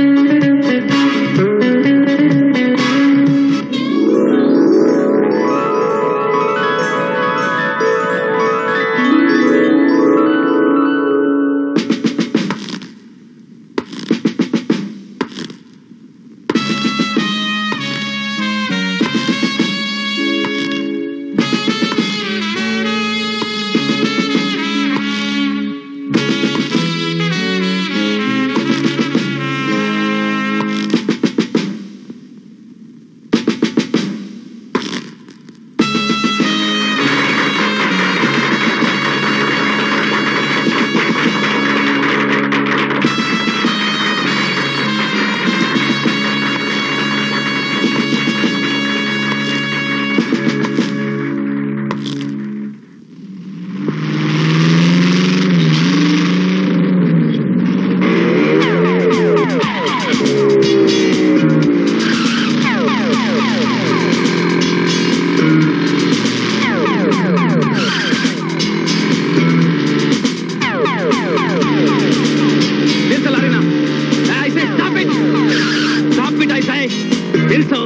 ನಿಲ್ಸು ಲಾರಿನ I say stop it stop it I say ನಿಲ್ಸು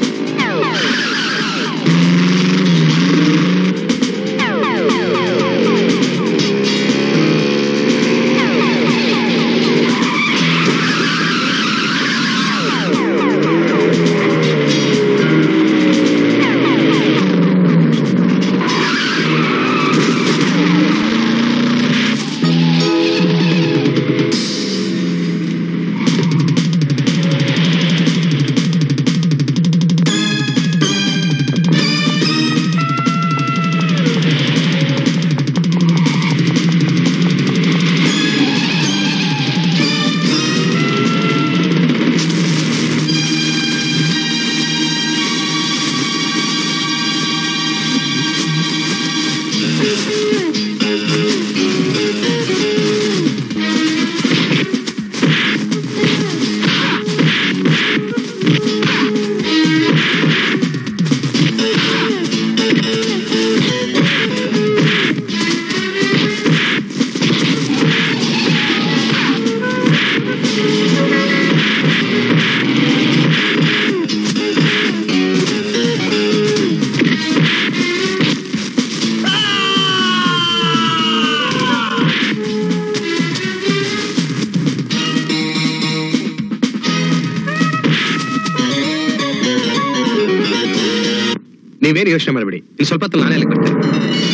ನೀವೇನು ಯೋಚನೆ ಮಾಡಬೇಡಿ ಇನ್ನು ಸ್ವಲ್ಪ ಹೊತ್ತು ನಾನೇ ಅಲ್ಲಿಗೆ ಬರ್ತೇನೆ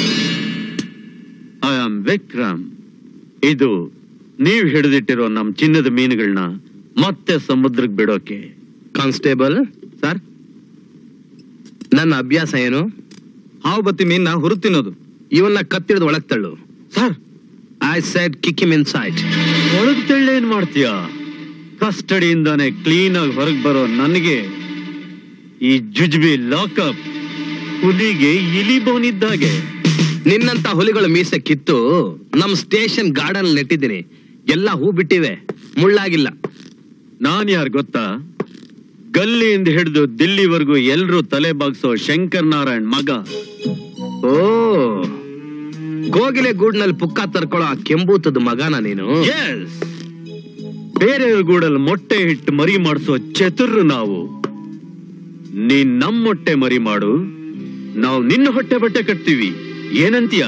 ಐ ಆಮ್ ವಿಕ್ರಮ್ ಇದು ನೀವ್ ಹಿಡಿದಿಟ್ಟಿರೋ ನಮ್ ಚಿನ್ನದ ಮೀನುಗಳನ್ನ ಮತ್ತೆ ಸಮುದ್ರಕ್ಕೆ ಬಿಡೋಕೆ ಕಾನ್ಸ್ಟೇಬಲ್ ಸರ್ ನನ್ನ ಅಭ್ಯಾಸ ಏನು ಹಾವು ಬತ್ತಿ ಮೀನ್ನ ಹುರು ತಿನ್ನೋದು ಇವನ್ನ ಕತ್ತಿಡ್ದು ಒಳಗ್ ತಳ್ಳು sir I said kick inside ಒಳಗ್ ತೆಳ್ಳೆ ಏನ್ ಮಾಡ್ತೀಯ ಕಸ್ಟಡಿಯಿಂದಾನೆ ಕ್ಲೀನ್ ಆಗಿ ಹೊರಗ್ ಬರೋ ನನಗೆ ಈ ಜುಜ್ಬಿ ಲಾಕಪ್ ಹುಲಿಗೆ ಇಲಿ ಬೋನಿದ್ದಾಗೆ ನಿನ್ನಂತ ಹುಲಿಗಳು ಮೀಸೆ ಕಿತ್ತು ನಮ್ ಸ್ಟೇಷನ್ ಗಾರ್ಡನ್ ನೆಟ್ಟಿದ್ದೀನಿ ಎಲ್ಲ ಹೂ ಬಿಟ್ಟಿವೆ ಮುಳ್ಳಾಗಿಲ್ಲ ನಾನ್ ಯಾರು ಗೊತ್ತಾ ಗಲ್ಲಿಯಿಂದ ಹಿಡಿದು ದಿಲ್ಲಿವರೆಗೂ ಎಲ್ರೂ ತಲೆ ಬಾಗ್ಸೋ ಶಂಕರ್ ನಾರಾಯಣ್ ಮಗ ಓ ಕೋಗಿಲೆ ಗೂಡ್ನಲ್ಲಿ ಪುಕ್ಕ ತರ್ಕೊಳ್ಳೋ ಆ ಕೆಂಬೂತದ ಮಗನ ನೀನು ಎಸ್ ಬೇರೆಯವ್ರ ಗೂಡಲ್ಲಿ ಮೊಟ್ಟೆ ಹಿಟ್ಟು ಮರಿ ಮಾಡಿಸೋ ಚತುರ್ರು ನಾವು ನೀನ್ ನಮ್ ಮೊಟ್ಟೆ ಮರಿ ಮಾಡು ನಾವು ನಿನ್ನ ಹೊಟ್ಟೆ ಬಟ್ಟೆ ಕಟ್ತೀವಿ ಏನಂತೀಯ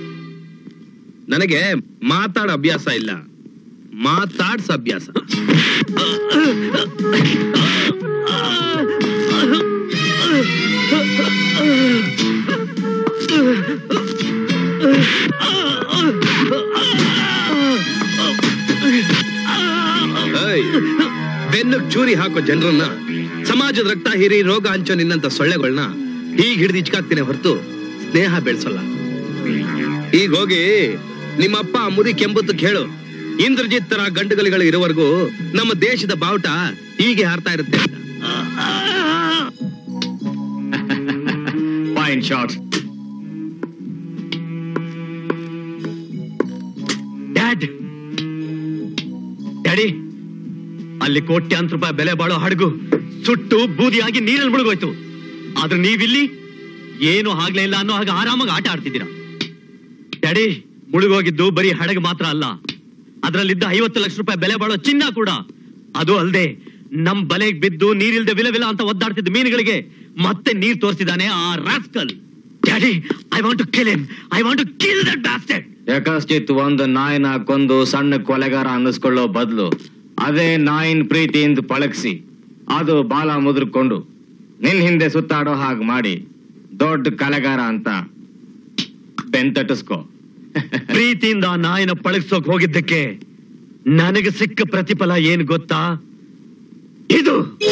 ನನಗೆ ಮಾತಾಡ ಅಭ್ಯಾಸ ಇಲ್ಲ ಮಾತಾಡ್ಸ ಅಭ್ಯಾಸ ಏಯ್, ಬೆನ್ನುಗ್ ಚೂರಿ ಹಾಕೋ ಜನರನ್ನ ಸಮಾಜದ ರಕ್ತ ಹೀರಿ ರೋಗ ಹಂಚೋ ನಿನ್ನಂತ ಸೊಳ್ಳೆಗಳನ್ನ ಹೀಗ್ ಹಿಡಿದು ಇಚ್ಕಾಕ್ತೀನಿ ಹೊರತು ಸ್ನೇಹ ಬೆಳೆಸಲ್ಲ ಈಗ ಹೋಗಿ ನಿಮ್ಮಪ್ಪ ಆ ಮುದಿ ಕೆಂಬುತ್ತಕ್ಕೆ ಹೇಳು ಇಂದ್ರಜಿತ್ ತರ ಗಂಡುಗಲಿಗಳು ಇರೋವರೆಗೂ ನಮ್ಮ ದೇಶದ ಬಾವುಟ ಹೀಗೆ ಹಾರ್ತಾ ಇರುತ್ತೆ ಅಂತ ಫೈನ್ ಶಾಟ್ ಡ್ಯಾಡ್ ಡ್ಯಾಡಿ ಅಲ್ಲಿ ಕೋಟ್ಯಾಂತರ ರೂಪಾಯಿ ಬೆಲೆ ಬಾಳೋ ಹಡಗು ಸುಟ್ಟು ಬೂದಿಯಾಗಿ ನೀರಲ್ಲಿ ಮುಳುಗೋಯ್ತು ಆದ್ರೆ ನೀವಿಲ್ಲಿ ಏನು ಆಗ್ಲೇ ಇಲ್ಲ ಅನ್ನೋ ಹಾಗೆ ಆರಾಮಾಗಿ ಆಟ ಆಡ್ತಿದ್ದೀರಾ ಡ್ಯಾಡಿ ಮುಳುಗೋಗಿದ್ದು ಬರೀ ಹಡಗು ಮಾತ್ರ ಅಲ್ಲ ಅದರಲ್ಲಿದ್ದ ಐವತ್ತು ಲಕ್ಷ ರೂಪಾಯಿ ಬೆಲೆ ಬಾಳೋ ಚಿನ್ನ ಕೂಡ ಅದು ಅಲ್ದೆ ನಮ್ ಬಲೆಗ್ ಬಿದ್ದು ನೀರಿಲ್ದೆ ವಿಲ ವಿಲ ಅಂತ ಒದ್ದಾಡ್ತಿದ್ದ ಮೀನುಗಳಿಗೆ ಮತ್ತೆ ನೀರ್ ತೋರಿಸಿದಾನೆ ಆ rascal daddy I want to kill him I want to kill that bastard ಯಕಶ್ಚಿತ್ ಒಂದು ನಾಯಿನ ಕೊಂದು ಸಣ್ಣ ಕೊಲೆಗಾರ ಅನ್ನಿಸ್ಕೊಳ್ಳೋ ಬದಲು ಅದೇ ನಾಯಿನ ಪ್ರೀತಿಯಿಂದ ಪಳಗಿಸಿ ಅದು ಬಾಲ ಮುದ್ರಕೊಂಡು ನಿನ್ ಹಿಂದೆ ಸುತ್ತಾಡೋ ಹಾಗೆ ಮಾಡಿ ದೊಡ್ಡ ಕಲೆಗಾರ ಅಂತ ಬೆಂತಟಿಸ್ಕೋ ಪ್ರೀತಿಯಿಂದ ಆ ನಾಯಿನ ಪಳಗ್ಸೋಕ್ ಹೋಗಿದ್ದಕ್ಕೆ ನನಗೆ ಸಿಕ್ಕ ಪ್ರತಿಫಲ ಏನ್ ಗೊತ್ತಾ ಇದು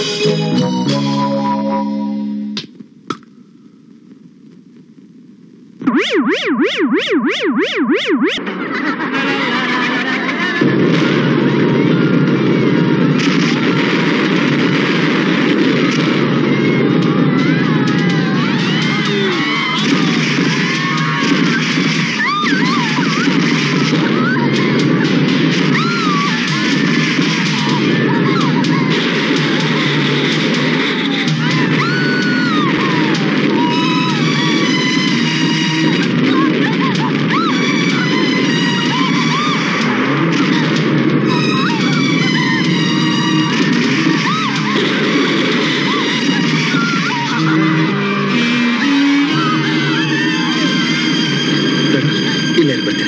ಇಲ್ಲೇ ಬರ್ತೀನಿ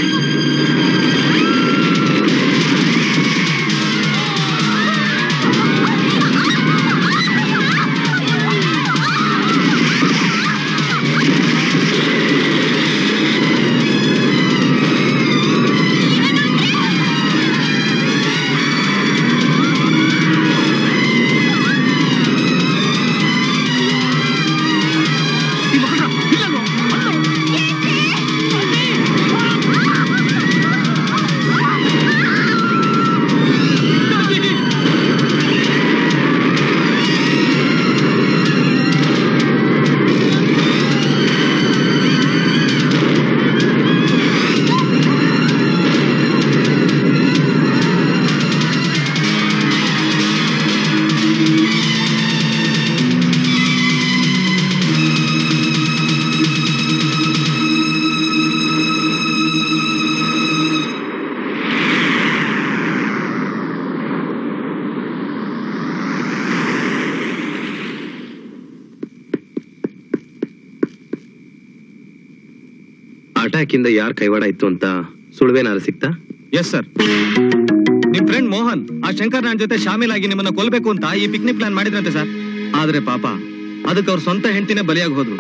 ಅಟ್ಯಾಕ್ ಇಂದ ಯಾರ್ ಕೈವಾಡ ಇತ್ತು ಅಂತ ಸುಳ್ವೇನಾರು ಸಿಕ್ತಾ ಎಸ್ ಸರ್ ನಿಮ್ ಫ್ರೆಂಡ್ ಮೋಹನ್ ಆ ಶಂಕರ್ ನಾನ್ ಜೊತೆ ಶಾಮೀಲಾಗಿ ನಿಮ್ಮನ್ನ ಕೊಲ್ಬೇಕು ಅಂತ ಈ ಪಿಕ್ನಿಕ್ ಪ್ಲಾನ್ ಮಾಡಿದ್ರಂತೆ ಸರ್ ಆದ್ರೆ ಪಾಪ ಅದಕ್ಕೆ ಅವ್ರ ಸ್ವಂತ ಹೆಂಡತಿನೇ ಬಲಿಯಾಗಿ ಹೋದ್ರು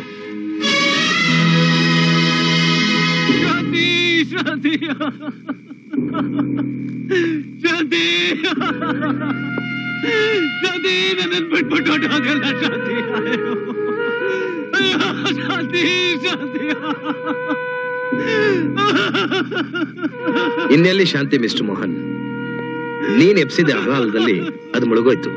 ಇನ್ನೆಲ್ಲಿ ಶಾಂತಿ ಮಿಸ್ಟರ್ ಮೋಹನ್ ನೀನ್ ಎಪ್ಸಿದ ಅಗಾಲದಲ್ಲಿ ಅದು ಮುಳುಗೋಯ್ತು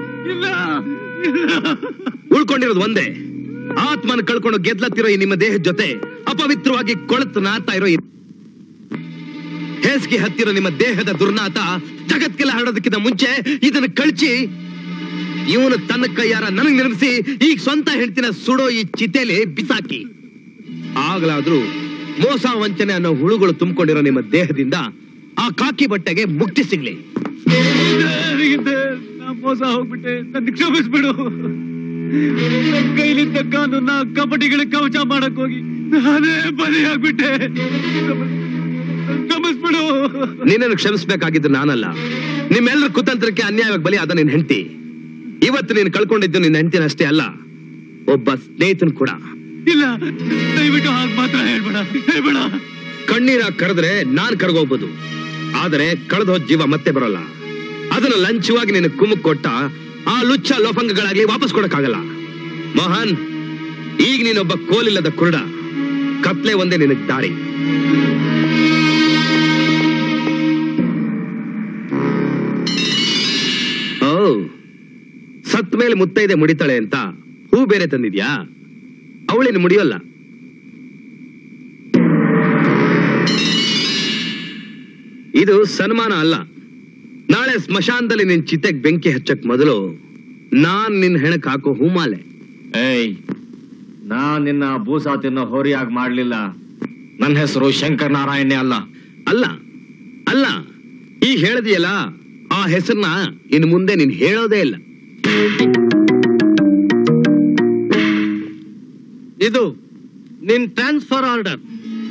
ಉಳ್ಕೊಂಡಿರೋದು ಒಂದೇ ಆತ್ಮನ ಕಳ್ಕೊಂಡು ಗೆದ್ಲತ್ತಿರೋ ಈ ನಿಮ್ಮ ದೇಹದ ಜೊತೆ ಅಪವಿತ್ರವಾಗಿ ಕೊಳತು ನಾಡ್ತಾ ಇರೋ ಈ ಹೇಸಿಗೆ ಹತ್ತಿರೋ ನಿಮ್ಮ ದೇಹದ ದುರ್ನಾತ ಜಗತ್ಗೆಲ್ಲ ಹರಡೋದಕ್ಕಿಂತ ಮುಂಚೆ ಇದನ್ನ ಕಳ್ಚಿ ಇವನು ತನ್ನ ಕೈಯಾರ ನನಗ್ ನಿರ್ಮಿಸಿ ಈಗ ಸ್ವಂತ ಹೆಂಡತಿನ ಸುಡೋ ಈ ಚಿತೆಲಿ ಬಿಸಾಕಿ ಆಗ್ಲಾದ್ರೂ ಮೋಸ ವಂಚನೆ ಅನ್ನೋ ಹುಳುಗಳು ತುಂಬಿಕೊಂಡಿರೋ ನಿಮ್ಮ ದೇಹದಿಂದ ಆ ಕಾಕಿ ಬಟ್ಟೆಗೆ ಮುಕ್ತಿ ಸಿಗ್ಲಿ ಮೋಸ ಹೋಗ್ಬಿಟ್ಟೆ ನನ್ನ ಕ್ಷಮಿಸ್ಬಿಡು ನನ್ ಕೈಲಿದ್ದ ಕಾನೂನ ಕಬಡ್ಡಿಗಳ ಕವಚ ಮಾಡಕ್ ಹೋಗಿ ನಾನೇ ಬಲಿಯಾಗ್ಬಿಟ್ಟೆ ಕ್ಷಮಿಸ್ಬಿಡು ನಿನ್ನನ್ನು ಕ್ಷಮಿಸ್ಬೇಕಾಗಿದ್ದು ನಾನಲ್ಲ ನಿಮ್ಮೆಲ್ಲರ ಕುತಂತ್ರಕ್ಕೆ ಅನ್ಯಾಯವಾಗಿ ಬಲಿ ಅದ ನಿನ್ ಹೆಂಡತಿ ಇವತ್ತು ನೀನು ಕಳ್ಕೊಂಡಿದ್ದು ನಿನ್ನ ಹೆಂಡತಿನ ಅಷ್ಟೇ ಅಲ್ಲ ಒಬ್ಬ ಸ್ನೇಹಿತನ್ ಕೂಡ ಇಲ್ಲ ದಯವಿಟ್ಟು ಹಾಗೆ ಮಾತ್ರ ಹೇಳ್ಬೇಡ ಹೇಳ್ಬೇಡ ಕಣ್ಣೀರ ಕರೆದ್ರೆ ನಾನ್ ಕರ್ಗೋಗ್ಬೋದು ಆದರೆ ಕಳೆದ ಹೋದ್ ಜೀವ ಮತ್ತೆ ಬರೋಲ್ಲ ಅದನ್ನ ಲಂಚವಾಗಿ ನಿನ್ನ ಕುಮ್ಮಕ್ ಕೊಟ್ಟ ಆ ಲುಚ್ಚ ಲೋಫಂಗಗಳಾಗ್ಲಿ ವಾಪಸ್ ಕೊಡಕ್ಕಾಗಲ್ಲ ಮೋಹನ್ ಈಗ ನೀನೊಬ್ಬ ಕೋಲಿಲ್ಲದ ಕುರುಡ ಕತ್ಲೆ ಒಂದೇ ನಿನಗ್ ದಾರಿ ಓ ಸತ್ ಮೇಲೆ ಮುತ್ತೈದೆ ಮುಡಿತಾಳೆ ಅಂತ ಹೂ ಬೇರೆ ತಂದಿದ್ಯಾ ಅವಳೇನು ಮುಡಿಯೋಲ್ಲ ಇದು ಸನ್ಮಾನ ಅಲ್ಲ ನಾಳೆ ಸ್ಮಶಾನದಲ್ಲಿ ನಿನ್ ಚಿತೆಗ್ ಬೆಂಕಿ ಹಚ್ಚಕ್ ಮೊದಲು ನಾನ್ ನಿನ್ ಹೆಣಕ್ ಹಾಕೋ ಹೂಮಾಲೆ ಏಯ್ ನಾ ನಿನ್ನ ಬೂಸ ತಿನ್ನೋ ಹೋರಿಯಾಗಿ ಮಾಡ್ಲಿಲ್ಲ ನನ್ನ ಹೆಸರು ಶಂಕರ್ ನಾರಾಯಣೆ ಅಲ್ಲ ಅಲ್ಲ ಅಲ್ಲ ಈ ಹೇಳ್ದಿಯಲ್ಲ ಆ ಆ ಹೆಸರನ್ನ ಇನ್ ಮುಂದೆ ನೀನ್ ಹೇಳೋದೇ ಇಲ್ಲ ಇದು ನಿನ್ ಟ್ರಾನ್ಸ್ಫರ್ ಆರ್ಡರ್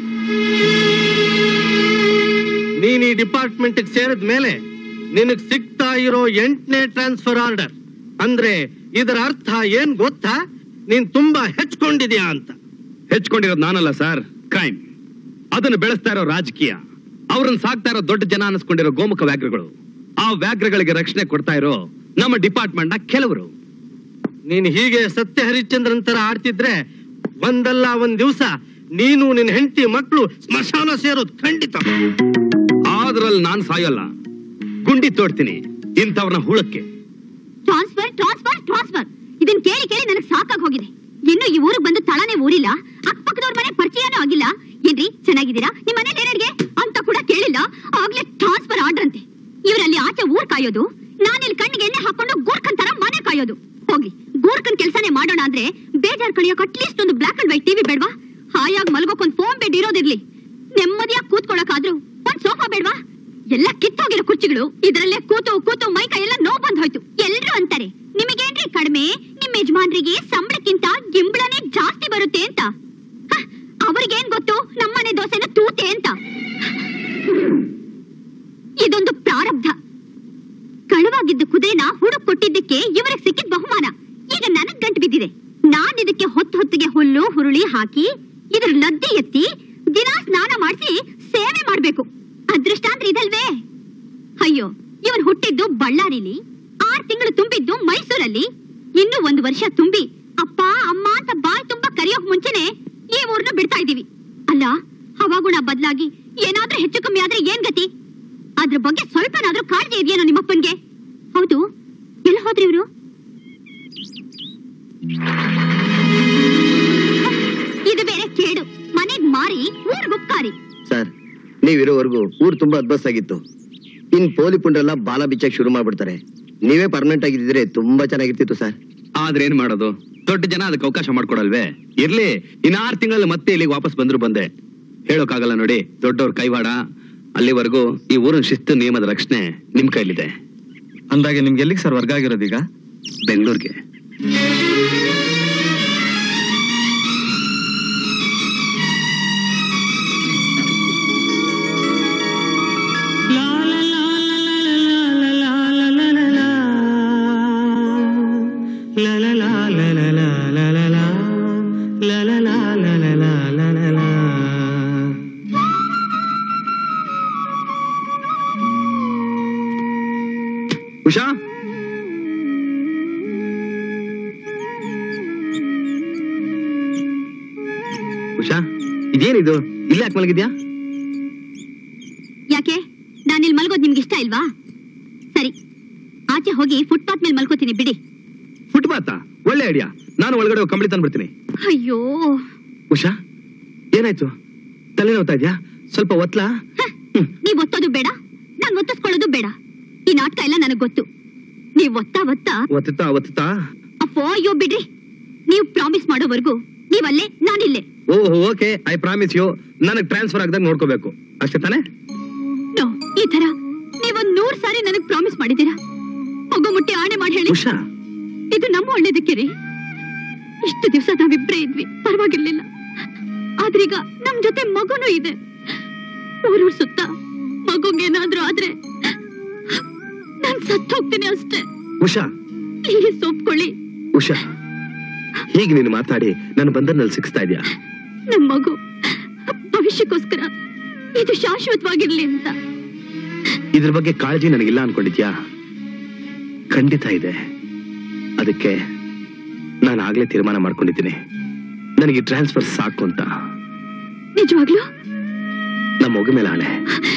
ನೀನ್ ಈ ಡಿಪಾರ್ಟ್ಮೆಂಟ್ ಸೇರಿದ ಮೇಲೆ ನಿನಗ್ ಸಿಗ್ತಾ ಇರೋ ಎಂಟನೇ ಟ್ರಾನ್ಸ್ಫರ್ ಆರ್ಡರ್ ಅಂದ್ರೆ ಇದರ ಅರ್ಥ ಏನ್ ಗೊತ್ತಾ ನೀನ್ ತುಂಬಾ ಹೆಚ್ಕೊಂಡಿದ್ಯಾ ಅಂತ ಹೆಚ್ಕೊಂಡಿರೋದು ನಾನಲ್ಲ ಸರ್ ಕ್ರೈಮ್ ಅದನ್ನು ಬೆಳೆಸ್ತಾ ಇರೋ ರಾಜಕೀಯ ಅವ್ರನ್ನ ಸಾಕ್ತಾ ಇರೋ ದೊಡ್ಡ ಜನ ಅನಿಸ್ಕೊಂಡಿರೋ ಗೋಮುಖ ವ್ಯಾಘ್ರಗಳು ಆ ವ್ಯಾಘ್ರಗಳಿಗೆ ರಕ್ಷಣೆ ಕೊಡ್ತಾ ಇರೋ ನಮ್ಮ ಡಿಪಾರ್ಟ್ಮೆಂಟ್ ನ ಕೆಲವರು ನೀನ್ ಹೀಗೆ ಸತ್ಯ ಹರಿಶ್ಚಂದ್ರನ್ ತರ ಆಡ್ತಿದ್ರೆ ಒಂದಲ್ಲ ಒಂದ್ ದಿವ್ಸ ನೀನು ನಿನ್ ಹೆಂಡತಿ ಮಕ್ಕಳು ಸ್ಮಶಾನ ಸೇರೋದು ಖಂಡಿತ ಆದ್ರಲ್ಲಿ ನಾನ್ ಸಾಯೋಲ್ಲ ಗುಂಡಿ ತೋಡ್ತೀನಿ ಇಂಥವ್ರನ್ನ ಹುಳಕ್ಕೆ ಟ್ರಾನ್ಸ್ಫರ್ ಟ್ರಾನ್ಸ್ಫರ್ ಟ್ರಾನ್ಸ್ಫರ್ ಇದನ್ ಕೇಳಿ ಕೇಳಿ ನನಗೆ ಸಾಕಾಗ್ ಹೋಗಿದೆ ಇನ್ನು ಈ ಊರಿಗೆ ಬಂದು ತಳನೇ ಊರಿಲ್ಲ ಅಕ್ಕಪಕ್ಕದವ್ರ ಮನೆ ಪರಿಚಯನೂ ಆಗಿಲ್ಲ ಏನ್ರಿ ಚೆನ್ನಾಗಿದ್ದೀರಾ ನಿಮ್ ಮನೇಲಿ ಏನಡ್ಗೆ ಅಂತ ಕೂಡ ಕೇಳಿಲ್ಲ ಆಗ್ಲೇ ಟ್ರಾನ್ಸ್ಫರ್ ಆರ್ಡರ್ ಅಂತೆ ಇವರಲ್ಲಿ ಆಚೆ ಊರ್ ಕಾಯೋದು ನಾನಿಲ್ಲಿ ಕಣ್ಣಿಗೆ ಎಣ್ಣೆ ಹಾಕೊಂಡು ಗೂರ್ಖನ್ ತರ ಮನೆ ಕಾಯೋದು ಹೋಗ್ಲಿ ಗೂರ್ಖನ್ ಕೆಲ್ಸನೇ ಮಾಡೋಣ ಅಂದ್ರೆ ಬೇಜಾರ್ ಕಳಿಯೋಕ್ ಅಟ್ಲೀಸ್ಟ್ ಒಂದು ಬ್ಲಾಕ್ ಅಂಡ್ ವೈಟ್ ಟಿವಿ ಬೇಡ್ವಾ ಹಾಯಾಗಿ ಮಲ್ಗೋಕ್ ಒಂದ್ ಫೋನ್ ಬೆಡ್ ಇರೋದಿರ್ಲಿ ನೆಮ್ಮದಿಯಾಗಿ ಕೂತ್ಕೊಳ್ಳೋಕಾದ್ರೂ ಒಂದ್ ಸೋಫಾ ಬೇಡ್ವಾ ಎಲ್ಲ ಕಿತ್ತೋಗಿರೋ ಕುರ್ಚಿಗಳು ಇದರಲ್ಲೇ ಕೂತು ಕೂತು ಮೈಕ ಎಲ್ಲ ನೋವು ಬಂದ್ ಹೋಯ್ತು ಎಲ್ರು ಅಂತಾರೆ ನಿಮಗೇನ್ರಿ ಕಡಿಮೆ ನಿಮ್ ಯಜಮಾನ್ರಿಗೆ ಸಂಬಳಕ್ಕಿಂತ ಗಿಂಬಳನೇ ಜಾಸ್ತಿ ಬರುತ್ತೆ ಅಂತ ಹ, ಅವ್ರಿಗೇನ್ ಗೊತ್ತು ನಮ್ಮನೆ ದೋಸೆನ ತೂತೆ ಅಂತ ಇದೊಂದು ಪ್ರಾರಬ್ಧ ಕಳುವಾಗಿದ್ದ ಕುದುರೆನ ಹುಡುಕ್ ಕೊಟ್ಟಿದ್ದಕ್ಕೆ ಇವರಿಗೆ ಸಿಕ್ಕಿದ ಬಹುಮಾನ ಈಗ ನನಗ್ ಗಂಟು ಬಿದ್ದಿದೆ ನಾನ್ ಇದಕ್ಕೆ ಹೊತ್ತು ಹೊತ್ತಿಗೆ ಹುಲ್ಲು ಹುರುಳಿ ಹಾಕಿ ಇದ್ರ ಲದ್ದೆ ಎತ್ತಿ ದಿನ ಸ್ನಾನ ಮಾಡಿಸಿ ಸೇವೆ ಮಾಡ್ಬೇಕು ಅದೃಷ್ಟ ಅಂದ್ರೆ ಇದಲ್ವೇ ಅಯ್ಯೋ ಇವನ್ ಹುಟ್ಟಿದ್ದು ಬಳ್ಳಾರಿಲಿ ಆರ್ ತಿಂಗಳು ತುಂಬಿದ್ದು ಮೈಸೂರಲ್ಲಿ ಇನ್ನು ಒಂದು ವರ್ಷ ತುಂಬಿ ಅಪ್ಪ ಅಮ್ಮ ಅಂತ ಬಾಯ್ ತುಂಬಾ ಕರೆಯೋಕ್ ಮುಂಚೆನೆ ಈ ಊರ್ನ ಬಿಡ್ತಾ ಇದೀವಿ ಅಲ್ಲ ಹವಾಗುಣ ಬದಲಾಗಿ ಏನಾದ್ರೂ ಹೆಚ್ಚು ಕಮ್ಮಿ ಆದ್ರೆ ಏನ್ ಗತಿ ಅದ್ರ ಬಗ್ಗೆ ಸ್ವಲ್ಪನಾದ್ರೂ ಕಾಳಜಿ ಇದೆಯೇನೋ ನಿಮ್ಮಪ್ಪನ್ಗೆ ಹೌದು ಎಲ್ಲಿ ಹೋದ್ರಿ ಇವ್ರು ಇದು ಬೇರೆ ಕೇಡು ಮನೆಗ್ ಮಾರಿ ಊರ್ಗ್ ಉಪ್ಕಾರಿ ಸರ್ ನೀವಿರೋವರೆಗೂ ಊರು ತುಂಬಾ ಅದ್ಬಸ್ ಆಗಿತ್ತು ಇನ್ ಪೋಲಿ ಪುಂಡ್ರೆಲ್ಲ ಬಾಲ ಬಿಚ್ಚಕ್ ಶುರು ಮಾಡ್ಬಿಡ್ತಾರೆ ನೀವೇ ಪರ್ಮನೆಂಟ್ ಆಗಿದ್ರೆ ತುಂಬಾ ಚೆನ್ನಾಗಿರ್ತಿತ್ತು ಸರ್ ಆದ್ರೆ ಏನ್ ಮಾಡೋದು ದೊಡ್ಡ ಜನ ಅದಕ್ಕೆ ಅವಕಾಶ ಮಾಡ್ಕೊಡಲ್ವೇ ಇರ್ಲಿ ಇನ್ ಆರ್ ತಿಂಗಳಲ್ಲಿ ಮತ್ತೆ ಇಲ್ಲಿಗೆ ವಾಪಸ್ ಬಂದ್ರು ಬಂದೆ ಹೇಳೋಕ್ಕಾಗಲ್ಲ ನೋಡಿ ದೊಡ್ಡವ್ರ ಕೈವಾಡ ಅಲ್ಲಿವರೆಗೂ ಈ ಊರಿನ ಶಿಸ್ತು ನಿಯಮದ ರಕ್ಷಣೆ ನಿಮ್ ಕೈಲಿದೆ ಅಂದಾಗೆ ನಿಮ್ಗೆ ಎಲ್ಲಿಗೆ ಸರ್ ವರ್ಗ ಆಗಿರೋದೀಗ ಬೆಂಗಳೂರಿಗೆ ಉಷಾ ಉಷಾ ಇದೇನಿದು ಇಲ್ಲೇ ಯಾಕೆ ಮಲಗಿದ್ಯಾ ಯಾಕೆ ನಾನಿಲ್ಲಿ ಮಲ್ಗೋದ್ ನಿಮ್ಗೆ ಇಷ್ಟ ಇಲ್ವಾ ಸರಿ ಆಚೆ ಹೋಗಿ ಫುಟ್ಪಾತ್ ಮೇಲೆ ಮಲ್ಕೋತೀನಿ ಬಿಡಿ ಫುಟ್ಪಾತ ಒಳ್ಳೆ ಐಡಿಯಾ ನಾನು ಒಳಗಡೆ ಹೋಗಿ ಕಂಬಳಿ ತಂದ್ಬಿಡ್ತೀನಿ ಅಯ್ಯೋ ಉಷಾ ಏನಾಯ್ತು ತಲೆ ನೋವ್ತಾ ಇದ್ಯಾ ಸ್ವಲ್ಪ ಒತ್ಲಾ ಹ, ನೀವ್ ಒತ್ತೋದು ಬೇಡ ನಾನ್ ಒತ್ತಿಸ್ಕೊಳ್ಳೋದು ಬೇಡ ಈ ನಾಟಕ ಎಲ್ಲ ನನಗ್ ಗೊತ್ತು ನೀವ್ ಒತ್ತಾ ಒತ್ತಾ ಒತ್ತುತ್ತಾ ಒತ್ತುತ್ತಾ ಅಪ್ಪೋ ಅಯ್ಯೋ ಬಿಡ್ರಿ ನೀವ್ ಪ್ರಾಮಿಸ್ ಮಾಡೋವರೆಗೂ ನೀವಲ್ಲೇ ನಾನಿಲ್ಲೇ oh okay I promise you ನನಗ್ ಟ್ರಾನ್ಸ್ಫರ್ ಆಗದಾಗ ನೋಡ್ಕೋಬೇಕು ಅಷ್ಟೇ ತಾನೇ ನೋ ಈ ತರ ನೀವೊಂದ್ ನೂರ್ ಸಾರಿ ನನಗ್ ಪ್ರಾಮಿಸ್ ಮಾಡಿದೀರಾ ಮಗು ಮುಟ್ಟಿ ಆಣೆ ಮಾಡಿ ಹೇಳಿ ಉಷಾ ಇದು ನಮ್ಮ ಒಳ್ಳೇದಕ್ಕೆ ರೀ ಇಷ್ಟು ದಿವಸ ನಾವಿಬ್ರೇ ಇದ್ವಿ ಪರವಾಗಿರ್ಲಿಲ್ಲ ಆದ್ರೀಗ ನಮ್ ಜೊತೆ ಮಗುನೂ ಇದೆ ಊರೂರ್ ಸುತ್ತ ಮಗುಗೇನಾದ್ರೂ ಆದ್ರೆ ನಾನ್ ಸತ್ತು ಹೋಗ್ತೀನಿ ಅಷ್ಟೇ ಉಷಾ ಪ್ಲೀಸ್ ಒಪ್ಕೊಳ್ಳಿ ಉಷಾ ಹೀಗೆ ನೀನು ಮಾತಾಡಿ ನನ್ನ ಬಂಧನಲ್ಲಿ ಸಿಕ್ಸ್ತಾ ಇದ್ಯಾ ನಮ್ ಮಗು ಭವಿಷ್ಯಕ್ಕೋಸ್ಕರ ಇದು ಶಾಶ್ವತವಾಗಿರ್ಲಿ ಅಂತ ಇದ್ರ ಬಗ್ಗೆ ಕಾಳಜಿ ನನಗಿಲ್ಲ ಅನ್ಕೊಂಡಿದ್ಯಾ ಖಂಡಿತ ಇದೆ ಅದಕ್ಕೆ ನಾನು ಆಗ್ಲೇ ತೀರ್ಮಾನ ಮಾಡ್ಕೊಂಡಿದ್ದೀನಿ ನನಗೆ ಟ್ರಾನ್ಸ್ಫರ್ ಸಾಕು ಅಂತ ನಿಜವಾಗ್ಲೂ ನಮ್ಮ ಮಗು ಮೇಲೆ ಆಣೆ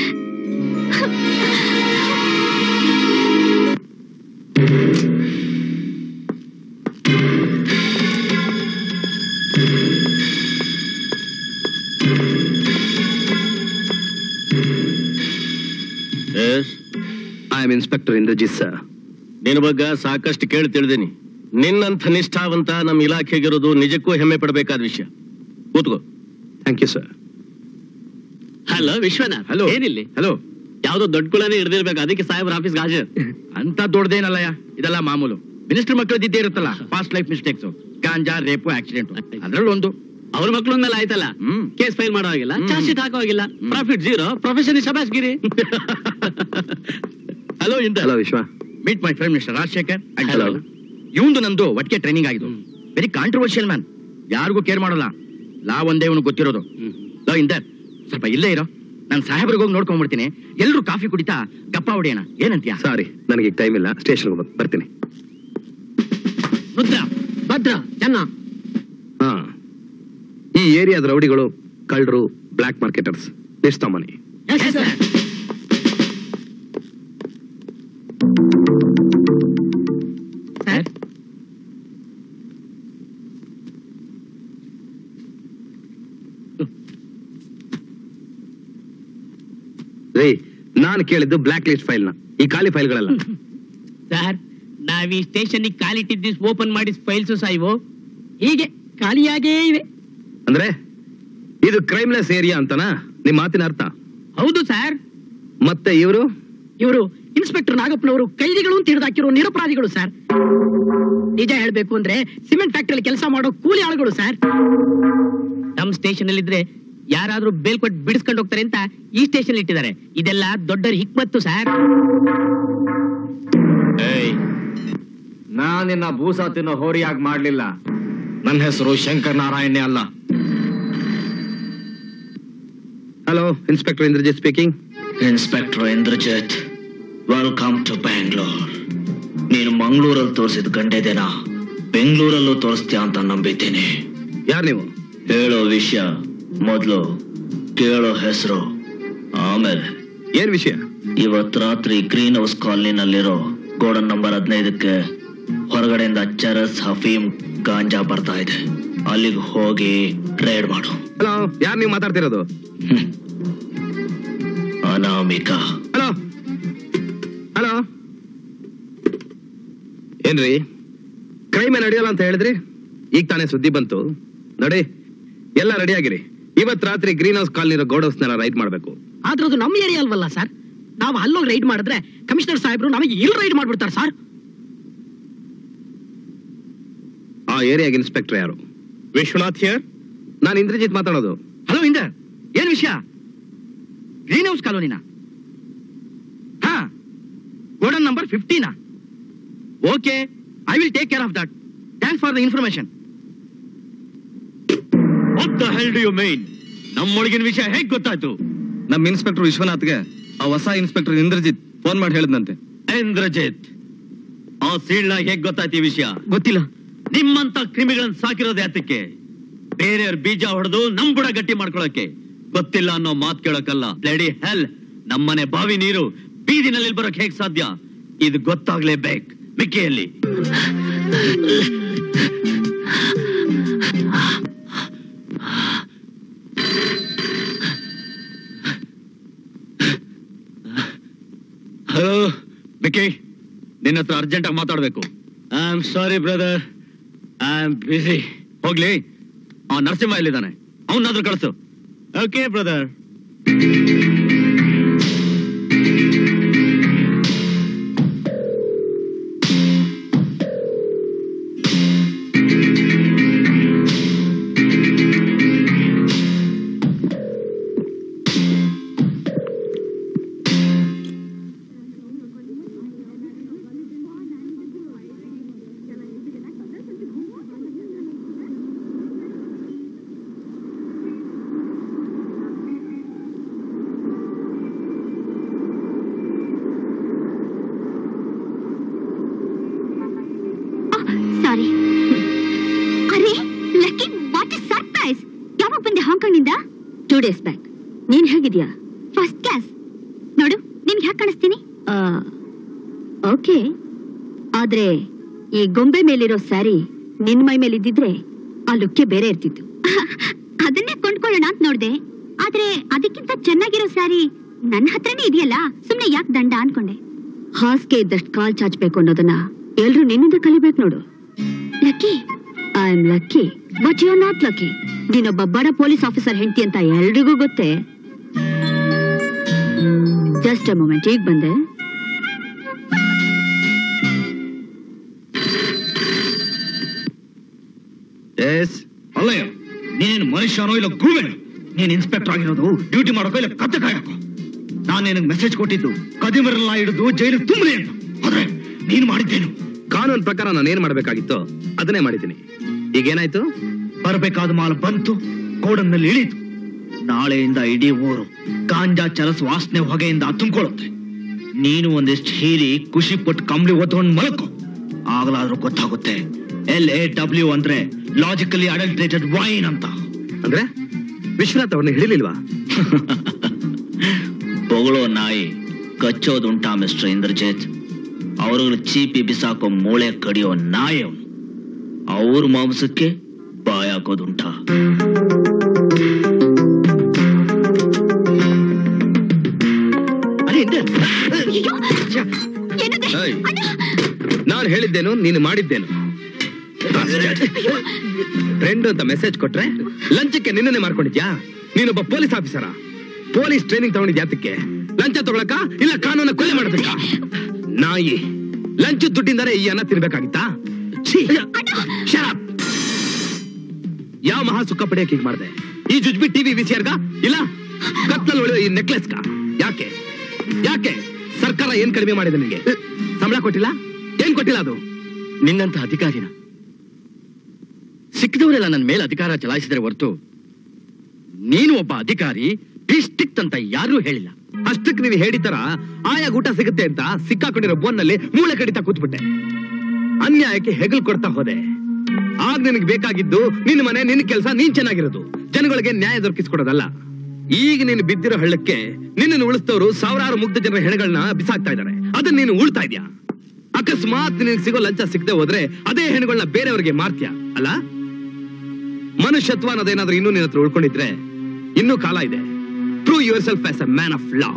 I am inspector Indrajit sir ನಿನ್ನ ಬಗ್ಗೆ ಸಾಕಷ್ಟು ಕೇಳಿ ತಿಳಿದೀನಿ ನಿನ್ನಂಥ ನಿಷ್ಠಾವಂತ ನಮ್ಮ ಇಲಾಖೆಗಿರೋದು ನಿಜಕ್ಕೂ ಹೆಮ್ಮೆ ಪಡಬೇಕಾದ ವಿಷಯ ಕೂತ್ಕೋ thank you sir hello Vishwanath hello ಏನಿಲ್ಲಿ ಹಲೋ ಯಾವ್ದೋ ದೊಡ್ಡ ಕುಳನೇ ಹಿಡ್ದಿರ್ಬೇಕು ಅದಕ್ಕೆ ಸಾಹೇಬ್ರ ಆಫೀಸ್ಗೆ ಹಾಜರ್ ಅಂತ ದೊಡ್ಡದೇನಲ್ಲಯ್ಯ ಇದೆಲ್ಲ ಮಾಮೂಲು ಮಿನಿಸ್ಟರ್ ಮಕ್ಕಳದ್ದು ಇದ್ದೇ ಇರುತ್ತಲ್ಲ fast life mistakes ganja rape accident ಅದ್ರಲ್ಲಿ ಒಂದು ಅವ್ರ ಮಕ್ಳು ಮೇಲೆ ಆಯ್ತಲ್ಲ ಹ್ಮ್. ಕೇಸ್ ಫೈಲ್ ಮಾಡೋ ಹಾಗಿಲ್ಲ ಹ್ಮ್. ಚಾರ್ಜ್ ಶೀಟ್ ಹಾಕೋ ಹಾಗಿಲ್ಲ ಪ್ರಾಫಿಟ್ ಜೀರೋ ಪ್ರೊಫೆಷನ್ ಶಬಾಸ್ಗಿರಿ ಹಲೋ ಇಂದ hello Vishwa meet my friend mister Rajashekar Hello. ಇವಂದು ನಂದು ಒಟ್ಟಿಗೆ ಟ್ರೈನಿಂಗ್ ಆಗಿದ್ದು ವೆರಿ ಕಾಂಟ್ರವರ್ಷಿಯಲ್ ಮ್ಯಾನ್ ಯಾರಿಗೂ ಕೇರ್ ಮಾಡಲ್ಲ ಲಾ ಒಂದೇ ಇವನು ಗೊತ್ತಿರೋದು ಲೋ ಇಂದರ್ ಸ್ವಲ್ಪ ಇಲ್ಲೇ ಇರೋ ನಾನು ಸಾಹೇಬ್ರಿಗೆ ಹೋಗಿ ನೋಡ್ಕೊಂಡ್ಬಿಡ್ತೀನಿ ಎಲ್ರು ಕಾಫಿ ಕುಡಿತಾ ಗಪ್ಪ ಹೊಡಿಯೋಣ ಏನಂತೀಯ ಸಾರಿ ನನಗೆ ಈಗ ಟೈಮ್ ಇಲ್ಲ ಸ್ಟೇಷನ್ ಬರ್ತೀನಿ ರುದ್ರ ಭದ್ರ ಚೆನ್ನ ಹಾ ಈ ಏರಿಯಾದ ರೌಡಿಗಳು ಕಳ್ಳರು ಬ್ಲಾಕ್ ಮಾರ್ಕೆಟರ್ಸ್ ಎಷ್ಟು ಮನಿ ರೀ ನಾನು ಕೇಳಿದ್ದು ಬ್ಲಾಕ್ ಲಿಸ್ಟ್ ಫೈಲ್ನ ಈ ಖಾಲಿ ಫೈಲ್ಗಳಲ್ಲ ಸರ್ ನಾವ್ ಈ ಸ್ಟೇಷನ್ ಕಾಲಿಟ್ಟಿದ್ದು ಓಪನ್ ಮಾಡಿ ಫೈಲ್ಸ್ ಸಾಯಿವು ಹೀಗೆ ಖಾಲಿಯಾಗೇ ಇವೆ ಅಂದ್ರೆ ಇದು ಕ್ರೈಮ್ಲೆಸ್ ಏರಿಯಾ ಅಂತನಾ ನಿಮ್ ಮಾತಿನ ಅರ್ಥ ಹೌದು ಸರ್ ಮತ್ತೆ ಇವರು ಇವರು ಇನ್ಸ್ಪೆಕ್ಟರ್ ನಾಗಪ್ಪನವರು ಕೈದಿಗಳು ಅಂತ ಹಿಡಿದಾಕಿರೋ ನಿರಪರಾಧಿಗಳು ಸರ್ ನಿಜ ಹೇಳ್ಬೇಕು ಅಂದ್ರೆ ಸಿಮೆಂಟ್ ಫ್ಯಾಕ್ಟರಿ ಕೆಲಸ ಮಾಡೋ ಕೂಲಿ ಆಳುಗಳು ಸರ್ ನಮ್ ಸ್ಟೇಷನ್ ಅಲ್ಲಿ ಇದ್ರೆ ಯಾರಾದ್ರೂ ಬೇಲ್ ಕೊಟ್ಟು ಬಿಡಿಸ್ಕೊಂಡು ಹೋಗ್ತಾರೆ ಅಂತ ಈ ಸ್ಟೇಷನ್ ಇಟ್ಟಿದ್ದಾರೆ ಇದೆಲ್ಲ ದೊಡ್ಡ ಹಿಕ್ಮತ್ತು ಸರ್ ಏಯ್ ನಾನ್ ನಿನ್ನ ಭೂಸ ತಿನ್ನೋ ಹೋರಿಯಾಗಿ ಮಾಡ್ಲಿಲ್ಲ ನನ್ನ ಹೆಸರು ಶಂಕರ್ ನಾರಾಯಣೆ ಅಲ್ಲ hello inspector Indrajit speaking inspector Indrajit welcome to Bangalore ನೀನು ಮಂಗಳೂರಲ್ಲಿ ತೋರಿಸಿದ ಗಂಡೆದೇನ ಬೆಂಗಳೂರಲ್ಲೂ ತೋರಿಸ್ತೀಯ ಅಂತ ನಂಬಿದ್ದೀನಿ ಯಾರು ನೀವು ಹೇಳೋ ವಿಷಯ ಮೊದಲು ಕೇಳೋ ಹೆಸರು ಆಮೇಲೆ ಏನ್ ವಿಷಯ ಇವತ್ ರಾತ್ರಿ ಗ್ರೀನ್ ಹೌಸ್ ಕಾಲನಿನಲ್ಲಿರೋ ಗೋಡನ್ ನಂಬರ್ ಹದಿನೈದಕ್ಕೆ ಹೊರಗಡೆಯಿಂದ ಚರಸ್ ಹಫೀಮ್ ಗಾಂಜಾ ಬರ್ತಾ ಇದೆ ಅಲ್ಲಿಗೆ ಹೋಗಿ ರೇಡ್ ಮಾಡು ಹಲೋ ಯಾರು ನೀವು ಮಾತಾಡ್ತಿರೋದು ಹ್ಮ್. ಅನಾಮಿಕಾ ಹಲೋ ಹಲೋ ಏನ್ರಿ ಕ್ರೈಮ್ ನಡೆಯಲ್ಲ ಅಂತ ಹೇಳಿದ್ರಿ ಈಗ ತಾನೇ ಸುದ್ದಿ ಬಂತು ನೋಡಿ ಎಲ್ಲ ರೆಡಿ ಆಗಿರಿ ಇವತ್ ರಾತ್ರಿ ಗ್ರೀನ್ ಹೌಸ್ ಕಾಲನಿರೋ ಗೋಡ್ ಹೌಸ್ನೆಲ್ಲ ರೈಡ್ ಮಾಡ್ಬೇಕು ಆದ್ರೆ ಅದು ನಮ್ಮ ಏರಿಯಾ ಅಲ್ವಲ್ಲ ಸರ್ ನಾವು ಅಲ್ಲೋಗಿ ರೈಡ್ ಮಾಡಿದ್ರೆ ಕಮಿಷನರ್ ಸಾಹೇಬ್ರು ನಮಗೆ ಇಲ್ಲಿ ರೈಡ್ ಮಾಡ್ಬಿಡ್ತಾರೆ ಸರ್ ಆ ಏರಿಯಾಗ ಇನ್ಸ್ಪೆಕ್ಟರ್ ಯಾರು ವಿಶ್ವನಾಥ್ ಹಿಯರ್ ನಾನು ಇಂದ್ರಜಿತ್ ಮಾತಾಡೋದು ಹಲೋ ಇಂದರ್ ಏನ್ ವಿಷಯ ಗ್ರೀನ್ ಹೌಸ್ ಕಾಲೋನಿನ ಹಾ ಗೋಡನ್ ನಂಬರ್ ಫಿಫ್ಟೀನಾ okay I will take care of that thanks for the information what the hell do you mean ನಮ್ಮೊಳಗಿನ ವಿಷಯ ಹೇಗ್ ಗೊತ್ತಾಯ್ತು ನಮ್ಮ ಇನ್ಸ್ಪೆಕ್ಟರ್ ವಿಶ್ವನಾಥ್ಗೆ ಆ ಹೊಸ ಇನ್ಸ್ಪೆಕ್ಟರ್ ಇಂದ್ರಜಿತ್ ಫೋನ್ ಮಾಡಿ ಹೇಳಿದ್ನಂತೆ ಇಂದ್ರಜಿತ್ ಆ ಸೀಳ್ನ ಹೇಗ್ ಗೊತ್ತಾಯ್ತು ಈ ವಿಷಯ ಗೊತ್ತಿಲ್ಲ ನಿಮ್ಮಂತ ಕ್ರಿಮಿಗಳನ್ನ ಸಾಕಿರೋದು ಯಾತಕ್ಕೆ ಬೇರೆಯವ್ರ ಬೀಜ ಹೊಡೆದು ನಮ್ ಬುಡ ಗಟ್ಟಿ ಮಾಡ್ಕೊಳಕ್ಕೆ ಗೊತ್ತಿಲ್ಲ ಅನ್ನೋ ಮಾತ್ ಕೇಳಕ್ಕಲ್ಲ ಲೇಡಿ ಹೆಲ್ ನಮ್ಮನೆ ಬಾವಿ ನೀರು ಬೀದಿನಲ್ಲಿ ಬರೋಕ್ ಹೇಗ್ ಸಾಧ್ಯ ಇದು ಗೊತ್ತಾಗ್ಲೇಬೇಕು ಮಿಕ್ಕಿಯಲ್ಲಿ ಹಲೋ ಮಿಕ್ಕಿ ನಿನ್ನ ಹತ್ರ ಅರ್ಜೆಂಟ್ ಆಗಿ ಮಾತಾಡ್ಬೇಕು I am sorry brother I am busy ಹೋಗ್ಲಿ ಆ ನರಸಿಂಹ ಎಲ್ಲಿದ್ದಾನೆ ಅವನಾದ್ರೂ ಕಳಿಸು ಓಕೆ ಬ್ರದರ್ ಸಾರಿ ಅರೆ ಲಕ್ಕಿ ವಾಟ್ ಇಸ್ ಸರ್ಪ್ರೈಸ್ ಯಾವಾಗ ಬಂದೆ ಹಾಂಗ್ಕಾಂಗ್ ನಿಂದ ಟೂ ಡೇಸ್ ಬ್ಯಾಕ್ ನೀನ್ ಹೇಗಿದ್ಯಾ ಫಸ್ಟ್ ಕ್ಲಾಸ್ ನೋಡು ನಿನ್ಗೆ ಹ್ಯಾಕ್ ಕಾಣಿಸ್ತೀನಿ ಓಕೆ ಆದ್ರೆ ಈ ಗೊಂಬೆ ಮೇಲಿರೋ ಸ್ಯಾರಿ ನಿನ್ ಮೈ ಮೇಲೆ ಇದ್ದಿದ್ರೆ ಆ ಲುಕ್ಕೆ ಬೇರೆ ಇರ್ತಿತ್ತು ಅದನ್ನೇ ಕೊಂಡ್ಕೊಳ್ಳೋಣ ಅಂತ ನೋಡ್ದೆ ಆದ್ರೆ ಅದಕ್ಕಿಂತ ಚೆನ್ನಾಗಿರೋ ಸ್ಯಾರಿ ನನ್ನ ಹತ್ರನೇ ಇದೆಯಲ್ಲ ಸುಮ್ನೆ ಯಾಕೆ ದಂಡ ಅನ್ಕೊಂಡೆ ಹಾಸ್ಗೆ ಇದ್ದಷ್ಟು ಕಾಲ್ ಚಾಚ್ಬೇಕು ಅನ್ನೋದನ್ನ ಎಲ್ರು ನಿನ್ನಿಂದ ಕಲಿಬೇಕು ನೋಡು lucky I am lucky but you are not lucky ನೀನೊಬ್ಬ ಬಡ ಪೊಲೀಸ್ ಆಫೀಸರ್ ಹೆಂಡತಿ ಅಂತ ಎಲ್ರಿಗೂ ಗೊತ್ತೇ ಜಸ್ಟ್ ಅ ಮೊಮೆಂಟ್ ಈಗ ಬಂದೆ ಎಸ್ ಅಲ್ಲಯ್ಯ ನೀನೇನು ಮನುಷ್ಯನೋ ಇಲ್ಲ ಗೂಬೆನೋ ನೀನ್ ಇನ್ಸ್ಪೆಕ್ಟರ್ ಆಗಿರೋದು ಡ್ಯೂಟಿ ಮಾಡೋಕೋ ಇಲ್ಲ ಕತ್ತೆ ಕಾಯಕೋ ನಾನು ನಿನಗೆ ಮೆಸೇಜ್ ಕೊಟ್ಟಿದ್ದು ಕದಿಮರೆಲ್ಲ ಹಿಡಿದು ಜೈಲಿಗೆ ತುಂಬಲಿ ಅಂತ ಆದ್ರೆ ನೀನ್ ಮಾಡಿದ್ದೇನು ಕಾನೂನು ಪ್ರಕಾರ ನಾನು ಏನ್ ಮಾಡ್ಬೇಕಾಗಿತ್ತು ಅದನ್ನೇ ಮಾಡಿದ್ದೀನಿ ಈಗೇನಾಯ್ತು ಬರಬೇಕಾದ ಮಾಲ್ ಬಂತು ಗೋಡನ್ನಲ್ಲಿ ಇಳಿತು ನಾಳೆಯಿಂದ ಇಡೀ ಊರು ಗಾಂಜಾ ಚರಸ್ ವಾಸನೆ ಹೊಗೆಯಿಂದ ತುಂಬಿಕೊಳ್ಳುತ್ತೆ ನೀನು ಒಂದಿಷ್ಟು ಹೀರಿ ಖುಷಿ ಪಟ್ಟು ಕಂಬಳಿ ಒತ್ಕೊಂಡು ಮಲಕೋ ಆಗ್ಲಾದ್ರೂ ಗೊತ್ತಾಗುತ್ತೆ ಎಲ್ ಎ ಡಬ್ಲ್ಯೂ ಅಂದ್ರೆ ಲಾಜಿಕಲಿ ಅಡಲ್ಟ್ರೇಟೆಡ್ ವೈನ್ ಅಂತ ಅಂದ್ರೆ ವಿಶ್ವನಾಥ್ ಅವ್ರನ್ನ ಹಿಡಿಲಿಲ್ವಾ ಬೊಗಳೋ ನಾಯಿ ಕಚ್ಚೋದುಂಟಾ ಮಿಸ್ಟರ್ ಇಂದ್ರಜಿತ್ ಅವ್ರುಗಳು ಚೀಪಿ ಬಿಸಾಕೋ ಮೂಳೆ ಕಡಿಯೋ ನಾಯಿ ಅವನು ಅವ್ರ ಮಾಂಸಕ್ಕೆ ಬಾಯ್ ಹಾಕೋದುಂಟಾ ಅಯ್ಯೋ! ಏನದೆ? ಏಯ್. ಅಣ್ಣ! ನಾನು ಹೇಳಿದ್ದೇನು ನೀನು ಮಾಡಿದ್ದೇನು ಫ್ರೆಂಡ್ ಅಂತ ಮೆಸೇಜ್ ಕೊಟ್ರೆ ಲಂಚಕ್ಕೆ ನಿನ್ನನ್ನೇ ಮಾಡ್ಕೊಂಡಿದ್ಯಾ ನೀನೊಬ್ಬ ಪೊಲೀಸ್ ಆಫೀಸರ ಪೊಲೀಸ್ ಟ್ರೈನಿಂಗ್ ತಗೊಂಡಿದ್ಯಾ ಯಾತಕ್ಕೆ ಲಂಚ ತಗೊಳಕ ಇಲ್ಲ ಕಾನೂನ ಕೊಲೆ ಮಾಡೋದಕ್ಕ ನಾಯಿ ಲಂಚ ದುಡ್ಡಿಂದಾನೆ ಈ ಅನ್ನ ತಿನ್ಬೇಕಾಗಿತ್ತಾ ಛೀ! Shut up! ಯಾವ ಮಹಾ ಸುಖ ಪಡೆಯಕ್ಕೆ ಹೀಗ್ ಮಾಡಿದೆ ಈ ಜುಜ್ಬಿ ಟಿವಿ ವಿಸಿಆರ್ಗ ಇಲ್ಲ ಕತ್ಲಲ್ಲಿ ಉಳಿಯೋ ಈ ನೆಕ್ಲೆಸ್ಗ ಯಾಕೆ ಯಾಕೆ ಸರ್ಕಾರ ಏನ್ ಕಡಿಮೆ ಮಾಡಿದೆ ನಿನಗೆ ಸಂಬಳ ಕೊಟ್ಟಿಲ್ಲ ಏನ್ ಕೊಟ್ಟಿಲ್ಲ ಅದು ನಿನ್ನಂತ ಅಧಿಕಾರಿನ ಸಿಕ್ಕಿದವರೆಲ್ಲ ನನ್ನ ಮೇಲೆ ಅಧಿಕಾರ ಚಲಾಯಿಸಿದರೆ ಹೊರತು ನೀನು ಒಬ್ಬ ಅಧಿಕಾರಿ ಡಿಸ್ಟ್ರಿಕ್ಟ್ ಅಂತ ಯಾರೂ ಹೇಳಿಲ್ಲ ಅಷ್ಟಕ್ಕೆ ನೀನು ಹೇಳಿತರ ಆಯಾ ಊಟ ಸಿಗುತ್ತೆ ಅಂತ ಸಿಕ್ಕಾಕೊಂಡಿರೋ ಬೋನ್ನಲ್ಲಿ ಮೂಳೆ ಕಡಿತಾ ಕೂತ್ಬಿಟ್ಟೆ ಅನ್ಯಾಯಕ್ಕೆ ಹೆಗಲ್ ಕೊಡ್ತಾ ಹೋದೆ ಆಗ ನಿನಗೆ ಬೇಕಾಗಿದ್ದು ನಿನ್ನ ಮನೆ ನಿನ್ನ ಕೆಲಸ ನೀನ್ ಚೆನ್ನಾಗಿರೋದು ಜನಗಳಿಗೆ ನ್ಯಾಯ ದೊರಕಿಸ್ಕೊಡೋದಲ್ಲ ಈಗ ನೀನು ಬಿದ್ದಿರೋ ಹಳ್ಳಕ್ಕೆ ನಿನ್ನನ್ನು ಉಳಿಸ್ತವ್ರು ಸಾವಿರಾರು ಮುಗ್ಧ ಜನರ ಹೆಣಗಳನ್ನ ಬಿಸಾಕ್ತಾ ಇದ್ದಾರೆ ಅದನ್ನ ನೀನು ಉಳ್ತಾ ಇದ್ಯಾ ಅಕಸ್ಮಾತ್ ನಿನಗೆ ಸಿಗೋ ಲಂಚ ಸಿಗದೆ ಹೋದ್ರೆ ಅದೇ ಹೆಣಗಳನ್ನ ಬೇರೆಯವರಿಗೆ ಮಾರ್ತ್ಯ ಅಲ್ಲ ಮನುಷ್ಯತ್ವ ಅನ್ನೋದೇನಾದ್ರೂ ಇನ್ನೂ ನಿನ್ನ ಹತ್ರ ಉಳ್ಕೊಂಡಿದ್ರೆ ಇನ್ನೂ ಕಾಲ ಇದೆ prove yourself as a man of law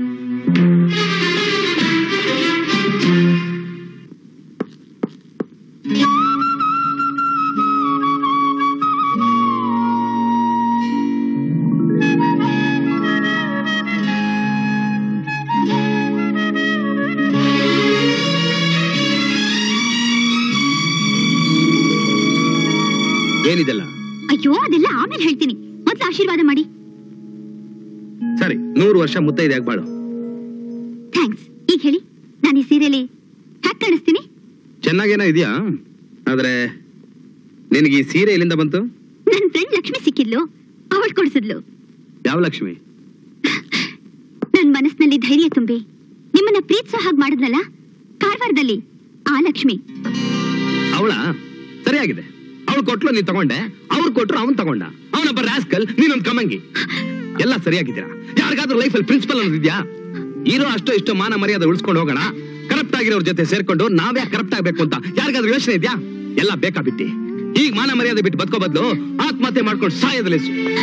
ಏನಿದೆಲ್ಲ ಅಯ್ಯೋ ಅದೆಲ್ಲ ಆಮೇಲೆ ಹೇಳ್ತೀನಿ ಮೊದ್ಲು ಆಶೀರ್ವಾದ ಮಾಡಿ ಸರಿ ನೂರು ವರ್ಷ ಮುತ್ತೈದೆ ಬಾಳು ಥ್ಯಾಂಕ್ಸ್ ಈಗ ಹೇಳಿ ನಾನು ಈ ಸೀರೆಲಿ ಹ್ಯಾಕ್ ಕಾಣಿಸ್ತೀನಿ ಚೆನ್ನಾಗೇನೋ ಇದೆಯಾ ಆದ್ರೆ ನಿನಗೆ ಈ ಸೀರೆ ಎಲ್ಲಿಂದ ಬಂತು ನನ್ನ ಫ್ರೆಂಡ್ ಲಕ್ಷ್ಮಿ ಸಿಕ್ಕಿದ್ಲು ಅವಳು ಕೊಡ್ಸಿದ್ಲು ಯಾವ ಲಕ್ಷ್ಮಿ ನನ್ ಮನಸ್ಸಿನಲ್ಲಿ ಧೈರ್ಯ ತುಂಬಿ ನಿಮ್ಮನ್ನ ಪ್ರೀತಿಸೋ ಹಾಗೆ ಮಾಡಿದ್ನಲ್ಲ ಕಾರವಾರದಲ್ಲಿ ಆ ಲಕ್ಷ್ಮಿ ಅವಳ ಸರಿಯಾಗಿದೆ ಅವಳು ಕೊಟ್ಲು ನೀನ್ ತಗೊಂಡೆ ಅವ್ರು ಕೊಟ್ರು ಅವನ್ ತಗೊಂಡ ಅವನೊಬ್ಬ ರಾಸ್ಕಲ್ ನೀನೊಂದ್ ಕಮಂಗಿ ಎಲ್ಲ ಸರಿಯಾಗಿದ್ದೀರಾ ಯಾರಿಗಾದ್ರೂ ಲೈಫಲ್ಲಿ ಪ್ರಿನ್ಸಿಪಲ್ ಅನ್ನೋದಿದ್ಯಾ ಇರೋ ಅಷ್ಟೋ ಇಷ್ಟೋ ಮಾನ ಮರ್ಯಾದೆ ಉಳಿಸ್ಕೊಂಡು ಹೋಗೋಣ ಕರಪ್ಟ್ ಆಗಿರೋರ್ ಜೊತೆ ಸೇರ್ಕೊಂಡು ನಾವ್ಯಾ ಕರಪ್ಟ್ ಆಗ್ಬೇಕು ಅಂತ ಯಾರಿಗಾದ್ರೂ ಯೋಚನೆ ಇದೆಯಾ ಎಲ್ಲ ಬೇಕಾ ಬಿಟ್ಟಿ ಈಗ ಮಾನ ಮರ್ಯಾದೆ ಬಿಟ್ಟು ಬದುಕೋ ಬದಲು ಆತ್ಮಹತ್ಯೆ ಮಾಡ್ಕೊಂಡು ಸಾಯೋದಲ್ಲಿ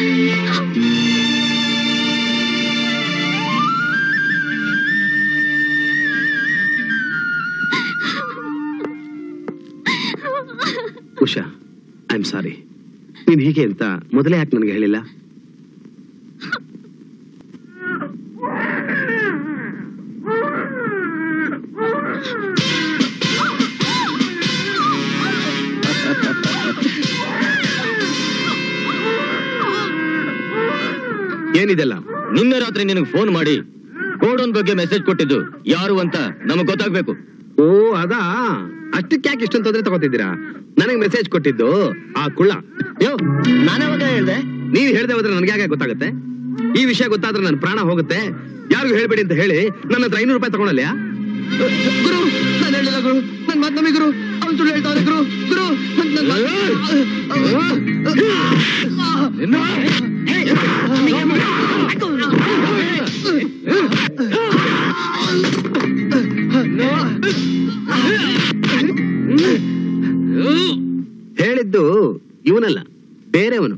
ಉಷಾ ಐ ಆಮ್ ಸಾರಿ ನೀನ್ ಹೀಗೆ ಅಂತ ಮೊದಲೇ ಯಾಕೆ ನನಗೆ ಹೇಳಿಲ್ಲ ಏನಿದೆಲ್ಲ ನಿನ್ನೆ ರಾತ್ರಿ ನಿನಗೆ ಫೋನ್ ಮಾಡಿ ಗೋಡೌನ್ ಬಗ್ಗೆ ಮೆಸೇಜ್ ಕೊಟ್ಟಿದ್ದು ಯಾರು ಅಂತ ನಮಗ್ ಗೊತ್ತಾಗ್ಬೇಕು ಓ ಅದಾ ಅಷ್ಟಕ್ಕೆ ಯಾಕೆ ಇಷ್ಟೊಂದು ತೊಂದರೆ ತಗೋತಿದ್ದೀರಾ ನನಗೆ ಮೆಸೇಜ್ ಕೊಟ್ಟಿದ್ದು ಆ ಕುಳ್ಳ ಯೋ ನಾನಾವಾಗ ಹೇಳ್ದೆ ನೀವ್ ಹೇಳ್ದೆ ಹೋದ್ರೆ ನನಗೆ ಯಾಕೆ ಗೊತ್ತಾಗುತ್ತೆ ಈ ವಿಷಯ ಗೊತ್ತಾದ್ರೆ ನನ್ನ ಪ್ರಾಣ ಹೋಗುತ್ತೆ ಯಾರಿಗೂ ಹೇಳ್ಬೇಡಿ ಅಂತ ಹೇಳಿ ನನ್ನ ಹತ್ರ ಐನೂರು ರೂಪಾಯಿ ತಗೊಳಲ್ಲ ಗುರು ನಾನು ಹೇಳಿಲ್ಲ ಗುರು ನನ್ನ ಮಾತು ನಮಗೆ ಗುರು ಅವ್ನು ಸುಳ್ಳು ಹೇಳ್ತಾನೆ ಗುರು ಗುರು ಹೇಳಿದ್ದು ಇವನಲ್ಲ ಬೇರೆಯವನು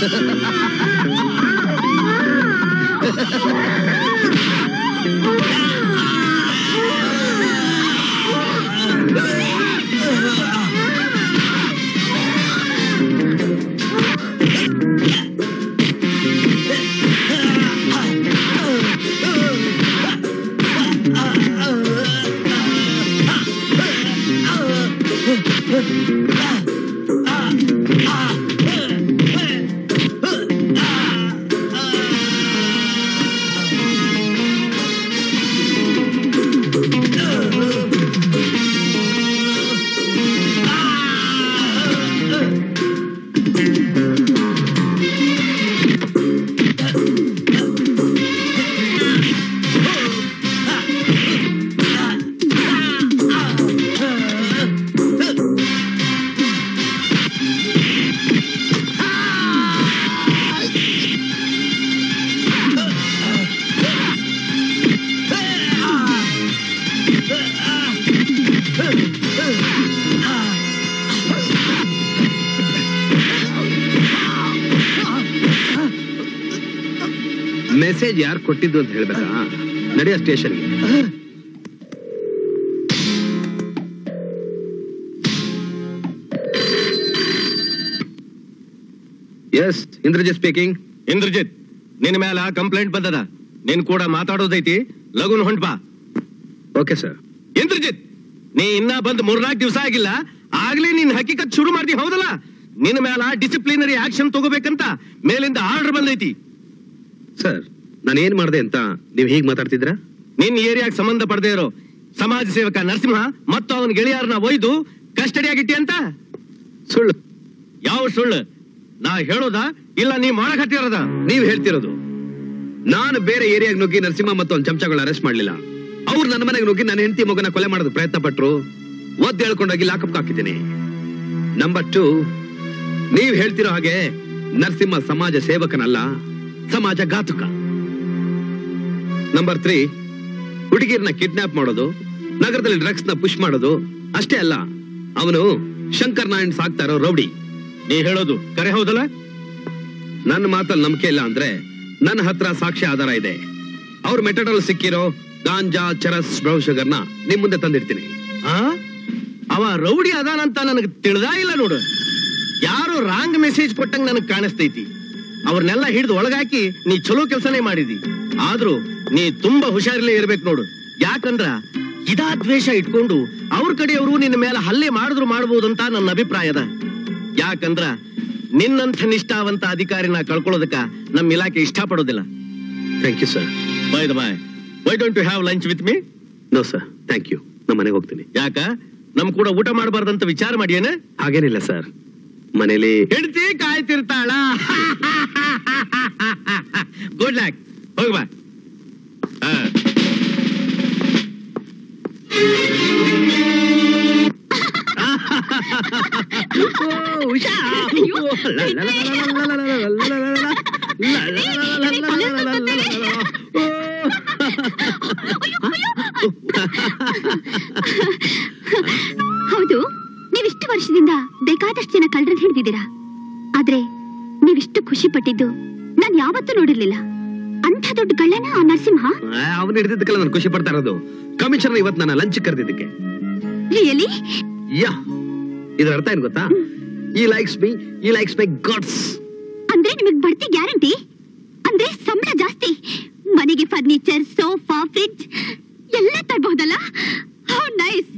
ಮೆಸೇಜ್ ಯಾರು ಕೊಟ್ಟಿದ್ದು ಅಂತ ಹೇಳ್ಬೇಕಾ ನಡೆಯ ಸ್ಟೇಷನ್ಗೆ ಎಸ್ ಇಂದ್ರಜಿತ್ ಸ್ಪೀಕಿಂಗ್ ಇಂದ್ರಜಿತ್ ನಿನ್ ಮೇಲೆ ಕಂಪ್ಲೇಂಟ್ ಬಂದದ ನೀನ್ ಕೂಡ ಮಾತಾಡೋದೈತಿ ಲಗುನ್ ಹೊಂಟ್ ಬಾ ಓಕೆ ಸರ್ ಇಂದ್ರಜಿತ್ ನೀ ಇನ್ನ ಬಂದ್ ಮೂರ್ನಾಲ್ಕು ದಿವಸ ಆಗಿಲ್ಲ ಆಗ್ಲೇ ನೀನ್ ಹಕ್ಕಿಕತ್ ಶುರು ಮಾಡ್ದಿ ಹೌದಲ್ಲ ನಿನ್ ಮೇಲ ಡಿಸಿಪ್ಲಿನರಿ ಆಕ್ಷನ್ ತಗೋಬೇಕಂತ ಮೇಲಿಂದ ಆರ್ಡರ್ ಬಂದೈತಿ ಸರ್ ನಾನು ಏನ್ ಮಾಡಿದೆ ಅಂತ ನೀವು ಹೀಗೆ ಮಾತಾಡ್ತಿದ್ರಾ ನಿನ್ ಏರಿಯಾಗ್ ಸಂಬಂಧ ಪಡದೇ ಇರೋ ಸಮಾಜ ಸೇವಕ ನರಸಿಂಹ ಮತ್ತು ಅವನ ಗೆಳೆಯರನ್ನ ಒಯ್ದು ಕಸ್ಟಡಿಯಾಗಿಟ್ಟಿ ಅಂತ ಸುಳ್ಳು ಯಾವ ಸುಳ್ಳು ನಾ ಹೇಳೋದಾ ಇಲ್ಲ ನೀ ಮಾಡಕ್ ಹತ್ತಿರೋದ ನೀವ್ ಹೇಳ್ತಿರೋದು ನಾನು ಬೇರೆ ಏರಿಯಾಗ ನುಗ್ಗಿ ನರಸಿಂಹ ಮತ್ತು ಅವ್ನ ಚಮಚಗಳ ಅರೆಸ್ಟ್ ಮಾಡ್ಲಿಲ್ಲ ಅವ್ರು ನನ್ನ ಮನೆಗೆ ನುಗ್ಗಿ ನನ್ನ ಹೆಂಡತಿ ಮಗನ ಕೊಲೆ ಮಾಡೋದು ಪ್ರಯತ್ನ ಪಟ್ರು ಒದ್ದು ಹೇಳ್ಕೊಂಡೋಗಿ ಲಾಕಪ್ ಹಾಕಿದ್ದೀನಿ ನಂಬರ್ ಟು ನೀವ್ ಹೇಳ್ತಿರೋ ಹಾಗೆ ನರಸಿಂಹ ಸಮಾಜ ಸೇವಕನಲ್ಲ ಸಮಾಜ ಘಾತುಕ ನಂಬರ್ ತ್ರೀ ಹುಡುಗಿರ್ನ ಕಿಡ್ನಾಪ್ ಮಾಡೋದು ನಗರದಲ್ಲಿ ಡ್ರಗ್ಸ್ ನ ಪುಷ್ ಮಾಡೋದು ಅಷ್ಟೇ ಅಲ್ಲ ಅವನು ಶಂಕರ್ ನಾರಾಯಣ್ ಸಾಕ್ತಾ ಇರೋ ರೌಡಿ ನೀ ಹೇಳೋದು ಕರೆ ಹೌದಲ್ಲ ನನ್ನ ಮಾತಲ್ಲಿ ನಂಬಿಕೆ ಇಲ್ಲ ಅಂದ್ರೆ ನನ್ನ ಹತ್ರ ಸಾಕ್ಷ್ಯ ಆಧಾರ ಇದೆ ಅವ್ರ ಮೆಟಡಲ್ ಸಿಕ್ಕಿರೋ ಗಾಂಜಾ ಚರಸ್ ಬ್ರೌನ್ ಶುಗರ್ನ ನಿಮ್ ಮುಂದೆ ತಂದಿರ್ತೀನಿ ಆ ಅವ ರೌಡಿ ಅದಾನಂತ ನನಗೆ ತಿಳಿದಾ ಇಲ್ಲ ನೋಡು ಯಾರು ರಾಂಗ್ ಮೆಸೇಜ್ ಕೊಟ್ಟಂಗ್ ನನಗ್ ಕಾಣಿಸ್ತೈತಿ ಅವ್ರನ್ನೆಲ್ಲ ಹಿಡಿದು ಒಳಗಾಕಿ ನೀ ಚಲೋ ಕೆಲಸನೇ ಮಾಡಿದಿ ಆದ್ರೂ ನೀ ತುಂಬಾ ಹುಷಾರಿಲ್ಲೇ ಇರ್ಬೇಕು ನೋಡು ಯಾಕಂದ್ರ ಇದಾ ದ್ವೇಷ ಇಟ್ಕೊಂಡು ಅವ್ರ ಕಡೆಯವರು ನಿನ್ನ ಮೇಲೆ ಹಲ್ಲೆ ಮಾಡಿದ್ರು ಮಾಡ್ಬೋದಂತ ನನ್ನ ಅಭಿಪ್ರಾಯದ ಯಾಕಂದ್ರ ನಿನ್ನಂಥ ನಿಷ್ಠಾವಂತ ಅಧಿಕಾರಿನ ಕಳ್ಕೊಳ್ಳೋದಕ್ಕ ನಮ್ಮ ಇಲಾಖೆ ಇಷ್ಟಪಡೋದಿಲ್ಲ thank you sir by the by why don't you have lunch with me no sir thank you ನಮ್ಮ ಮನೆಗೆ ಹೋಗ್ತೀನಿ ಯಾಕ ನಮ್ ಕೂಡ ಊಟ ಮಾಡಬಾರ್ದಂತ ವಿಚಾರ ಮಾಡಿಯೇನ ಹಾಗೇನಿಲ್ಲ ಸರ್ ಮನೇಲಿ ಹೆಂಡತಿ ಕಾಯ್ತಿರ್ತಾಳ ಗುಡ್ ಲಕ್ ಹೋಗ್ ಬಾ ಆ. ಹೌದು ನೀವಿಷ್ಟು ವರ್ಷದಿಂದ ಬೇಕಾದಷ್ಟು ಜನ ಕಳ್ಳರನ್ನ ಹಿಡಿದಿದ್ದೀರಾ ಆದ್ರೆ ನೀವಿಷ್ಟು ಖುಷಿ ಪಟ್ಟಿದ್ದು ನಾನ್ ಯಾವತ್ತೂ ನೋಡಿರ್ಲಿಲ್ಲ ಅಂಥ ದೊಡ್ಡ ಕಳ್ಳನ ಆ ನರಸಿಂಹ ಅವನು ಹಿಡಿದಿದ್ದಕ್ಕೆಲ್ಲ ನಾನು ಖುಷಿ ಪಡ್ತಾ ಇರೋದು ಕಮಿಷನರ್ ಇವತ್ತು ನನ್ನ ಲಂಚ್ ಕರೆದಿದ್ದಕ್ಕೆ ರಿಯಲಿ ಯಾ ಇದ್ರ ಅರ್ಥ ಏನ್ ಗೊತ್ತಾ he likes me he likes my guts ಅಂದ್ರೆ ನಿಮಗ್ ಬಡ್ತಿ ಗ್ಯಾರಂಟಿ ಅಂದ್ರೆ ಸಂಬಳ ಜಾಸ್ತಿ ಮನೆಗೆ ಫರ್ನಿಚರ್ ಸೋಫಾ ಫ್ರಿಡ್ಜ್ ಎಲ್ಲ ತರಬಹುದಲ್ಲ ಹೌ ನೈಸ್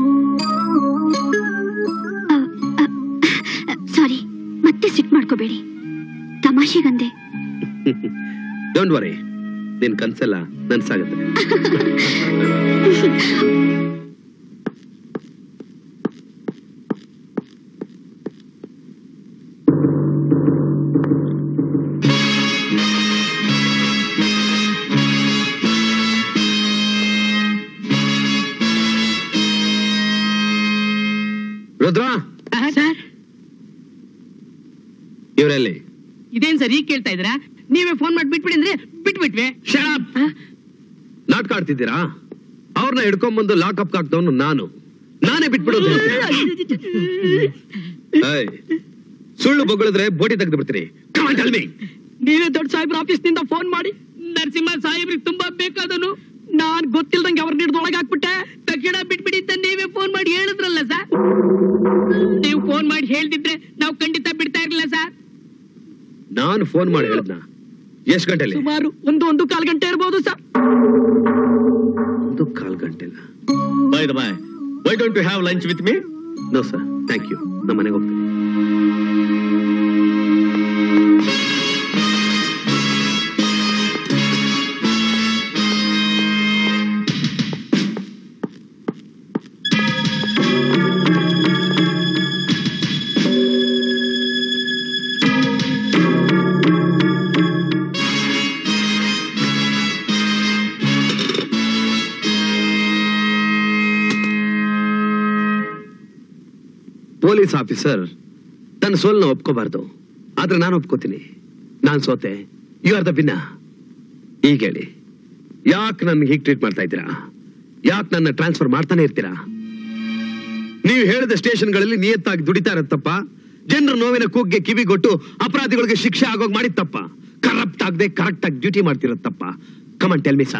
ಸಾರಿ ಮತ್ತೆ ಸಿಟ್ ಮಾಡ್ಕೋಬೇಡಿ ತಮಾಷೆಗಂದೆ ಡೋಂಟ್ ವರಿ ನಿನ್ ಕನ್ಸೆಲ್ಲ ನನ್ಸಾಗುತ್ತೆ ರುದ್ರ ಸರ್ ಇವರಲ್ಲಿ ಇದೇನ್ ಸರ್ ಈಗ ಕೇಳ್ತಾ ಇದ್ದೀರಾ ನೀವೇ ಫೋನ್ ಮಾಡಿ ಬಿಟ್ಬಿಡಿ ಅಂದ್ರೆ ಬಿಟ್ಬಿಟ್ವಿ ನಾಟಕ ಆಡ್ತಿದ್ದೀರಾ ಅವ್ರನ್ನ ಹಿಡ್ಕೊಂಡ್ಬಂದು ಲಾಕಪ್ ಹಾಕ್ದವನು ನಾನು ನಾನೇ ಬಿಟ್ಬಿಡೋದು ಅಂತೀರಾ? ಏಯ್, ಸುಳ್ಳು ಬೊಗಳಿದ್ರೆ ಬೋಟಿ ತೆಗೆದು ಬಿಡ್ತೀನಿ ನೀವೇ ದೊಡ್ಡ ಸಾಹೇಬ್ರ ಆಫೀಸ್ ನಿಂದ ಫೋನ್ ಮಾಡಿ ನರಸಿಂಹ ಸಾಹೇಬ್ರಿಗೆ ತುಂಬಾ ಬೇಕಾದನು ನಾನ್ ಗೊತ್ತಿಲ್ದಂಗೆ ಅವ್ರ ಹಿಡಿದು ಒಳಗೆ ಹಾಕ್ಬಿಟ್ಟೆ ತಕ್ಷಣ ಬಿಟ್ಬಿಡಿ ಅಂತ ನೀವೇ ಫೋನ್ ಮಾಡಿ ಹೇಳಿದ್ರಲ್ಲ ಸರ್ ನೀವು ಫೋನ್ ಮಾಡಿ ಹೇಳ್ದಿದ್ರೆ ನಾವು ಖಂಡಿತ ಬಿಡ್ತಾ ಇರ್ಲಿಲ್ಲ ಸರ್ ನಾನು ಫೋನ್ ಮಾಡಿ ಹೇಳ್ದ್ನ ಎಷ್ಟು ಗಂಟೆಲಿ ಸುಮಾರು ಒಂದು ಒಂದು ಕಾಲ್ ಗಂಟೆ ಇರ್ಬೋದು ಸರ್ ಒಂದು ಕಾಲ್ ಗಂಟೆಲ್ಲ by the by why don't you have lunch with me no sir thank you ನಮ್ಮ ಮನೆಗೆ ಹೋಗ್ತೀನಿ ಪೊಲೀಸ್ ಆಫೀಸರ್ ತನ್ನ ಸೋಲ್ನ ಒಪ್ಕೋಬಾರ್ದು ಆದ್ರೆ ನಾನು ಒಪ್ಕೋತೀನಿ ನಾನು ಸೋತೆ ಯು ಆರ್ ದ ಭಿನ್ನ ಈಗ ಹೇಳಿ ಯಾಕೆ ನನ್ಗೆ ಹೀಗೆ ಟ್ರೀಟ್ ಮಾಡ್ತಾ ಇದ್ದೀರಾ ಯಾಕೆ ನನ್ನ ಟ್ರಾನ್ಸ್ಫರ್ ಮಾಡ್ತಾನೆ ಇರ್ತೀರಾ ನೀವು ಹೇಳಿದ ಸ್ಟೇಷನ್ಗಳಲ್ಲಿ ನಿಯತ್ತಾಗಿ ದುಡಿತಾ ಇರತ್ತಪ್ಪ ಜನರ ನೋವಿನ ಕೂಗ್ಗೆ ಕಿವಿಗೊಟ್ಟು ಅಪರಾಧಿಗಳಿಗೆ ಶಿಕ್ಷೆ ಆಗೋಗ್ ಮಾಡಿತ್ತಪ್ಪ ಕರಪ್ಟ್ ಆಗದೆ ಕರೆಕ್ಟ್ ಆಗಿ ಡ್ಯೂಟಿ ಮಾಡ್ತಿರತ್ತಪ್ಪ ಕಮನ್ ಟೆಲ್ ಮಿ ಸಾ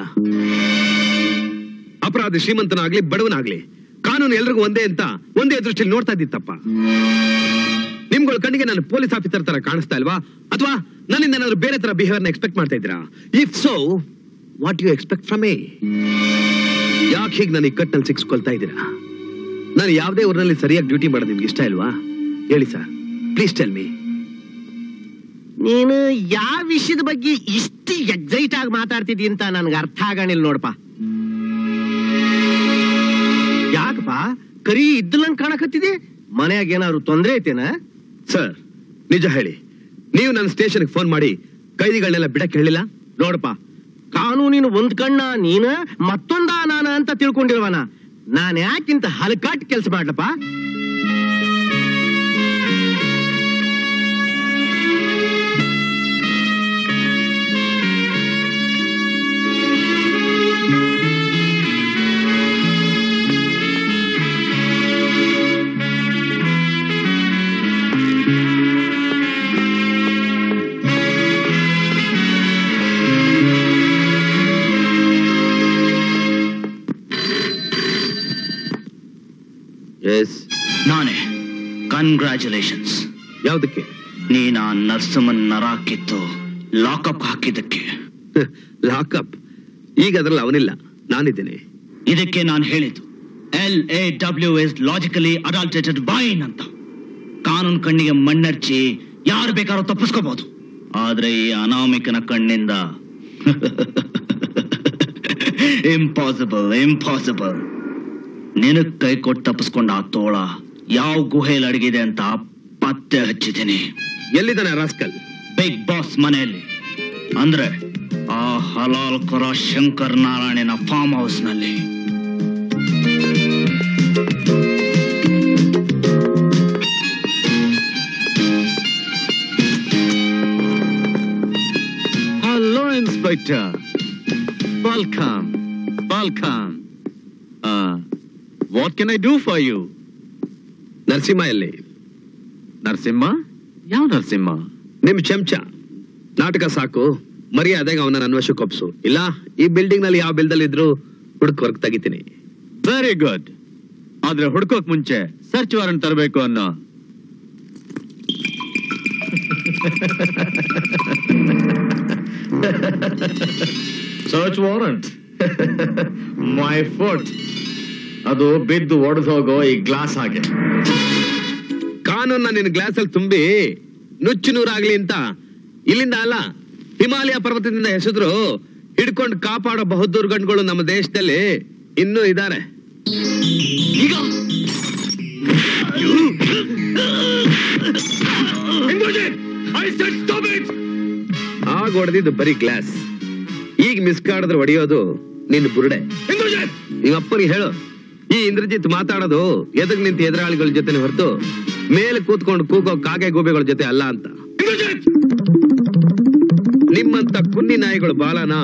ಅಪರಾಧಿ ಶ್ರೀಮಂತನಾಗ್ಲಿ ಬಡವನಾಗ್ಲಿ ಕಾನೂನು ಎಲ್ರಿಗೂ ಒಂದೇ ಅಂತ ಒಂದೇ ದೃಷ್ಟಿಯಲ್ಲಿ ನೋಡ್ತಾ ಇದ್ದಿತ್ತಪ್ಪ ನಿಮ್ಗಳ ಕಣ್ಣಿಗೆ ನಾನು ಪೊಲೀಸ್ ಆಫೀಸರ್ ತರ ಕಾಣಿಸ್ತಾ ಇಲ್ವಾ ಅಥವಾ ನನ್ನಿಂದ ಏನಾದ್ರು ಬೇರೆ ತರ ಬಿಹೇವಿಯರ್ನ ಎಕ್ಸ್ಪೆಕ್ಟ್ ಮಾಡ್ತಾ ಇದ್ದೀರಾ if so what you expect from me ಯಾಕೆ ಹೀಗೆ ನಾನು ಇಕ್ಕಟ್ಟಲ್ಲಿ ಸಿಕ್ಸ್ಕೊಳ್ತಾ ಇದ್ದೀರಾ ನಾನು ಯಾವುದೇ ಊರಿನಲ್ಲಿ ಸರಿಯಾಗಿ ಡ್ಯೂಟಿ ಮಾಡೋದು ನಿಮ್ಗೆ ಇಷ್ಟ ಇಲ್ವಾ ಹೇಳಿ ಸರ್ ಪ್ಲೀಸ್ ಟೆಲ್ ಮೀ ನೀನು ಯಾವ ವಿಷಯದ ಬಗ್ಗೆ ಇಷ್ಟು ಎಕ್ಸೈಟ್ ಆಗಿ ಮಾತಾಡ್ತಿದ್ದಿ ಅಂತ ನನ್ಗೆ ಅರ್ಥ ಆಗಣಿಲ್ಲ ನೋಡಪ್ಪ ಯಾಕಪ್ಪ ಕರಿ ಇದ್ದಲಂಗ್ ಕಾಣಕತ್ತಿದೆ ಮನ್ಯಾಗ ಏನಾದ್ರು ತೊಂದ್ರೆ ಐತೇನ ಸರ್ ನಿಜ ಹೇಳಿ ನೀವು ನನ್ನ ಸ್ಟೇಷನ್ಗೆ ಫೋನ್ ಮಾಡಿ ಕೈದಿಗಳನ್ನೆಲ್ಲ ಬಿಡಕ್ಕೆ ಹೇಳಿಲ್ಲ ನೋಡಪ್ಪ ಕಾನೂನಿನ ಒಂದ್ ಕಣ್ಣ ನೀನ ಮತ್ತೊಂದ ನಾನ ಅಂತ ತಿಳ್ಕೊಂಡಿಲ್ವನ ನಾನ್ ಯಾಕಿಂತ ಹಲಕಾಟ್ ಕೆಲಸ ಮಾಡ್ಲಪ್ಪ ಎಸ್ ನಾನೇ ಕನ್ಗ್ರ್ಯಾಚುಲೇಷನ್ಸ್ ಯಾವ್ದಕ್ಕೆ ನೀನ ನರ್ಸಮನ್ ನರ ಕಿತ್ತು ಲಾಕಪ್ ಹಾಕಿದ್ದಕ್ಕೆ ಲಾಕಪ್ ಈಗ ಅದ್ರಲ್ಲಿ ಅವನಿಲ್ಲ ನಾನಿದ್ದೇನೆ ಇದಕ್ಕೆ ನಾನು ಹೇಳಿದ್ದು L A W S logically adulterated wine ಅಂತ ಕಾನೂನು ಕಣ್ಣಿಗೆ ಮಣ್ಣರ್ಚಿ ಯಾರು ಬೇಕಾದ್ರೂ ತಪ್ಪಿಸ್ಕೋಬಹುದು ಆದ್ರೆ ಈ ಅನಾಮಿಕನ ಕಣ್ಣಿಂದ ಇಂಪಾಸಿಬಲ್ ಇಂಪಾಸಿಬಲ್ ನಿನಗ್ ಕೈ ಕೊಟ್ಟು ತಪ್ಪಿಸ್ಕೊಂಡ ಆ ತೋಳ ಯಾವ ಗುಹೆಯಲ್ಲಿ ಅಡಗಿದೆ ಅಂತ ಪತ್ತೆ ಹಚ್ಚಿದ್ದೀನಿ ಎಲ್ಲಿದ್ದಾನೆ ರಾಸ್ಕಲ್ ಬಿಗ್ ಬಾಸ್ ಮನೆಯಲ್ಲಿ ಅಂದ್ರೆ ಆ ಹಲಾಲ್ ಕೊರ ಶಂಕರ್ ನಾರಾಯಣನ ಫಾರ್ಮ್ ಹೌಸ್ ನಲ್ಲಿ hello inspector welcome welcome what can I do for you Narasimha ಎಲ್ಲಿ ನರಸಿಂಹ ಯಾವ ನರಸಿಂಹ ನಿಮ್ ಚಮಚ ನಾಟಕ ಸಾಕು ಮರ್ಯಾದೆಗೆ ಅವನ ನನ್ನ ವಶಕ್ಕೆ ಒಪ್ಸು ಇಲ್ಲ ಈ ಬಿಲ್ಡಿಂಗ್ ನಲ್ಲಿ ಯಾವ ಬಿಲ್ದಲ್ಲಿ ಇದ್ರು ಹುಡುಕ್ ವರ್ಕ್ ತೆಗಿತೀನಿ ವೆರಿ ಗುಡ್ ಆದ್ರೆ ಹುಡ್ಕೋಕ್ ಮುಂಚೆ ಸರ್ಚ್ ವಾರೆಂಟ್ ತರಬೇಕು ಅನ್ನೋ ಸರ್ಚ್ ವಾರಂಟ್ ಮೈ ಫುಟ್ ಅದು ಬಿದ್ದು ಒಡೆದು ಹೋಗೋ ಈ ಗ್ಲಾಸ್ ಹಾಗೆ ಕಾನೂನ್ನ ನಿನ್ ಗ್ಲಾಸ್ ಅಲ್ಲಿ ತುಂಬಿ ನುಚ್ಚು ನೂರಾಗ್ಲಿ ಅಂತ ಇಲ್ಲಿಂದ ಅಲ್ಲ ಹಿಮಾಲಯ ಪರ್ವತದಿಂದ ಹೆಸರು ಹಿಡ್ಕೊಂಡು ಕಾಪಾಡೋ ಬಹುದೂರ್ ಗಂಡುಗಳು ನಮ್ಮ ದೇಶದಲ್ಲಿ ಇನ್ನೂ ಇದ್ದಾರೆ ಆಗ ಹೊಡೆದಿದ್ದು ಬರೀ ಗ್ಲಾಸ್ ಈಗ ಮಿಸ್ ಕಾಡಿದ್ರೆ ಹೊಡೆಯೋದು ನಿನ್ನ ಬುರುಡೆ ನಿಮ್ಮ ಅಪ್ಪನಿಗೆ ಹೇಳು ಈ ಇಂದ್ರಜಿತ್ ಮಾತಾಡೋದು ಎದಕ್ ನಿಂತ ಎದುರಾಳಿಗಳ ಜೊತೆ ಹೊರತು ಮೇಲೆ ಕೂತ್ಕೊಂಡು ಕೂಗೋ ಕಾಗೆ ಗೂಬೆಗಳ ಜೊತೆ ಅಲ್ಲ ಅಂತ ನಿಮ್ಮಂತ ಕುನ್ನಿ ನಾಯಿಗಳು ಬಾಲನ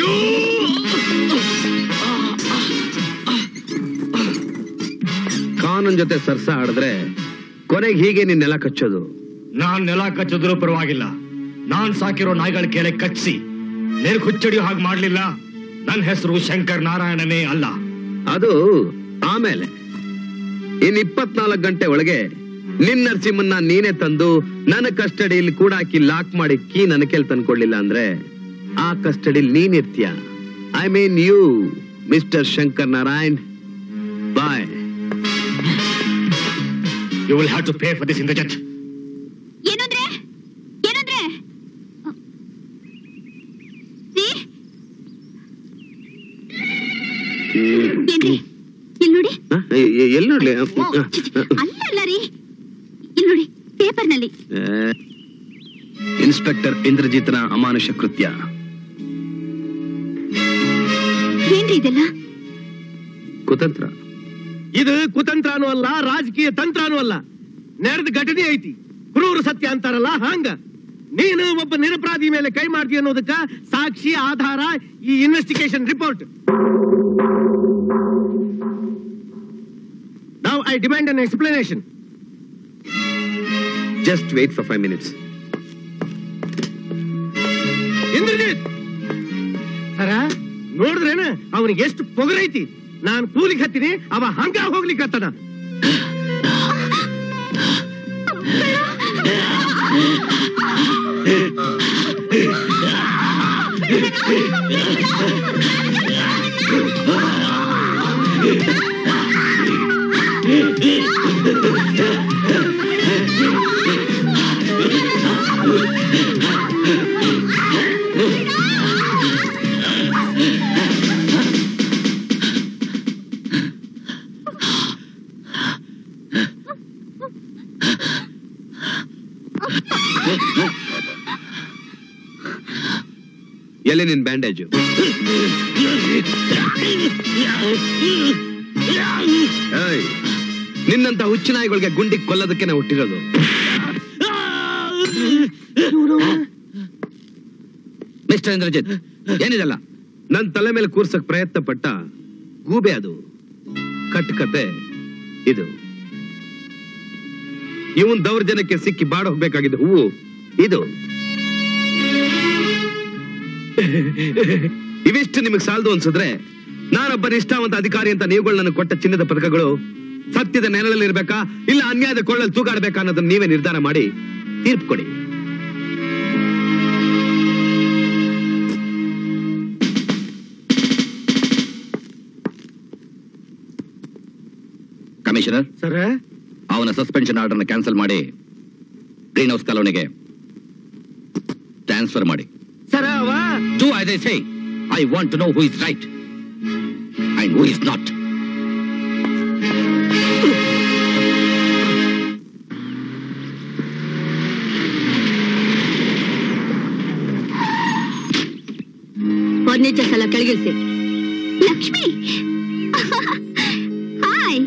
ಕಾನೂನ್ ಜೊತೆ ಸರ್ಸ ಆಡಿದ್ರೆ ಕೊನೆಗೆ ಹೀಗೆ ನಿನ್ನೆಲ್ಲ ಕಚ್ಚೋದು ನಾನ್ ನೆಲ ಕಚ್ಚಿದ್ರು ಪರವಾಗಿಲ್ಲ ನಾನ್ ಸಾಕಿರೋ ನಾಯಿಗಳ ಕೆಳೆ ಕಚ್ಚಿಸಿ ನೆರ್ಗ್ ಹುಚ್ಚಡಿಯೋ ಹಾಗೆ ಮಾಡ್ಲಿಲ್ಲ ನನ್ನ ಹೆಸರು ಶಂಕರ್ ನಾರಾಯಣನೇ ಅಲ್ಲ ಅದು ಆಮೇಲೆ ಇನ್ ಇಪ್ಪತ್ನಾಲ್ಕು ಗಂಟೆ ಒಳಗೆ ನಿನ್ ನರಸಿಂಹನ್ನ ನೀನೇ ತಂದು ನನ್ನ ಕಸ್ಟಡಿಯಲ್ಲಿ ಕೂಡ ಹಾಕಿ ಲಾಕ್ ಮಾಡಿ ಕೀ ನನ್ನ ಕೆಲ್ ತಂದ್ಕೊಡ್ಲಿಲ್ಲ ಅಂದ್ರೆ ಆ ಕಸ್ಟಡಿಲಿ ನೀನಿರ್ತೀಯ I mean you mister Shankar Narayan boy you will have to pay for this in the judge ಏನಂದ್ರೆ ಏನಂದ್ರೆ ರೀ? ಏನ್ರಿ ಇಲ್ಲಿ ನೋಡಿ ಎಲ್ಲಿ ನೋಡ್ಲಿ ಓ, ಛಿ, ಛಿ, ಅಲ್ಲ ಅಲ್ಲ ರೀ ಇಲ್ಲಿ ನೋಡಿ ಪೇಪರ್ನಲ್ಲಿ ಇನ್ಸ್ಪೆಕ್ಟರ್ ಇಂದ್ರಜಿತ್ನ ಅಮಾನುಷ ಕೃತ್ಯ ಏನ್ರಿ ಇದೆಲ್ಲ ಕುತಂತ್ರ ಇದು ಕುತಂತ್ರನೂ ಅಲ್ಲ ರಾಜಕೀಯ ತಂತ್ರನೂ ಅಲ್ಲ ನಡೆದ ಘಟನೆ ಐತಿ ಕ್ರೂರ ಸತ್ಯ ಅಂತಾರಲ್ಲ ಹಂಗ ನೀನು ಒಬ್ಬ ನಿರಪರಾಧಿ ಮೇಲೆ ಕೈ ಮಾಡ್ತೀಯ ಅನ್ನೋದಕ್ಕ ಸಾಕ್ಷಿ ಆಧಾರ ಈ ಇನ್ವೆಸ್ಟಿಗೇಷನ್ ರಿಪೋರ್ಟ್ ನಾವು I demand an explanation just wait for five minutes Indrajit ಸರ ನೋಡಿದ್ರೇನ ಅವನಿಗೆ ಎಷ್ಟು ಪೊಗರೈತಿ ನಾನ್ ಕೂಲಿಗೆ ಹತ್ತೀನಿ ಅವ ಹಂಗ ಹೋಗ್ಲಿಕ್ಕೆ ಹತ್ತನ ಎಲ್ಲಿ ನಿನ್ ಬ್ಯಾಂಡೇಜು ಏಯ್, ನಿನ್ನಂತ ಹುಚ್ಚು ನಾಯಿಗಳಿಗೆ ಗುಂಡಿ ಕೊಲ್ಲೋದಕ್ಕೆ ನಾವು ಹುಟ್ಟಿರೋದು ಮಿಸ್ಟರ್ ಇಂದ್ರಜಿತ್ ಏನಿದೆಲ್ಲ ನನ್ ತಲೆ ಮೇಲೆ ಕೂರ್ಸಕ್ ಪ್ರಯತ್ನ ಪಟ್ಟ ಗೂಬೆ ಅದು ಕಟ್ಕತೆ ಇದು ಇವನ್ ದೌರ್ಜನ್ಯಕ್ಕೆ ಸಿಕ್ಕಿ ಬಾಡ ಹೋಗ್ಬೇಕಾಗಿದ್ದ ಹೂವು ಇದು ಇವಿಷ್ಟು ನಿಮಗ್ ಸಾಲದು ಅನ್ಸಿದ್ರೆ ನಾನೊಬ್ಬ ನಿಷ್ಠಾವಂತ ಅಧಿಕಾರಿ ಅಂತ ನೀವುಗಳು ನನಗೆ ಕೊಟ್ಟ ಚಿನ್ನದ ಪದಕಗಳು ಸತ್ಯದ ನೆರಳಲ್ಲಿ ಇರ್ಬೇಕಾ ಇಲ್ಲ ಅನ್ಯಾಯದ ಕೊಳ್ಳಲ್ಲಿ ತೂಗಾಡ್ಬೇಕಾ ಅನ್ನೋದನ್ನ ನೀವೇ ನಿರ್ಧಾರ ಮಾಡಿ ತೀರ್ಪು ಕೊಡಿ ಕಮಿಷನರ್ ಸರ ಅವನ ಸಸ್ಪೆನ್ಷನ್ ಆರ್ಡರ್ನ ಕ್ಯಾನ್ಸಲ್ ಮಾಡಿ ಗ್ರೀನ್ ಹೌಸ್ ಕಾಲೋನಿಗೆ ಟ್ರಾನ್ಸ್ಫರ್ ಮಾಡಿ ಸರ ಅವ Do as I say. I want to know who is right and who is not. Furnitures ಎಲ್ಲ ಕೆಳಗಿಳಿಸಿ ಲಕ್ಷ್ಮಿ ಹಾಯ್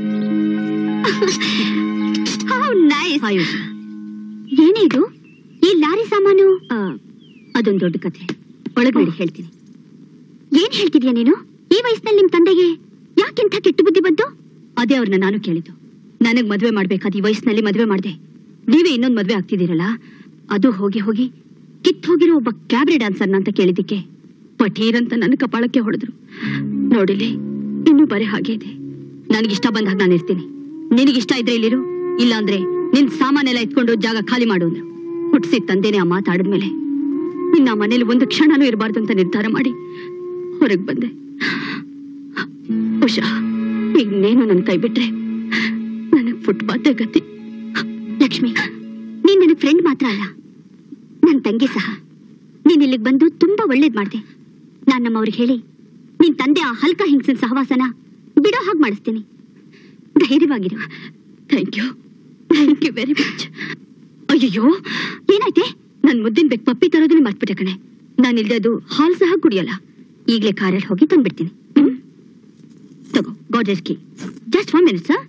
ಹೌ ನೈಸ್ ಏನೇ ಇದು ಈ ಲಾರಿ ಸಾಮಾನು ಅದೊಂದು ದೊಡ್ಡ ಕಥೆ ಒಳಗಡೆ ಹೇಳ್ತೀನಿ ಏನ್ ಹೇಳ್ತಿದ್ಯಾ ನೀನು ಈ ವಯಸ್ಸಿನಲ್ಲಿ ನಿಮ್ ತಂದೆಗೆ ಯಾಕಿಂತ ಕೆಟ್ಟ ಬುದ್ಧಿ ಬಂತು ಅದೇ ಅವ್ರನ್ನ ನಾನು ಕೇಳಿದ್ದು ನನಗ್ ಮದ್ವೆ ಮಾಡ್ಬೇಕಾದ ಈ ವಯಸ್ಸಿನಲ್ಲಿ ಮದ್ವೆ ಮಾಡ್ದೆ ನೀವೇ ಇನ್ನೊಂದ್ ಮದ್ವೆ ಆಗ್ತಿದ್ದೀರಲ್ಲ ಅದು ಹೋಗಿ ಹೋಗಿ ಕಿತ್ ಹೋಗಿರೋ ಒಬ್ಬ ಕ್ಯಾಬ್ರೆ ಡ್ಯಾನ್ಸರ್ನ ಅಂತ ಕೇಳಿದ್ದಕ್ಕೆ ಪಟೀರ್ ಅಂತ ನನ್ನ ಕಪಾಳಕ್ಕೆ ಹೊಡೆದ್ರು ನೋಡಿಲಿ ಇನ್ನು ಬರೀ ಹಾಗೆ ಇದೆ ನನಗಿಷ್ಟ ಬಂದಾಗ ನಾನು ಇರ್ತೀನಿ ನಿನಗಿಷ್ಟ ಇದ್ರೆ ಇಲ್ಲಿರು ಇಲ್ಲ ಅಂದ್ರೆ ನಿನ್ ಸಾಮಾನೆಲ್ಲ ಎತ್ಕೊಂಡು ಜಾಗ ಖಾಲಿ ಮಾಡು ಅಂದ್ರು ಹುಟ್ಸಿ ತಂದೆನೆ ಆ ಮಾತಾಡಿದ್ಮೇಲೆ ನಿನ್ನ ಮನೇಲಿ ಒಂದು ಕ್ಷಣನೂ ಇರಬಾರ್ದು ಅಂತ ನಿರ್ಧಾರ ಮಾಡಿ ಹೊರಗ್ ಬಂದೆ ಉಷಾ ಈಗ ನೇನು ನನ್ ಕೈ ಬಿಟ್ರೆ ನನಗ್ ಫುಟ್ಪಾತೆ ಗತಿ ಲಕ್ಷ್ಮಿ ನೀನ್ ನನಗ್ ಫ್ರೆಂಡ್ ಮಾತ್ರ ಅಲ್ಲ ನನ್ ತಂಗಿ ಸಹ ನೀನ್ ಇಲ್ಲಿಗೆ ಬಂದು ತುಂಬಾ ಒಳ್ಳೇದ್ ಮಾಡ್ದೆ ನಾನ್ ನಮ್ಮವ್ರಿಗೆ ಹೇಳಿ ನಿನ್ ತಂದೆ ಆ ಹಲ್ಕ ಹಿಂಗ್ಸಿನ ಸಹವಾಸನ ಬಿಡೋ ಹಾಗೆ ಮಾಡಿಸ್ತೀನಿ ಧೈರ್ಯವಾಗಿರು thank you thank you very much ಅಯ್ಯಯ್ಯೋ ಏನಾಯ್ತೆ ನನ್ ಮುದ್ದಿನ ಬೇಕು ಪಪ್ಪಿ ತರೋದನ್ನ ಮರ್ತ್ಬಿಟ್ಟೆ ಕಣೆ ನಾನು ಇಲ್ದೆ ಅದು ಹಾಲ್ ಸಹ ಕುಡಿಯಲ್ಲ ಈಗ್ಲೇ ಕಾರಲ್ಲಿ ಹೋಗಿ ತಂದ್ಬಿಡ್ತೀನಿ ಹ್ಮ್? ತಗೋ Godrej key just one minute sir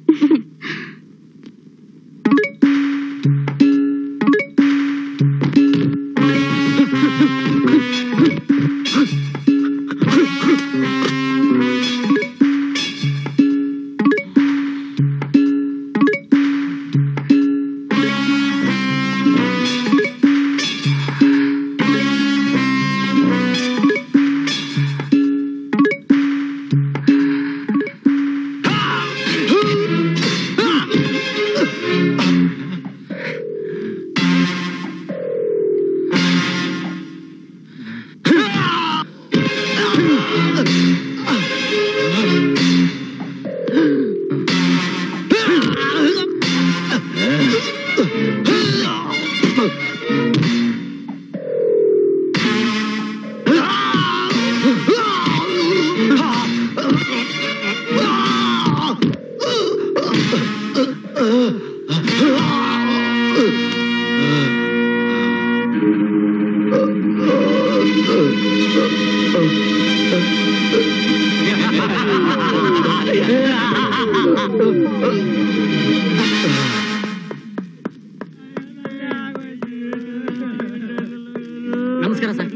ನಮಸ್ಕಾರ ಸರ್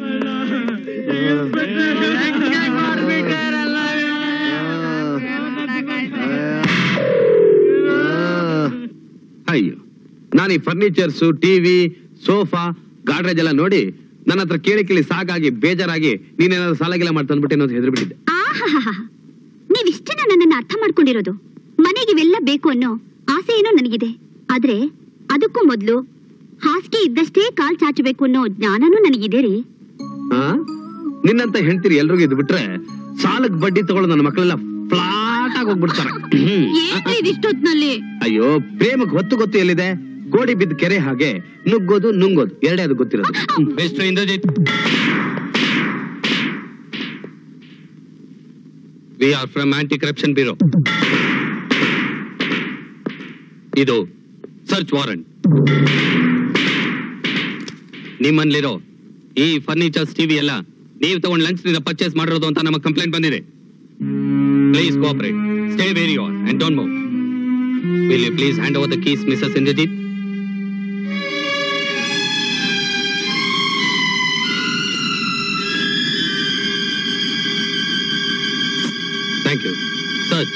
ಅಯ್ಯೋ ನಾನು ಈ ಫರ್ನಿಚರ್ಸ್ ಟಿವಿ ಸೋಫಾ ಗಾಡ್ರೇಜ್ ಎಲ್ಲ ನೋಡಿ ನನ್ನ ಹತ್ರ ಕೇಳಿ ಕೇಳಿ ಸಾಕಾಗಿ ಬೇಜಾರಾಗಿ ನೀನೇನಾದ್ರು ಸಾಲಗಿಲ್ಲ ಮಾಡಿ ತಂದ್ಬಿಟ್ಟೆ ಅನ್ನೋದು ಹೆದರ್ ಬಿಟ್ಟಿದ್ದೆ ಆಹಾಹಾಹಾ. ನೀವಿಷ್ಟನ್ನ ನನ್ನನ್ನ ಅರ್ಥ ಮಾಡ್ಕೊಂಡಿರೋದು ಮನೆಗೆ ಇವೆಲ್ಲ ಬೇಕು ಅನ್ನೋ ಆಸೆ ಏನೋ ನನಗಿದೆ ಆದ್ರೆ ಅದಕ್ಕೂ ಮೊದ್ಲು ಹಾಸಿಗೆ ಇದ್ದಷ್ಟೇ ಕಾಲ್ ಚಾಚಬೇಕು ಅನ್ನೋ ಜ್ಞಾನನೂ ನನಗಿದೆ ರೀ ಆ? ನಿನ್ನಂತ ಹೆಂಡ್ತಿರಿ ಎಲ್ರಿಗೂ ಇದ್ ಬಿಟ್ರೆ ಸಾಲಕ್ ಬಡ್ಡಿ ತಗೊಳ್ಳೋ ನನ್ನ ಮಕ್ಕಳೆಲ್ಲ ಫ್ಲಾಟ್ ಆಗಿ ಹೋಗ್ಬಿಡ್ತಾರೆ ಹ್ಮ್. ಏನ್ರಿ ಇದಿಷ್ಟೊತ್ನಲ್ಲಿ ಅಯ್ಯೋ ಪ್ರೇಮಕ್ಕೆ ಹೊತ್ತು ಗೊತ್ತು ಎಲ್ಲಿದೆ ಗೋಡಿ ಬಿದ್ದ ಕೆರೆ ಹಾಗೆ ನುಗ್ಗೋದು ನುಂಗೋದು ಎರಡೇ ಅದು ಗೊತ್ತಿರೋದು mister Indrajit V R from anti corruption bureau ಇದು ಸರ್ಚ್ ವಾರೆಂಟ್ ನಿಮ್ಮಲ್ಲಿರೋ ಈ ಫರ್ನಿಚರ್ಸ್ ಟಿವಿ ಎಲ್ಲ ನೀವು ತಗೊಂಡ್ ಲಂಚ್ ನಿಂದ ಪರ್ಚೇಸ್ ಮಾಡಿರೋದು ಅಂತ ನಮಗೆ ಕಂಪ್ಲೇಂಟ್ ಬಂದಿದೆ please cooperate stay very on and don't move will you please hand over the keys missus Indrajit thank you search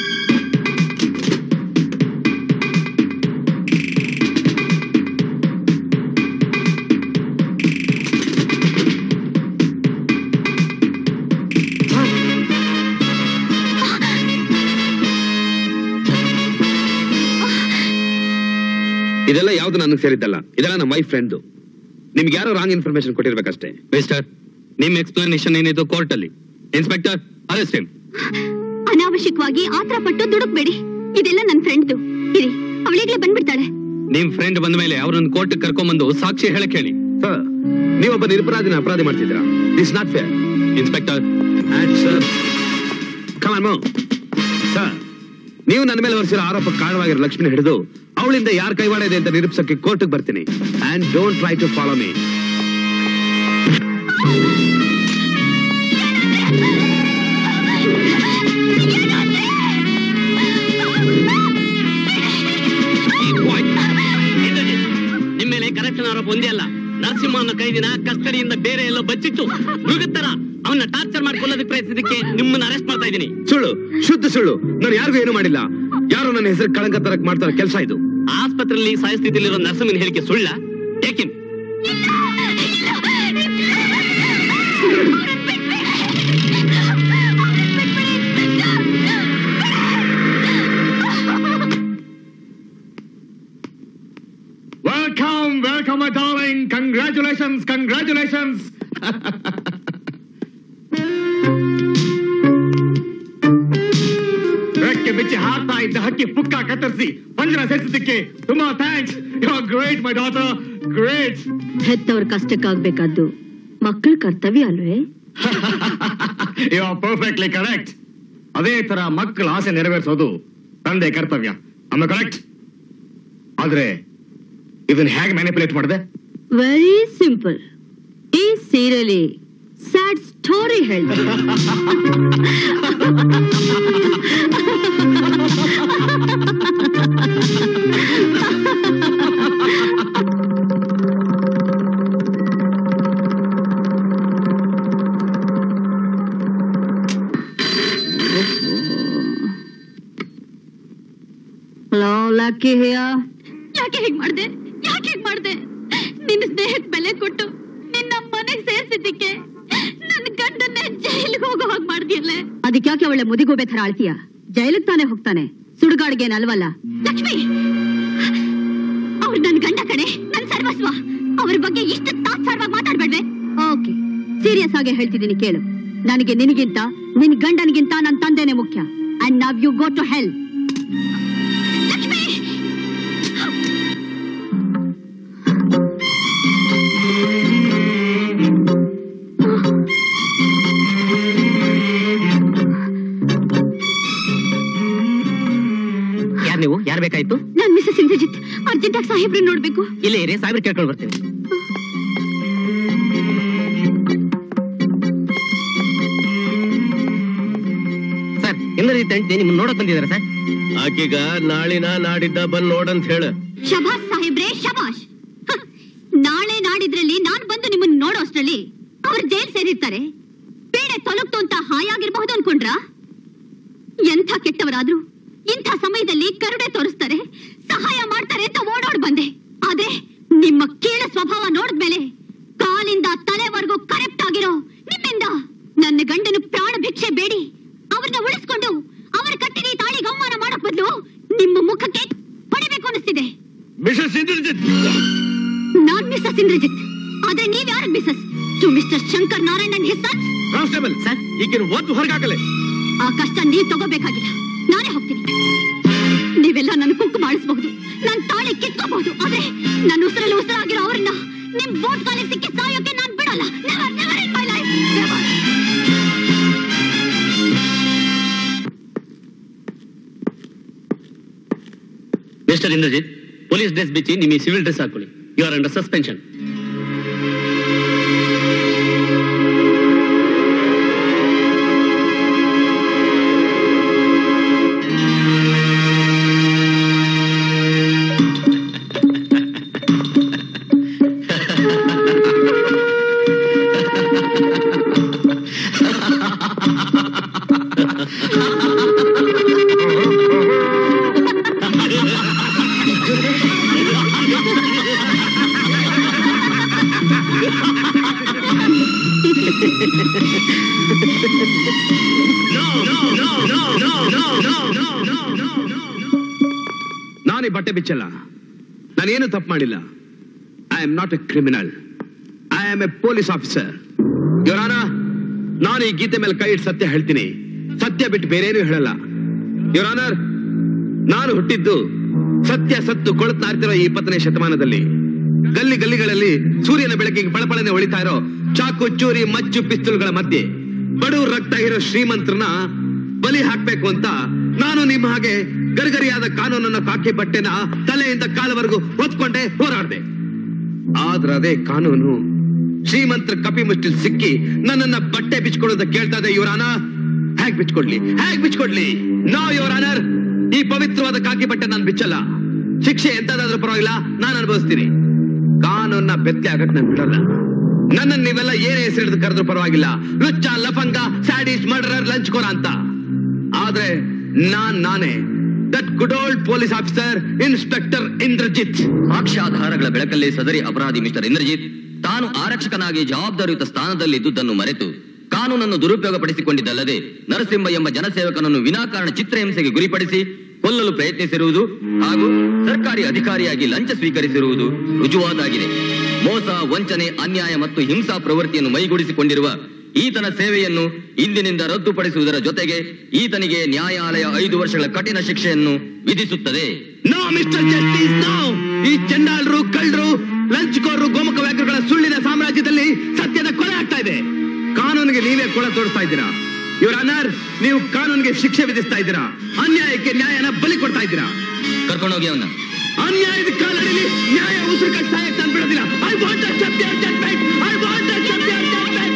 ಇದೆಲ್ಲ ಯಾವ್ದು ನನಗೆ ಸೇರಿದ್ದಲ್ಲ ಇದೆಲ್ಲ ನಮ್ಮ ವೈಫ್ ಫ್ರೆಂಡ್ ನಿಮ್ಗೆ ಯಾರೋ ರಾಂಗ್ ಇನ್ಫಾರ್ಮೇಶನ್ ಕೊಟ್ಟಿರ್ಬೇಕಷ್ಟೇ ಮಿಸ್ಟರ್ ನಿಮ್ ಎಕ್ಸ್ಪ್ಲನೇಷನ್ ಏನಿದು ಕೋರ್ಟ್ ಅಲ್ಲಿ ಇನ್ಸ್ಪೆಕ್ಟರ್ ಅರೆಸ್ಟ್ ಹಿಮ್ ಅನಾವಶ್ಯಕವಾಗಿ ಆತರ ಪಟ್ಟು ದುಡುಕ್ಬೇಡಿ ಇದೆಲ್ಲ ನನ್ ಫ್ರೆಂಡ್ದು ಇರಿ ಅವಳಿಗ್ಲೇ ಬಂದ್ಬಿಡ್ತಾಳೆ ನಿಮ್ ಫ್ರೆಂಡ್ ಬಂದ ಮೇಲೆ ಅವ್ರನ್ನ ಕೋರ್ಟ್ ಕರ್ಕೊಂಡ್ಬಂದು ಸಾಕ್ಷಿ ಹೇಳಕ್ ಹೇಳಿ ಸರ್ ನೀವೊಬ್ಬ ನಿರಪರಾಧಿನ ಅಪರಾಧಿ ಮಾಡ್ತಿದ್ದೀರಾ this not fair inspector sir sir ನೀವು ನನ್ನ ಮೇಲೆ ಹೊರಿಸಿರೋ ಆರೋಪ ಕಾರಣವಾಗಿರೋ ಲಕ್ಷ್ಮಿ ಹಿಡಿದು ಅವಳಿಂದ ಯಾರ ಕೈವಾಡ ಇದೆ ಅಂತ ನಿರೂಪಿಸಕ್ಕೆ ಕೋರ್ಟ್ಗೆ ಬರ್ತೀನಿ and don't try to follow me ನಿಮ್ಮ ಮೇಲೆ ಕರಪ್ಷನ್ ಆರೋಪ ಒಂದೇ ಅಲ್ಲ ನರಸಿಂಹನ ಕೈದಿನ ಕಸ್ಟಡಿಯಿಂದ ಬೇರೆ ಎಲ್ಲೋ ಬಚ್ಚಿಟ್ಟು ಮೃಗತ್ತರ ಅವನ್ನ ಟಾರ್ಚರ್ ಮಾಡ್ಕೊಳ್ಳೋದಕ್ಕೆ ಪ್ರಯತ್ನಿಸಕ್ಕೆ ನಿಮ್ಮನ್ನ ಅರೆಸ್ಟ್ ಮಾಡ್ತಾ ಇದ್ದೀನಿ ಸುಳ್ಳು ಶುದ್ಧ ಸುಳ್ಳು ನಾನು ಯಾರಿಗೂ ಏನು ಮಾಡಿಲ್ಲ ಯಾರು ನನ್ನ ಹೆಸರು ಕಳಂಕ ತರಕ್ ಮಾಡ್ತಾರ ಕೆಲಸ ಇದು ಆಸ್ಪತ್ರೆಯಲ್ಲಿ ಸಾಯ ಸ್ಥಿತಿಯಲ್ಲಿರೋ ನರಸಿಂಹನ ಹೇಳಿಕೆ ಸುಳ್ಳ ಟೇಕಿನ್ Welcome, welcome, my darling. Congratulations, congratulations. ರೆಕ್ಕೆ ಬಿಚ್ಚಿ ಹಾರ್ತಾ ಇದ್ದ ಹಕ್ಕಿ ಪುಕ್ಕ ಕತ್ತರಿಸಿ ಪಂಜರ ಸೇರಿಸಿದ್ದಕ್ಕೆ ತುಂಬಾ thanks you are great my daughter great ಹೆತ್ತವ್ರ ಕಷ್ಟಕ್ಕಾಗ್ಬೇಕಾದ್ದು ಮಕ್ಕಳ ಕರ್ತವ್ಯ ಅಲ್ವೇ ಯು ಆರ್ ಪರ್ಫೆಕ್ಟ್ಲಿ ಕರೆಕ್ಟ್ ಅದೇ ತರ ಮಕ್ಕಳ ಆಸೆ ನೆರವೇರಿಸೋದು ತಂದೆ ಕರ್ತವ್ಯ ಅಮ್ಮ ಕರೆಕ್ಟ್ ಆದ್ರೆ ಇದನ್ನ ಹೇಗೆ ಮ್ಯಾನಿಪುಲೇಟ್ ಮಾಡಿದೆ ವೆರಿ ಸಿಂಪಲ್ ಈ ಸೀರಿಯಲಿ ಸ್ಯಾಡ್ ಸ್ಟೋರಿ ಹೇಳ್ತೀನಿ ಹಲೋ ಲಕ್ಕಿ ಹಿಯ ಯಾಕೆ ಹೀಗ್ ಮಾಡ್ದೆ ಯಾಕೆ ಹೀಗ್ ಮಾಡ್ದೆ ನಿನ್ನ ಸ್ನೇಹಕ್ಕೆ ಬೆಲೆ ಕೊಟ್ಟು ನಿನ್ನ ಮನೆಗೆ ಸೇರ್ಸಿದ್ದಕ್ಕೆ ನನ್ನ ಗಂಡನ್ನೇ ಜೈಲಿಗೆ ಹೋಗೋ ಹಾಗೆ ಮಾಡ್ದಿಯಲ್ಲೇ ಅದಕ್ಕೆ ಯಾಕೆ ಒಳ್ಳೆ ಮುದಿಗೋಬೆ ತರ ಆಳ್ತೀಯ ಜೈಲಿಗೆ ತಾನೇ ಹೋಗ್ತಾನೆ ಸುಡುಗಾಡಿಗೇನ್ ಅಲ್ವಲ್ಲ ಲಕ್ಷ್ಮಿ ಅವ್ರು ನನ್ ಗಂಡ ಕಡೆ ನನ್ ಸರ್ವಸ್ವ ಅವ್ರ ಬಗ್ಗೆ ಇಷ್ಟು ತಾತ್ಸಾರವಾಗಿ ಮಾತಾಡ್ಬೇಡ್ವೆ ಓಕೆ ಸೀರಿಯಸ್ ಆಗಿ ಹೇಳ್ತಿದ್ದೀನಿ ಕೇಳು ನನಗೆ ನಿನಗಿಂತ ನಿನ್ ಗಂಡನಿಗಿಂತ ನನ್ ತಂದೆನೆ ಮುಖ್ಯ and now you go to hell Lakshmi ಯಾರು ನೀವು ಯಾರು ಬೇಕಾಯ್ತು ನಾನ್ ಮಿಸಸ್ ಇಂದ್ರಜಿತ್ ಅರ್ಜೆಂಟ್ ಆಗಿ ಸಾಹೇಬ್ರನ್ನ ನೋಡ್ಬೇಕು ಇಲ್ಲೇ ಇರಿ ಸಾಹೇಬ್ರು ಕೇಳ್ಕೊಂಡು ಬರ್ತೀನಿ ಇಂದ್ರಜಿತ್ ಹೆಂಡತಿ ನಿಮ್ಮನ್ನ ನೋಡಕ್ ಬಂದಿದ್ದಾರೆ ಸರ್ ಆಕೀಗ ನಾಳಿನ ನಾಡಿದ್ದ ಬಂದ್ ನೋಡಂತ ಹೇಳ ಶಬಾಷ್ ಸಾಹೇಬ್ರೆ ಶಬಾಷ್ ಹ, ನಾಳೆ ನಾಡಿದ್ರಲ್ಲಿ ನಾನ್ ಬಂದು ನಿಮ್ಮನ್ನ ನೋಡೋ ಅಷ್ಟ್ರಲ್ಲಿ ಅವ್ರು ಜೈಲ್ ಸೇರಿರ್ತಾರೆ ಪೇಡೆ ತೊಲಗ್ತು ಅಂತ ಹಾಯಾಗಿರ್ಬಹುದು ಅನ್ಕೊಂಡ್ರ ಎಂಥ ಕೆಟ್ಟವರಾದ್ರೂ ಇಂಥ ಸಮಯದಲ್ಲಿ ಕರುಣೆ ತೋರಿಸ್ತಾರೆ ಸಹಾಯ ಮಾಡ್ತಾರೆ ಅಂತ ಓಡೋಡ್ ಬಂದೆ ಆದ್ರೆ ನಿಮ್ಮ ಕೀಳ ಸ್ವಭಾವ ನೋಡಿದ್ಮೇಲೆ ಕಾಲಿಂದ ತಲೆವರೆಗೂ ಕರೆಕ್ಟ್ ಆಗಿರೋ ನಿಮ್ಮಿಂದ ನನ್ನ ಗಂಡನು ಪ್ರಾಣ ಭಿಕ್ಷೆ ಬೇಡಿ ಅವ್ರನ್ನ ಉಳಿಸ್ಕೊಂಡು ಅವರ ಕಟ್ಟಿಗೆ ಈ ತಾಳಿಗೆ ಅವಮಾನ ಮಾಡಕ್ ಬದಲು ನಿಮ್ಮ ಮುಖಕ್ಕೆ ಹೊಡಿಬೇಕು ಅನಿಸ್ತಿದೆ ಮಿಸಸ್ ಇಂದ್ರಜಿತ್ ನಾನ್ ಮಿಸಸ್ ಇಂದ್ರಜಿತ್ ಆದ್ರೆ ನೀವ್ ಯಾರು missus to mister Shankar Narayanan ಹೆಸರ್ ಕಾನ್ಸ್ಟೇಬಲ್ ಸರ್ ಈಗಿನ ಒದ್ದು ಹೊರಗಾಕಲೆ ಆ ಕಷ್ಟ ನೀವ್ ತಗೋಬೇಕಾಗಿಲ್ಲ ನಾನೇ ಹೋಗ್ತೀನಿ ನೀವೆಲ್ಲ ನನ್ನ ಕುಕ್ಕು ಮಾಡಿಸಬಹುದು ನನ್ ತಾಳಿ ಕಿತ್ಕೋಬಹುದು ಆದ್ರೆ ನನ್ನ ಉಸಿರಲ್ಲಿ ಉಸಿರಾಗಿರೋ ಅವ್ರನ್ನ ನಿಮ್ ಬೋಟ್ ಕಾಲಿಗೆ ಸಿಕ್ಕಿ ಸಾಯೋಕೆ ನಾನ್ ಬಿಡಲ್ಲ never never in my life never mister Indrajit police dress ಬಿಚ್ಚಿ ನಿಮಗೆ ಸಿವಿಲ್ ಡ್ರೆಸ್ ಹಾಕೊಳ್ಳಿ ಯು ಆರ್ ಅಂಡರ್ ಸಸ್ಪೆನ್ಷನ್ ನಾನು ಈ ಬಟ್ಟೆ ಬಿಚ್ಚಲ್ಲ ನಾನೇನು ತಪ್ಪು ಮಾಡಿಲ್ಲ I am not a criminal I am a police officer ಇವರಾನ ನಾನು ಈ ಗೀತೆ ಮೇಲೆ ಕೈ ಇಟ್ಟು ಸತ್ಯ ಹೇಳ್ತೀನಿ ಸತ್ಯ ಬಿಟ್ಟು ಬೇರೇನು ಹೇಳಲ್ಲ ಯುವರಾನರ್ ನಾನು ಹುಟ್ಟಿದ್ದು ಸತ್ಯ ಸತ್ತು ಕೊಳತಾಡ್ತಿರೋ ಈ ಇಪ್ಪತ್ತನೇ ಶತಮಾನದಲ್ಲಿ ಗಲ್ಲಿ ಗಲ್ಲಿಗಳಲ್ಲಿ ಸೂರ್ಯನ ಬೆಳಕಿಗೆ ಪಳಪಳನೆ ಹೊಳಿತಾ ಇರೋ ಚಾಕು ಚೂರಿ ಮಚ್ಚು ಪಿಸ್ತೂಲ್ಗಳ ಮಧ್ಯೆ ಬಡವ್ರ ರಕ್ತ ಇರೋ ಶ್ರೀಮಂತ್ರನ ಬಲಿ ಹಾಕ್ಬೇಕು ಅಂತ ನಾನು ನಿಮ್ಮ ಹಾಗೆ ಗರಿಗರಿಯಾದ ಕಾನೂನನ್ನ ಕಾಕಿ ಬಟ್ಟೆನ ತಲೆಯಿಂದ ಕಾಲವರೆಗೂ ಹೊತ್ಕೊಂಡೆ ಹೋರಾಡ್ದೆ ಆದ್ರ ಅದೇ ಕಾನೂನು ಶ್ರೀಮಂತರ ಕಪಿ ಮುಚ್ಚಿಲ್ ಸಿಕ್ಕಿ ನನ್ನನ್ನ ಬಟ್ಟೆ ಬಿಚ್ಕೊಳ್ಳೋದ ಕೇಳ್ತಾ ಇದೆ ಇವರಾನ ಹೇಗ್ ಬಿಚ್ಕೊಡ್ಲಿ ಹೇಗ್ ಬಿಚ್ಕೊಡ್ಲಿ ನೋ ಯುವರ್ ಆನರ್ ಈ ಪವಿತ್ರವಾದ ಕಾಕಿ ಬಟ್ಟೆ ನಾನು ಬಿಚ್ಚಲ್ಲ ಶಿಕ್ಷೆ ಎಂತದಾದ್ರೂ ಪರವಾಗಿಲ್ಲ ನಾನು ಅನುಭವಿಸ್ತೀನಿ ಕಾನೂನ್ನ ಬೆತ್ತಲೆ ಆಗಕ್ ನಾನು ಬಿಡಲ್ಲ ನನ್ನ ನೀವೆಲ್ಲ ಏನೇ ಹೆಸರಿಡಿದು ಕರೆದ್ರು ಪರವಾಗಿಲ್ಲ ಲುಚ್ಚ ಲಫಂಗ ಸ್ಯಾಡಿಸ್ ಮರ್ಡರರ್ ಲಂಚ್ಕೋರ ಅಂತ ಆದ್ರೆ ನಾನ್ ನಾನೇ that good old police officer inspector Indrajit ಸಾಕ್ಷ್ಯಾಧಾರಗಳ ಬೆಳಕಲ್ಲಿ ಸದರಿ ಅಪರಾಧಿ ಮಿಸ್ಟರ್ ಇಂದ್ರಜಿತ್ ತಾನು ಆರಕ್ಷಕನಾಗಿ ಜವಾಬ್ದಾರಿಯುತ ಸ್ಥಾನದಲ್ಲಿದ್ದುದನ್ನು ಮರೆತು ಕಾನೂನನ್ನು ದುರುಪಯೋಗಪಡಿಸಿಕೊಂಡಿದ್ದಲ್ಲದೆ ನರಸಿಂಹ ಎಂಬ ಜನಸೇವಕನನ್ನು ವಿನಾಕಾರಣ ಚಿತ್ರಹಿಂಸೆಗೆ ಗುರಿಪಡಿಸಿ ಕೊಲ್ಲಲು ಪ್ರಯತ್ನಿಸಿರುವುದು ಹಾಗೂ ಸರ್ಕಾರಿ ಅಧಿಕಾರಿಯಾಗಿ ಲಂಚ ಸ್ವೀಕರಿಸಿರುವುದು ರುಜುವಾತಾಗಿದೆ ಮೋಸ ವಂಚನೆ ಅನ್ಯಾಯ ಮತ್ತು ಹಿಂಸಾ ಪ್ರವೃತ್ತಿಯನ್ನು ಮೈಗೂಡಿಸಿಕೊಂಡಿರುವ ಈತನ ಸೇವೆಯನ್ನು ಇಂದಿನಿಂದ ರದ್ದುಪಡಿಸುವುದರ ಜೊತೆಗೆ ಈತನಿಗೆ ನ್ಯಾಯಾಲಯ ಐದು ವರ್ಷಗಳ ಕಠಿಣ ಶಿಕ್ಷೆಯನ್ನು ವಿಧಿಸುತ್ತದೆ ನೋ ಮಿಸ್ಟರ್ ಜಸ್ಟಿಸ್ ನೋ ಈ ಚಂಡಾಲರು ಕಳ್ಳರು ಲಂಚ್ಕೋರರು ಗೋಮುಖ ವ್ಯಾಘ್ರಗಳ ಸುಳ್ಳಿನ ಸಾಮ್ರಾಜ್ಯದಲ್ಲಿ ಸತ್ಯದ ಕೊಲೆ ಆಗ್ತಾ ಇದೆ ಕಾನೂನಿಗೆ ನೀವೇ ಕೊಳ ತೋರಿಸ್ತಾ ಇದ್ದೀರಾ ಇವ್ರ ಅನರ್ ನೀವು ಕಾನೂನಿಗೆ ಶಿಕ್ಷೆ ವಿಧಿಸ್ತಾ ಇದ್ದೀರಾ ಅನ್ಯಾಯಕ್ಕೆ ನ್ಯಾಯನ ಬಲಿ ಕೊಡ್ತಾ ಇದ್ದೀರಾ ಕರ್ಕೊಂಡೋಗಿ ಅವನ್ನ ಅನ್ಯಾಯದ ಕಾಲಡಿಲಿ ನ್ಯಾಯ ಉಸಿರು ಕಟ್ಟಾಯಕ್ಕೆ ನಾನು ಬಿಡೋದಿಲ್ಲ I want accept your judgment I want accept your judgment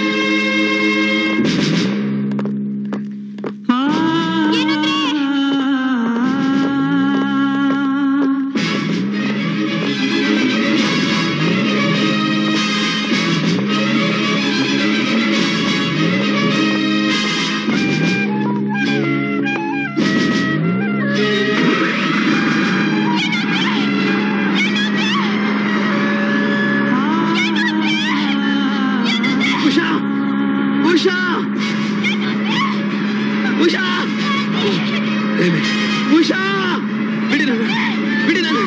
Usha Usha Usha Usha ಬಿಡಿ ನನ್ನ ಬಿಡಿ ನನ್ನ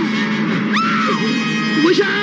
ಉಷಾ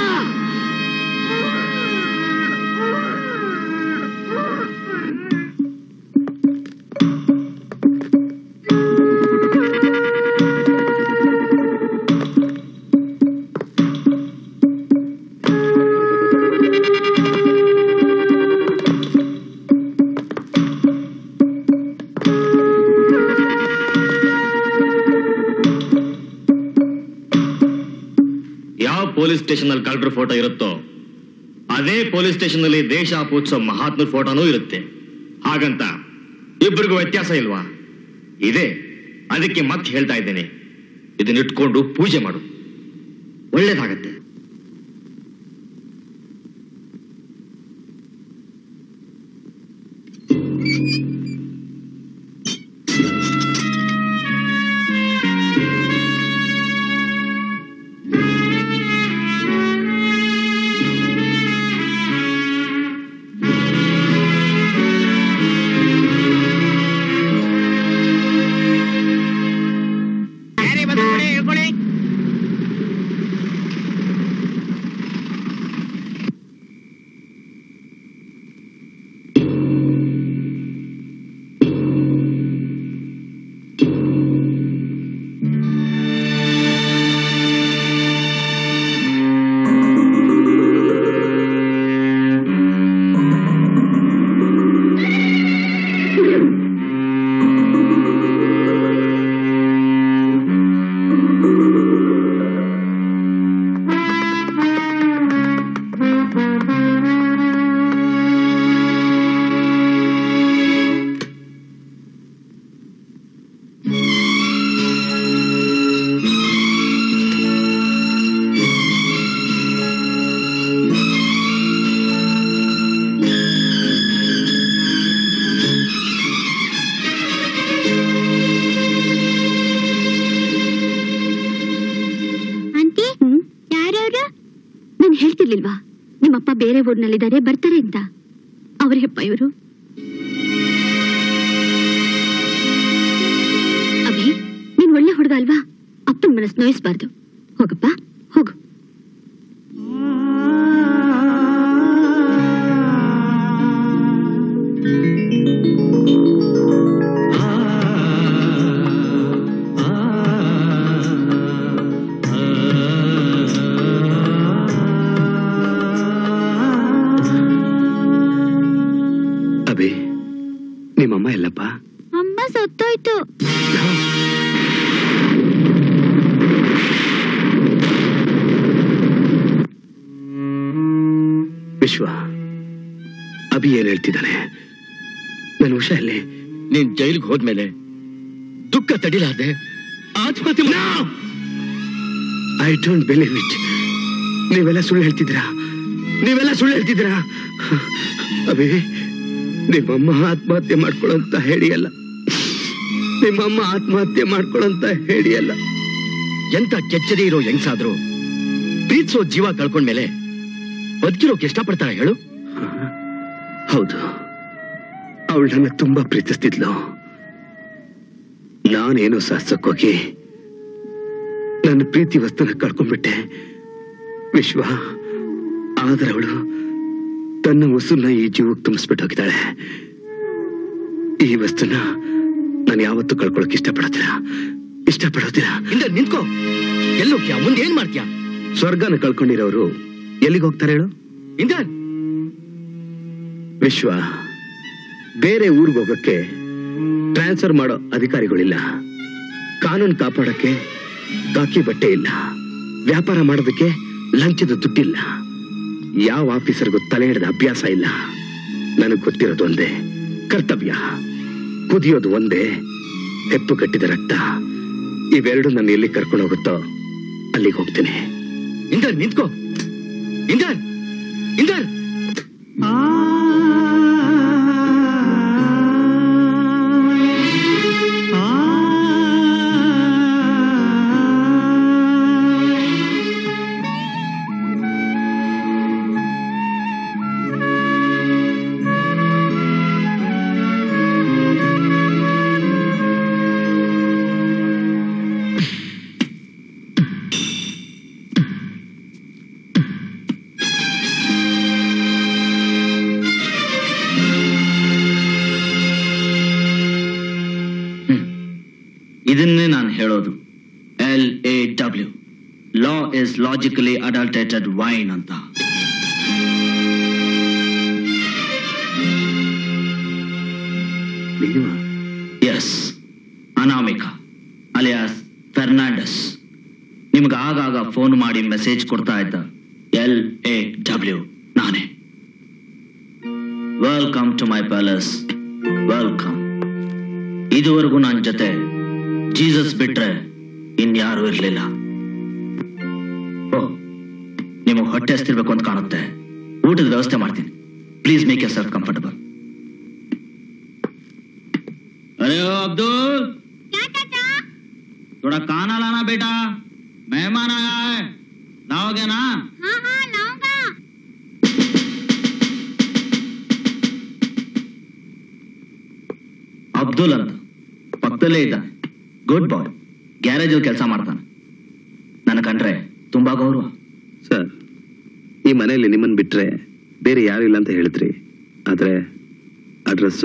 ಯಾವ ಪೊಲೀಸ್ ಸ್ಟೇಷನ್ ಅಲ್ಲಿ ಕಳ್ಳರ ಫೋಟೋ ಇರುತ್ತೋ ಅದೇ ಪೊಲೀಸ್ ಸ್ಟೇಷನ್ ಅಲ್ಲಿ ದೇಶ ಪೂಜಿಸೋ ಮಹಾತ್ಮರ ಫೋಟೋನೂ ಇರುತ್ತೆ ಹಾಗಂತ ಇಬ್ಬರಿಗೂ ವ್ಯತ್ಯಾಸ ಇಲ್ವಾ ಇದೆ ಅದಕ್ಕೆ ಮತ್ತೆ ಹೇಳ್ತಾ ಇದ್ದೇನೆ ಇದನ್ನ ಇಟ್ಕೊಂಡು ಪೂಜೆ ಮಾಡು ಒಳ್ಳೇದಾಗತ್ತೆ ಆಂಟಿ ಯಾರವ್ರು ನಾನು ಹೇಳ್ತಿರ್ಲಿಲ್ವಾ ನಿಮ್ಮಪ್ಪ ಬೇರೆ ಊರ್ನಲ್ಲಿದ್ದಾರೆ ಬರ್ತಾರೆ ಅಂತ ಅವ್ರಿಗಪ್ಪ ಇವರು ಅಭಿ ನೀನ್ ಒಳ್ಳೆ ಹುಡುಗ ಅಲ್ವಾ ಅಪ್ಪನ ಮನಸ್ಸು ನೋಯಿಸ್ಬಾರ್ದು ಹೋಗಪ್ಪ ಹೋಗು ಅಭಿ ನಿಮ್ಮಮ್ಮ ಎಲ್ಲಪ್ಪ ಅಮ್ಮ ಸತ್ತೋಯ್ತು ವಿಶ್ವ ಅಭಿ ಏನ್ ಹೇಳ್ತಿದ್ದಾನೆ ನನ್ನ ಹುಷಾರಲ್ಲಿ ನೀನ್ ಜೈಲಿಗೆ ಹೋದ್ಮೇಲೆ ದುಃಖ ತಡಿಲಾರ್ದೆ ಆತ್ಮಹತ್ಯೆ ಮಾಡ್- ಐ ಡೋಂಟ್ ಬಿಲೀವ್ ಇಟ್ ನೀವೆಲ್ಲ ಸುಳ್ಳು ಹೇಳ್ತಿದ್ದೀರಾ ನೀವೆಲ್ಲ ಸುಳ್ಳು ಹೇಳ್ತಿದ್ದೀರಾ ಅಭಿ ನಿಮ್ಮಮ್ಮ ಆತ್ಮಹತ್ಯೆ ಮಾಡ್ಕೊಳ್ಳೋಂತ ಹೇಳಿಯಲ್ಲ ನಿಮ್ಮಮ್ಮ ಆತ್ಮಹತ್ಯೆ ಮಾಡ್ಕೊಳ್ಳೋಂತ ಹೇಳಿಯಲ್ಲ ಎಂತ ಕೆಚ್ಚದೆ ಇರೋ ಹೆಂಗ್ಸಾದ್ರು ಪ್ರೀತಿಸೋ ಜೀವ ಕಳ್ಕೊಂಡ್ಮೇಲೆ ಬದುಕಿರೋಕೆ ಇಷ್ಟಪಡ್ತಾರ ಹೇಳು ಹೌದು ಅವಳು ನನ್ನ ತುಂಬಾ ಪ್ರೀತಿಸ್ತಿದ್ಲು ನಾನೇನೋ ಸಾಹಸಕ್ಕೋಗಿ ನನ್ನ ಪ್ರೀತಿ ವಸ್ತುನ ಕಳ್ಕೊಂಡ್ಬಿಟ್ಟೆ ವಿಶ್ವ ಆದ್ರೆ ಅವಳು ತನ್ನ ಉಸುನ್ನ ಈ ಜೀವಕ್ಕೆ ತುಂಬಿಸ್ಬಿಟ್ಟು ಹೋಗಿದ್ದಾಳೆ ಈ ವಸ್ತುನ ನಾನು ಯಾವತ್ತೂ ಕಳ್ಕೊಳಕ್ ಇಷ್ಟಪಡೋದಿಲ್ಲ ಇಷ್ಟಪಡೋದಿಲ್ಲ ಇಂದ ನಿಂತ್ಕೋ ಎಲ್ಲೋಗ್ಯಾ ಮುಂದೆ ಏನ್ ಮಾಡ್ತೀಯಾ ಸ್ವರ್ಗನ ಕಳ್ಕೊಂಡಿರೋರು ಎಲ್ಲಿಗೆ ಹೋಗ್ತಾರೆ ಹೇಳು ಇಂದ ವಿಶ್ವ ಬೇರೆ ಊರಿಗೆ ಹೋಗಕ್ಕೆ ಟ್ರಾನ್ಸ್ಫರ್ ಮಾಡೋ ಅಧಿಕಾರಿಗಳಿಲ್ಲ ಕಾನೂನು ಕಾಪಾಡಕ್ಕೆ ಕಾಕಿ ಬಟ್ಟೆ ಇಲ್ಲ ವ್ಯಾಪಾರ ಮಾಡೋದಕ್ಕೆ ಲಂಚದ ದುಡ್ಡಿಲ್ಲ ಯಾವ ಆಫೀಸರ್ಗೂ ತಲೆ ಹಿಡಿದ ಅಭ್ಯಾಸ ಇಲ್ಲ ನನಗೆ ಗೊತ್ತಿರೋದು ಒಂದೇ ಕರ್ತವ್ಯ ಕುದಿಯೋದು ಒಂದೇ ಹೆಪ್ಪು ಕಟ್ಟಿದ ರಕ್ತ ಇವೆರಡು ನನ್ನ ಎಲ್ಲಿ ಕರ್ಕೊಂಡು ಹೋಗುತ್ತೋ ಅಲ್ಲಿಗೆ ಹೋಗ್ತೀನಿ ಇಂದ ನಿಂತ್ಕೋ ಇಂದ ಇಂದ ಇದನ್ನೇ ನಾನು ಹೇಳೋದು L A W law is logically adulterated wine ಅಂತ ಎಸ್ ಅನಾಮಿಕ ಅಲಿಯಾಸ್ ಫೆರ್ನಾಂಡಸ್ ನಿಮ್ಗೆ ಆಗಾಗ ಫೋನ್ ಮಾಡಿ ಮೆಸೇಜ್ ಕೊಡ್ತಾ ಇದ್ದ ಎಲ್ ಎ ಡಬ್ಲ್ಯೂ ನಾನೇ welcome to my palace welcome ಇದುವರೆಗೂ ನನ್ನ ಜೊತೆ ಜೀಸಸ್ ಬಿಟ್ರೆ ಇನ್ಯಾರೂ ಇರ್ಲಿಲ್ಲ ಓ ನಿಮಗೆ ಹೊಟ್ಟೆ ಹಸ್ತಿರ್ಬೇಕು ಅಂತ ಕಾಣುತ್ತೆ ಊಟದ ವ್ಯವಸ್ಥೆ ಮಾಡ್ತೀನಿ please make yourself comfortable अरे ओ अब्दुल थोड़ा खाना लाना बेटा मेहमान आया है लाओगे ना ಅಬ್ದುಲ್ ಅಂತ ಪಕ್ಕದಲ್ಲೇ ಇದ್ದಾನೆ ಗುಡ್ ಬಾಯ್ ಗ್ಯಾರೇಜ್ ಕೆಲಸ ಮಾಡ್ತಾನೆ ನನ್ನ ಕಂಡ್ರೆ ತುಂಬಾ ಗೌರವ ಸರ್ ಈ ಮನೆಯಲ್ಲಿ ನಿಮ್ಮನ್ ಬಿಟ್ರೆ ಬೇರೆ ಯಾರು ಇಲ್ಲ ಅಂತ ಹೇಳಿದ್ರಿ ಆದ್ರೆ ಅಡ್ರೆಸ್ಸು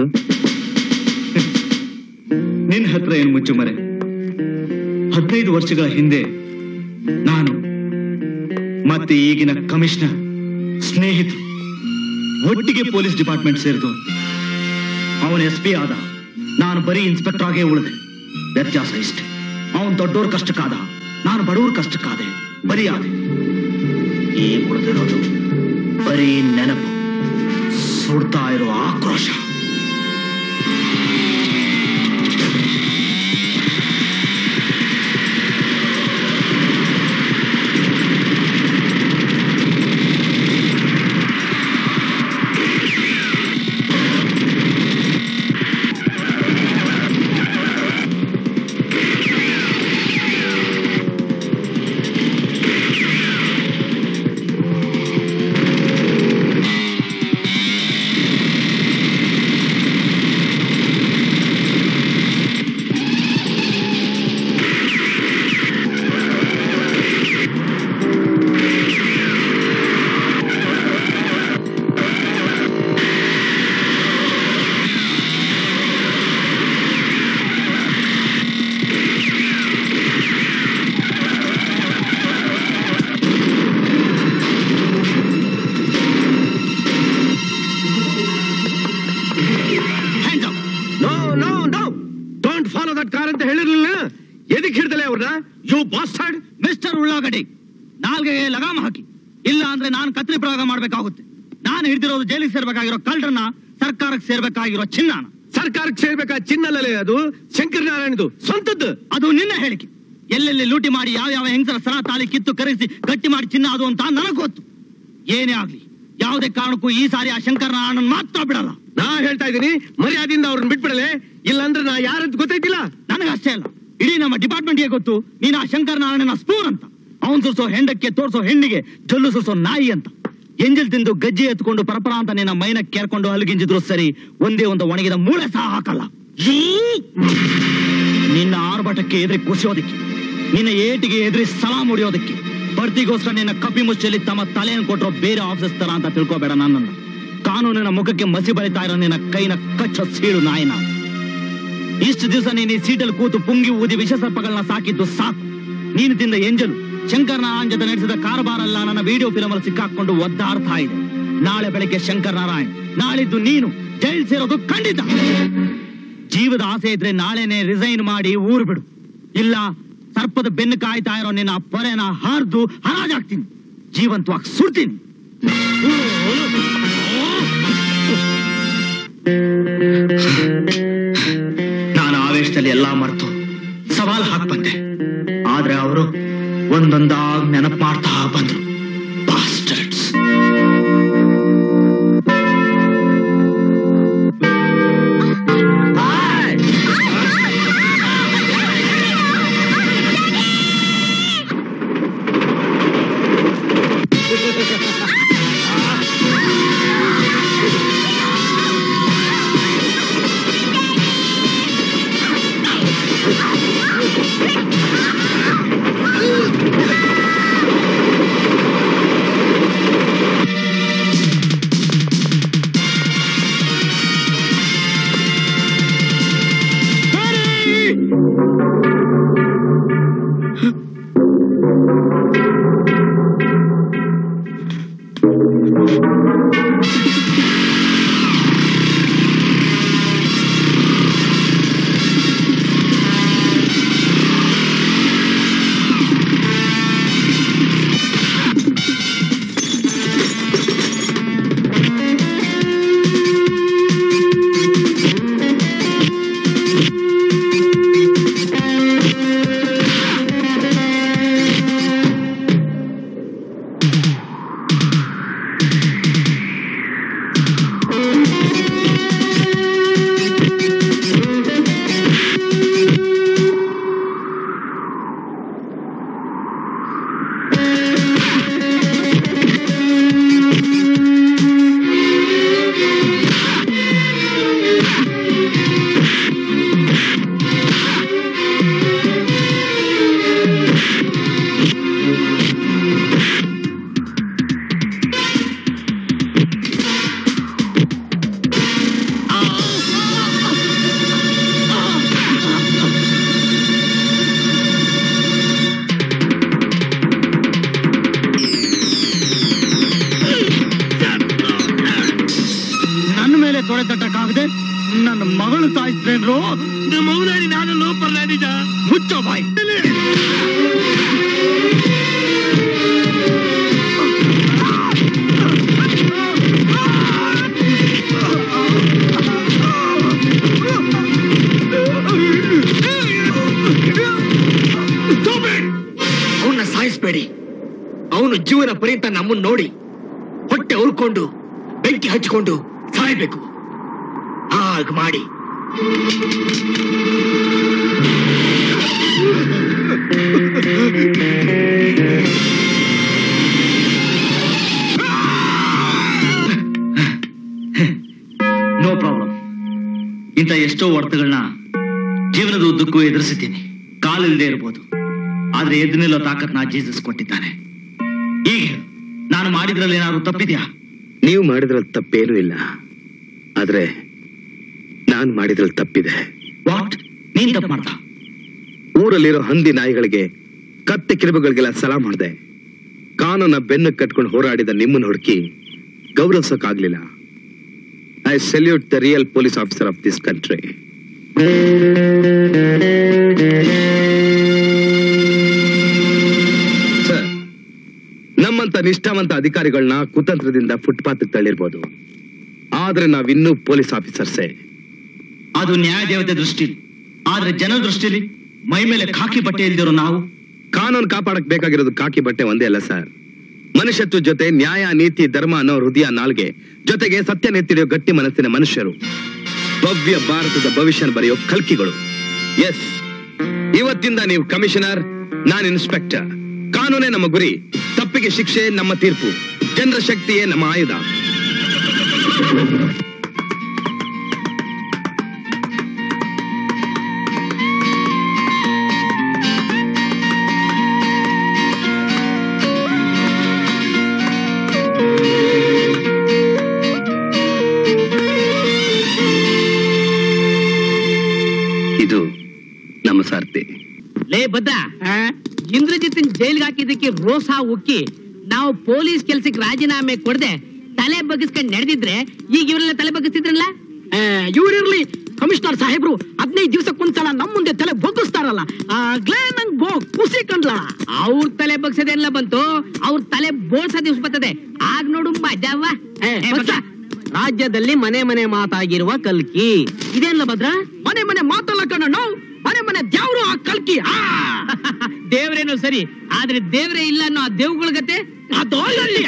ನಿನ್ ಹತ್ರ ಏನ್ ಮುಚ್ಚು ಮರೆ ಹದಿನೈದು ವರ್ಷಗಳ ಹಿಂದೆ ನಾನು ಮತ್ತೆ ಈಗಿನ ಕಮಿಷನರ್ ಸ್ನೇಹಿತರು ಒಟ್ಟಿಗೆ ಪೊಲೀಸ್ ಡಿಪಾರ್ಟ್ಮೆಂಟ್ ಸೇರಿದು ಅವನ ಎಸ್ ಪಿ ಆದ ನಾನು ಬರೀ ಇನ್ಸ್ಪೆಕ್ಟರ್ ಆಗೇ ಉಳಿದೆ ವ್ಯತ್ಯಾಸ ಇಷ್ಟೆ ಅವನ್ ದೊಡ್ಡೋರ್ ಕಷ್ಟಕ್ಕಾದ ನಾನು ಬಡವ್ರ ಕಷ್ಟಕ್ಕಾದೆ ಬರೀ ಆದೆ ಈಗ ಉಳಿದಿರೋದು ಬರೀ ನೆನಪು ಸುಡ್ತಾ ಇರೋ ಆಕ್ರೋಶ no no no don't follow that car ಅಂತ ಹೇಳಿರ್ಲಿಲ್ಲ ಎದಕ್ ಹಿಡ್ದಲೆ ಅವ್ರನ್ನ ಯು ಬಾಸ್ಟರ್ಡ್ ಮಿಸ್ಟರ್ ಉಳ್ಳಾಗಡ್ಡಿ ನಾಲ್ಗೆಗೆ ಲಗಾಮ ಹಾಕಿ ಇಲ್ಲ ಅಂದ್ರೆ ನಾನು ಕತ್ರಿ ಪ್ರಯೋಗ ಮಾಡ್ಬೇಕಾಗುತ್ತೆ ನಾನು ಹಿಡಿದಿರೋದು ಜೈಲಿಗೆ ಸೇರ್ಬೇಕಾಗಿರೋ ಕಳ್ಳರನ್ನ ಸರ್ಕಾರಕ್ಕೆ ಸೇರ್ಬೇಕಾಗಿರೋ ಚಿನ್ನನ ಸರ್ಕಾರಕ್ಕೆ ಸೇರ್ಬೇಕಾ ಚಿನ್ನಲ್ಲೇ ಅದು ಶಂಕರ ನಾರಾಯಣದು ಸ್ವಂತದ್ದು ಅದು ನಿನ್ನ ಹೇಳಿಕೆ ಎಲ್ಲೆಲ್ಲಿ ಲೂಟಿ ಮಾಡಿ ಯಾವ ಯಾವ ಹೆಂಗಸರ ಸರ ತಾಳಿ ಕಿತ್ತು ಕರೆಸಿ ಗಟ್ಟಿ ಮಾಡಿ ಚಿನ್ನ ಅದು ಅಂತ ನನಗ್ ಗೊತ್ತು ಏನೇ ಆಗ್ಲಿ ಯಾವುದೇ ಕಾರಣಕ್ಕೂ ಈ ಸಾರಿ ಆ ಶಂಕರ ನಾರಾಯಣನ್ ಮಾತ್ರ ಬಿಡಲ್ಲ ನಾ ಹೇಳ್ತಾ ಇದ್ದೀನಿ ಮರ್ಯಾದೆಯಿಂದ ಅವ್ರನ್ನ ಬಿಟ್ಬಿಡಲೆ ಇಲ್ಲಾಂದ್ರೆ ನಾ ಯಾರಂತ ಗೊತ್ತೈತಿಲ್ಲ ನನಗಷ್ಟೇ ಅಲ್ಲ ಇಡೀ ನಮ್ಮ ಡಿಪಾರ್ಟ್ಮೆಂಟ್ಗೆ ಗೊತ್ತು ನೀನು ಆ ಶಂಕರ ನಾರಾಯಣನ ಸ್ಪೂನ್ ಅಂತ ಅವನ್ ಸುರ್ಸೋ ಹೆಂಡಕ್ಕೆ ತೋರ್ಸೋ ಹೆಣ್ಣಿಗೆ ಜಲ್ಲು ಸುರ್ಸೋ ನಾಯಿ ಅಂತ ಎಂಜಲ್ ತಿಂದು ಗಜ್ಜೆ ಎತ್ಕೊಂಡು ಪರಪರ ಅಂತ ನಿನ್ನ ಮೈನ ಕೇರ್ಕೊಂಡು ಹಲಗಿಂಜಿದ್ರು ಸರಿ ಒಂದೇ ಒಂದು ಒಣಗಿದ ಮೂಳೆ ಸಹ ಹಾಕಲ್ಲ ನಿನ್ನ ಆರ್ಭಟಕ್ಕೆ ಎದುರಿ ಕುಸಿಯೋದಕ್ಕೆ ನಿನ್ನ ಏಟಿಗೆ ಎದುರಿ ಸಲಾಮ್ ಹೊಡಿಯೋದಕ್ಕೆ ಬಡ್ತಿಗೋಸ್ಕರ ನಿನ್ನ ಕಪ್ಪಿ ಮುಚ್ಚಲಿ ತಮ್ಮ ತಲೆಯನ್ನು ಕೊಟ್ಟರೋ ಬೇರೆ ಆಫೀಸ್ ತರ ಅಂತ ತಿಳ್ಕೊಬೇಡ ನನ್ನನ್ನು ಕಾನೂನಿನ ಮುಖಕ್ಕೆ ಮಸಿ ಬಳಿತಾ ಇರೋ ನಿನ್ನ ಕೈನ ಕಚ್ಚೋ ಸೀಳು ನಾಯಿನ ಇಷ್ಟು ದಿವಸ ನೀನು ಈ ಸೀಟಲ್ಲಿ ಕೂತು ಪುಂಗಿ ಊದಿ ವಿಷ ಸರ್ಪಗಳನ್ನ ಸಾಕಿದ್ದು ಸಾಕು ನೀನು ತಿಂದ ಎಂಜಲು ಶಂಕರ್ ನಾರಾಯಣ್ ಜೊತೆ ನಡೆಸಿದ ಕಾರಬಾರಲ್ಲ ನನ್ನ ವಿಡಿಯೋ ಫಿಲಮ್ ಅಲ್ಲಿ ಸಿಕ್ಕಾಕೊಂಡು ಒದ್ದಾಡ್ತಾ ಇದೆ ನಾಳೆ ಬೆಳಗ್ಗೆ ಶಂಕರ್ ನಾರಾಯಣ್ ನಾಳಿದ್ದು ನೀನು ಜೈಲ್ ಸೇರೋದು ಖಂಡಿತ ಜೀವದ ಆಸೆ ಇದ್ರೆ ನಾಳೆನೆ ರಿಸೈನ್ ಮಾಡಿ ಊರು ಬಿಡು ಇಲ್ಲ ಸರ್ಪದ ಬೆನ್ನು ಕಾಯ್ತಾ ಇರೋ ನಿನ್ನ ಪೊರೆನ ಹಾರ್ದು ಹರಾಜಾಗ್ತೀನಿ ಜೀವಂತವಾಗಿ ಸುಡ್ತೀನಿ ನಾನು ಆವೇಶದಲ್ಲಿ ಎಲ್ಲಾ ಮರೆತು ಸವಾಲ್ ಹಾಕ್ ಬಂದೆ ಆದ್ರೆ ಅವರು ಒಂದೊಂದಾಗ್ ನೆನಪು ಮಾಡ್ತಾ ಬಂದ್ರು Bastards. ನನ್ನ ಮೇಲೆ ತೊಡೆ ತಟ್ಟಕ್ಕಾಗದೆ ನನ್ನ ಮಗಳು ಸಾಯಿಸ್ರೇನ್ರು ಮೌನಾರಿ ನಾನು ಲೋಪರ್ಲ ನಿಜ ಮುಚ್ಚೋ ಬಾಯಿ ಅವನ್ನ ಸಾಯಿಸ್ಬೇಡಿ ಅವನು ಜೀವನ ಪರ್ಯಂತ ನಮ್ಮನ್ನ ನೋಡಿ ಹೊಟ್ಟೆ ಉಳ್ಕೊಂಡು ಬೆಂಕಿ ಹಚ್ಕೊಂಡು ಸಾಯ್ಬೇಕು ಹಾಗೆ ಮಾಡಿ ನೋ ಪ್ರಾಬ್ಲಮ್ ಇಂಥ ಎಷ್ಟೋ ಹೊಡೆತಗಳನ್ನ ಜೀವನದ ಉದ್ದಕ್ಕೂ ಎದುರಿಸಿದ್ದೀನಿ ಕಾಲಿಲ್ಲದೆ ಇರ್ಬೋದು ಆದ್ರೆ ಎದ್ದು ನಿಲ್ಲೋ ತಾಕತ್ನ ಜೀಸಸ್ ಕೊಟ್ಟಿದ್ದಾನೆ ಈಗ ಹೇಳು, ನಾನು ಮಾಡಿದ್ರಲ್ಲಿ ಏನಾದ್ರು ತಪ್ಪಿದ್ಯಾ ನೀವು ಮಾಡಿದ್ರಲ್ಲಿ ತಪ್ಪೇನೂ ಇಲ್ಲ ಆದ್ರೆ ನಾನ್ ಮಾಡಿದ್ರಲ್ಲಿ ತಪ್ಪಿದೆ ವಾಟ್ ನೀನ್ ತಪ್ಪು ಮಾಡ್ದ ಊರಲ್ಲಿರೋ ಹಂದಿ ನಾಯಿಗಳಿಗೆ ಕತ್ತೆ ಕಿರುಬಗಳಿಗೆಲ್ಲ ಸಲಾ ಮಾಡಿದೆ ಕಾನೂನ ಬೆನ್ನು ಕಟ್ಕೊಂಡು ಹೋರಾಡಿದ ನಿಮ್ಮನ್ನ ಹುಡುಕಿ ಗೌರವಿಸೋಕ್ಕಾಗ್ಲಿಲ್ಲ I salute the real police officer of this country sir ನಮ್ಮಂತ ನಿಷ್ಠಾವಂತ ಅಧಿಕಾರಿಗಳನ್ನ ಕುತಂತ್ರದಿಂದ ಫುಟ್ಪಾತ್ ತಳ್ಳಿರ್ಬೋದು ಆದ್ರೆ ನಾವಿನ್ನೂ ಪೊಲೀಸ್ ಆಫೀಸರ್ಸೇ ಅದು ನ್ಯಾಯ ದೇವತೆ ದೃಷ್ಟಿ ಆದ್ರೆ ಜನ ದೃಷ್ಟಿಲಿ ಮೈ ಮೇಲೆ ಖಾಕಿ ಬಟ್ಟೆ ಇಲ್ದಿರೋ ನಾವು ಕಾನೂನು ಕಾಪಾಡಕ್ ಬೇಕಾಗಿರೋದು ಕಾಕಿ ಬಟ್ಟೆ ಒಂದೇ ಅಲ್ಲ ಸರ್ ಮನುಷ್ಯತ್ವ ಜೊತೆ ನ್ಯಾಯ ನೀತಿ ಧರ್ಮ ಅನ್ನೋ ಹೃದಯ ನಾಲ್ಗೆ ಜೊತೆಗೆ ಸತ್ಯ ನೆತ್ತಿಡಿಯೋ ಗಟ್ಟಿ ಮನಸ್ಸಿನ ಮನುಷ್ಯರು ಭವ್ಯ ಭಾರತದ ಭವಿಷ್ಯ ಬರೆಯೋ ಕಲ್ಕಿಗಳು ಎಸ್ ಇವತ್ತಿಂದ ನೀವು ಕಮಿಷನರ್ ನಾನ್ ಇನ್ಸ್ಪೆಕ್ಟರ್ ಕಾನೂನೇ ನಮ್ಮ ಗುರಿ ತಪ್ಪಿಗೆ ಶಿಕ್ಷೆ ನಮ್ಮ ತೀರ್ಪು ಜನರ ಶಕ್ತಿಯೇ ನಮ್ಮ ಆಯುಧ ಇದು ನಮ್ಮ ಸಾರ್ಥಿ ಲೇ ಭದ್ರ ಇಂದ್ರಜಿತ್ನ ಜೈಲ್ಗೆ ಹಾಕಿದ್ದಕ್ಕೆ ರೋಸ ಉಕ್ಕಿ ನಾವು ಪೊಲೀಸ್ ಕೆಲ್ಸಕ್ಕೆ ರಾಜೀನಾಮೆ ಕೊಡದೆ ತಲೆ ಬಗ್ಗಿಸ್ಕೊಂಡ್ ನಡೆದಿದ್ರೆ ಈಗ ಇವರೆಲ್ಲ ತಲೆ ಬಗ್ಗಿಸ್ತಿದ್ರಲ್ಲ ಇವ್ರಿರ್ಲಿ ಕಮಿಷನರ್ ಸಾಹೇಬ್ರು ಹದಿನೈದು ದಿವಸಕ್ಕೊಂದ್ಸಲ ನಮ್ ಮುಂದೆ ತಲೆ ಬಗ್ಗಿಸ್ತಾರಲ್ಲ ಆಗ್ಲೇ ನಂಗ್ ಬೋ ಖುಷಿ ಕಂಡ್ಲ ಅವ್ರ ತಲೆ ಬಗ್ಸದೆಲ್ಲ ಬಂತು ಅವ್ರ ತಲೆ ಬೋಳ್ಸ ದಿವ್ಸ ಬರ್ತದೆ ಆಗ ನೋಡು ಮಜಾವ ರಾಜ್ಯದಲ್ಲಿ ಮನೆ ಮನೆ ಮಾತಾಗಿರುವ ಕಲ್ಕಿ ಇದೇನಲ್ಲ ಭದ್ರ ಮನೆ ಮನೆ ಮಾತಲ್ಲ ಕಣ ನಾವು ಮನೆ ಮನೆ ದೇವ್ರು ಆ ಕಲ್ಕಿ ದೇವ್ರೇನೋ ಸರಿ ಆದ್ರೆ ದೇವ್ರೇ ಇಲ್ಲ ಅನ್ನೋ ಆ ದೇವ್ಗಳ ಗತೆ ಅದು ಅಲ್ಲಿ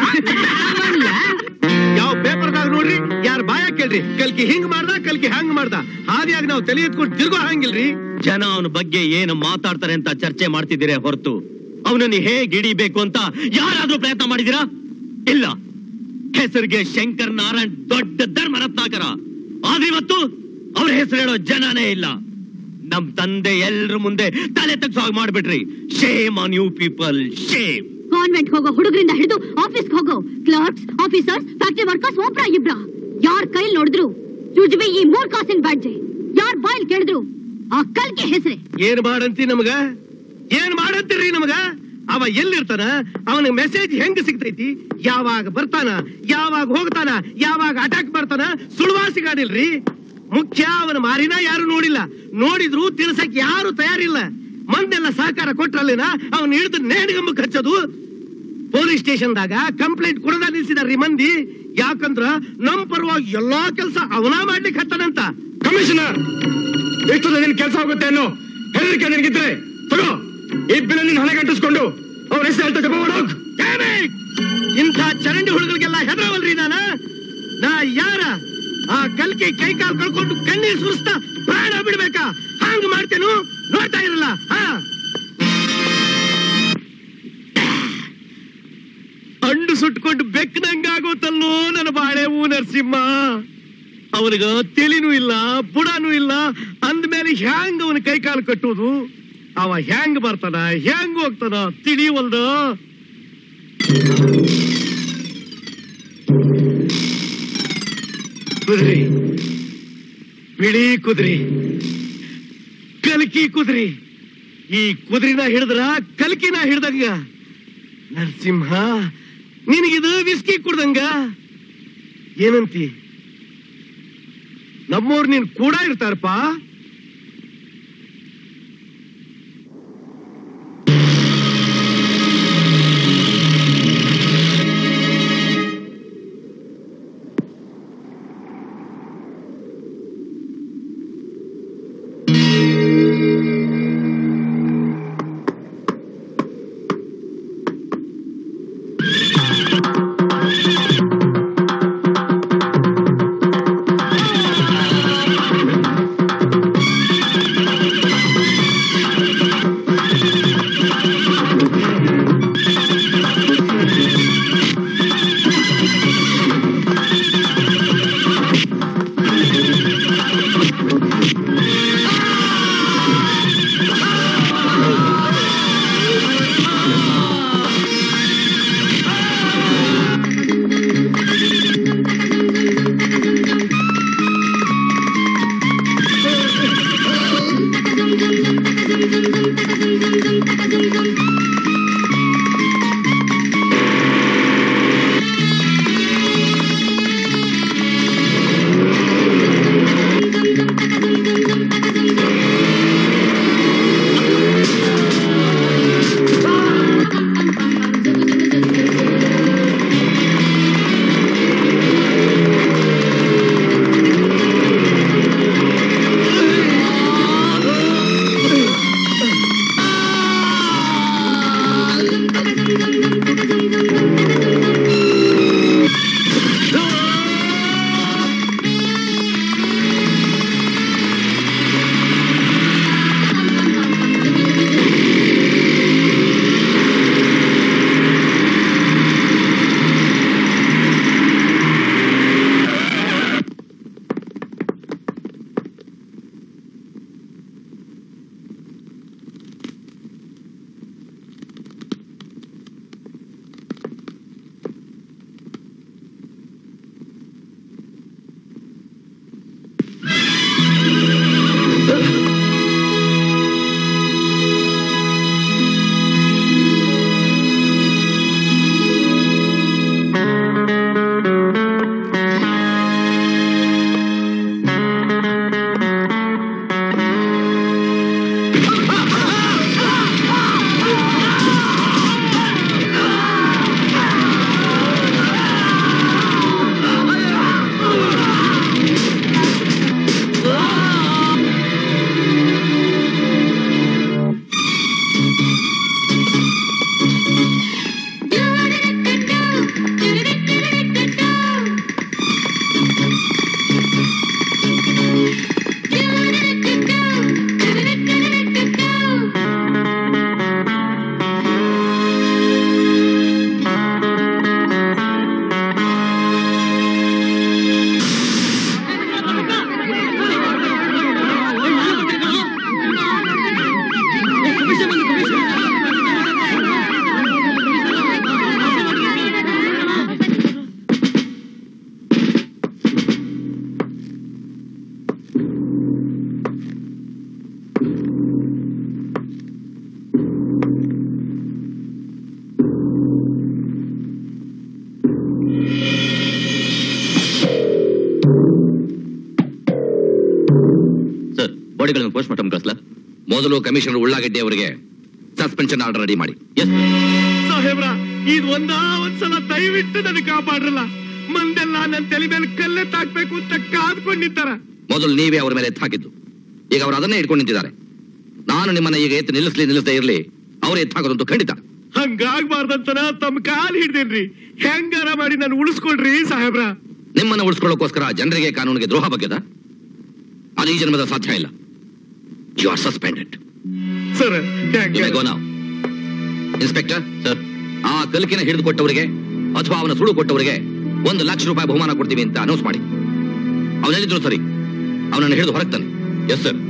ಯಾವ ಪೇಪರ್ದಾಗ ನೋಡ್ರಿ ಯಾರ ಬಾಯ ಕೇಳ್ರಿ ಕಲ್ಕಿ ಹಿಂಗ್ ಮಾಡ್ದ ಕಲ್ಕಿ ಹಂಗ್ ಮಾಡ್ದ ಹಾದಿಯಾಗಿ ನಾವು ತಲೆ ಎತ್ಕೊಂಡು ತಿರ್ಗೋ ಹಂಗಿಲ್ರಿ ಜನ ಅವನ ಬಗ್ಗೆ ಏನು ಮಾತಾಡ್ತಾರೆ ಅಂತ ಚರ್ಚೆ ಮಾಡ್ತಿದ್ದೀರಾ ಹೊರತು ಅವನನ್ನು ಹೇಗೆ ಹಿಡಿಬೇಕು ಅಂತ ಯಾರಾದ್ರೂ ಪ್ರಯತ್ನ ಮಾಡಿದೀರಾ ಇಲ್ಲ ಹೆಸರಿಗೆ ಶಂಕರ್ ನಾರಾಯಣ್ ದೊಡ್ಡ ಧರ್ಮ ರತ್ನಾಕರ ಆದ್ರೆ ಇವತ್ತು ಅವ್ರ ಹೆಸರು ಹೇಳೋ ಜನನೇ ಇಲ್ಲ ನಮ್ ತಂದೆ ಎಲ್ರ ಮುಂದೆ ತಲೆ ತಗ್ಸೋ ಹಾಗೆ ಮಾಡ್ಬಿಟ್ರಿ shame on you people shame convent ಹೋಗೋ ಹುಡುಗರಿಂದ ಹಿಡಿದು ಆಫೀಸ್ ಹೋಗೋ ಕ್ಲರ್ಕ್ಸ್ ಆಫೀಸರ್ಸ್ ಫ್ಯಾಕ್ಟರಿ ವರ್ಕರ್ಸ್ ಒಬ್ರ ಇಬ್ರ ಯಾರ್ ಕೈಲ್ ನೋಡಿದ್ರು ಯುಜ್ಬಿ ಈ ಮೂರ್ ಕಾಸಿನ ಬಾಡ್ಜೆ ಯಾರ್ ಬಾಯ್ಲ್ ಕೇಳಿದ್ರು ಆ ಕಲ್ಗೆ ಹೆಸರೇ ಏನ್ ಮಾಡಂತಿ ನಮಗ ಏನ್ ಮಾಡಂತೀರಿ ನಮಗ ಅವ ಎಲ್ಲಿರ್ತಾನ ಅವನಿಗೆ ಮೆಸೇಜ್ ಹೆಂಗ್ ಸಿಗ್ತೈತಿ ಯಾವಾಗ ಬರ್ತಾನ ಯಾವಾಗ ಹೋಗ್ತಾನ ಯಾವಾಗ ಅಟ್ಯಾಕ್ ಮಾಡ್ತಾನ ಸುಳ್ವಾಸಿ ಗಾಡಿಲ್ರಿ ಮುಖ್ಯ ಅವನ ಮಾರಿನ ಯಾರು ನೋಡಿಲ್ಲ ನೋಡಿದ್ರು ತಿಳ್ಸಕ್ ಯಾರು ತಯಾರಿಲ್ಲ ಮಂದೆಲ್ಲ ಸಹಕಾರ ಕೊಟ್ರಲ್ಲಿನ ಅವನ್ ಹಿಡಿದು ನೇಣಿಗಂಬಕ್ಕೆ ಹಚ್ಚೋದು ಪೊಲೀಸ್ ಸ್ಟೇಷನ್ದಾಗ ಕಂಪ್ಲೇಂಟ್ ಕೊಡದ ನಿಲ್ಸಿದಾರ್ರಿ ಮಂದಿ ಯಾಕಂದ್ರ ನಮ್ ಪರವಾಗಿ ಎಲ್ಲಾ ಕೆಲಸ ಅವನ ಮಾಡ್ಲಿಕ್ಕೆ ಹತ್ತಾನಂತ ಕಮಿಷನರ್ ಎಷ್ಟು ನಿನ್ ಕೆಲಸ ಆಗುತ್ತೆ ಅನ್ನೋ ಹೆದರಿಕೆ ನಿನಗಿದ್ರೆ ತಗೋ ಈ ಬಿಲ್ ನಿನ್ ಹಣೆ ಗಂಟಿಸ್ಕೊಂಡು ಅವ್ರ ಹೆಸರು ಹೇಳ್ತಾ ಹೋಗ್ Damn it! ಇಂಥ ಚರಂಡಿ ಹುಡುಗರಿಗೆಲ್ಲ ಹೆದರವಲ್ರಿ ನಾನ ನಾ ಯಾರ ಆ ಕಲ್ಕಿ ಕೈ ಕಾಲು ಕಳ್ಕೊಂಡು ಕಣ್ಣೀರ್ ಸುರಿಸ್ತಾ ಪ್ರಾಣ ಬಿಡ್ಬೇಕಾ ಹಂಗ ಮಾಡ್ತೇನು ನೋಡ್ತಾ ಇರಲ್ಲ ಹಾ ಅಂಡು ಸುಟ್ಕೊಂಡು ಬೆಕ್ಕದಂಗಾಗೋತಲ್ಲೋ ನನ್ನ ಬಾಳೆ ಹೂ ನರಸಿಂಹ ಅವನಿಗ ತಿಳಿನೂ ಇಲ್ಲ ಬುಡನೂ ಇಲ್ಲ ಅಂದ್ಮೇಲೆ ಹ್ಯಾಂಗ್ ಅವನ ಕೈ ಕಾಲು ಕಟ್ಟುವುದು ಅವ ಹ್ಯಾಂಗ್ ಬರ್ತಾನ ಹ್ಯಾಂಗ್ ಹೋಗ್ತಾನ ತಿಳಿವಲ್ದ ಕುದುರೆ ಬಿಳಿ ಕುದುರೆ ಕಲ್ಕಿ ಕುದುರೆ ಈ ಕುದುರೆನ ಹಿಡಿದ್ರ ಕಲ್ಕಿನ ಹಿಡ್ದಂಗ ನರಸಿಂಹ ನಿನಗಿದು ವಿಸ್ಕಿ ಕುಡ್ದಂಗ ಏನಂತಿ ನಮ್ಮವ್ರು ನೀನ್ ಕೂಡ ಇರ್ತಾರಪ್ಪ ಸರ್ ಬಾಡಿಗಳನ್ನು ಪೋಸ್ಟ್ ಮಾರ್ಟಮ್ ಕಳಿಸ್ಲಾ ಮೊದಲು ಕಮಿಷನರ್ ಉಳ್ಳಾಗಡ್ಡಿ ಅವರಿಗೆ ಸಸ್ಪೆನ್ಷನ್ ಆರ್ಡರ್ ರೆಡಿ ಮಾಡಿ ಎಸ್ ಸಾಹೇಬ್ರ ಇದ್ ಒಂದ ಒಂದ್ಸಲ ದಯವಿಟ್ಟು ನನಗೆ ಕಾಪಾಡ್ರಲ್ಲ ಮಂದೆಲ್ಲ ನನ್ನ ತಲೆ ಮೇಲೆ ಕಲ್ಲೆ ತಾಕ್ಬೇಕು ಅಂತ ಕಾದ್ಕೊಂಡ್ ನಿಂತಾರ ಮೊದಲು ನೀವೇ ಅವರ ಮೇಲೆ ಎತ್ತು ಹಾಕಿದ್ದು ಈಗ ಅವರು ಅದನ್ನೇ ಇಟ್ಕೊಂಡು ನಿಂತಿದ್ದಾರೆ ನಾನು ನಿಮ್ಮನ್ನ ಈಗ ಎತ್ತು ನಿಲ್ಲಿಸ್ಲಿ ನಿಲ್ಲಿಸದೇ ಇರಲಿ ಅವ್ರು ಎತ್ತು ಹಾಕೋದಂತೂ ಖಂಡಿತ ಹಂಗಾಗ್ಬಾರ್ದಂತನ ತಮ್ಮ ಕಾಲ್ ಹಿಡ್ದೇನ್ರಿ ಹೆಂಗಾರ ಮಾಡಿ ನಾನು ಉಳಿಸ್ಕೊಳ್ರಿ ಸಾಹೇಬ್ರ ನಿಮ್ಮನ್ನು ಉಳಿಸ್ಕೊಳ್ಳೋಕೋಸ್ಕರ ಜನರಿಗೆ ಕಾನೂನಿಗೆ ದ್ರೋಹ ಬಗ್ಗೆದ ಅದು ಈ ಜನ್ಮದ ಸಾಧ್ಯ ಇಲ್ಲ you are suspended sir go ನಾವು ಇನ್ಸ್ಪೆಕ್ಟರ್ ಸರ್ ಆ ಕಲಿಕೆನ ಹಿಡಿದು ಕೊಟ್ಟವರಿಗೆ ಅಥವಾ ಅವನ ಸುಳು ಕೊಟ್ಟವರಿಗೆ ಒಂದು ಲಕ್ಷ ರೂಪಾಯಿ ಬಹುಮಾನ ಕೊಡ್ತೀವಿ ಅಂತ ಅನೌನ್ಸ್ ಮಾಡಿ ಅವನು ಹೇಳಿದ್ರು ಸರಿ ಅವನನ್ನು ಹಿಡಿದು ಹೊರಗ್ತಾನೆ ಎಸ್ ಸರ್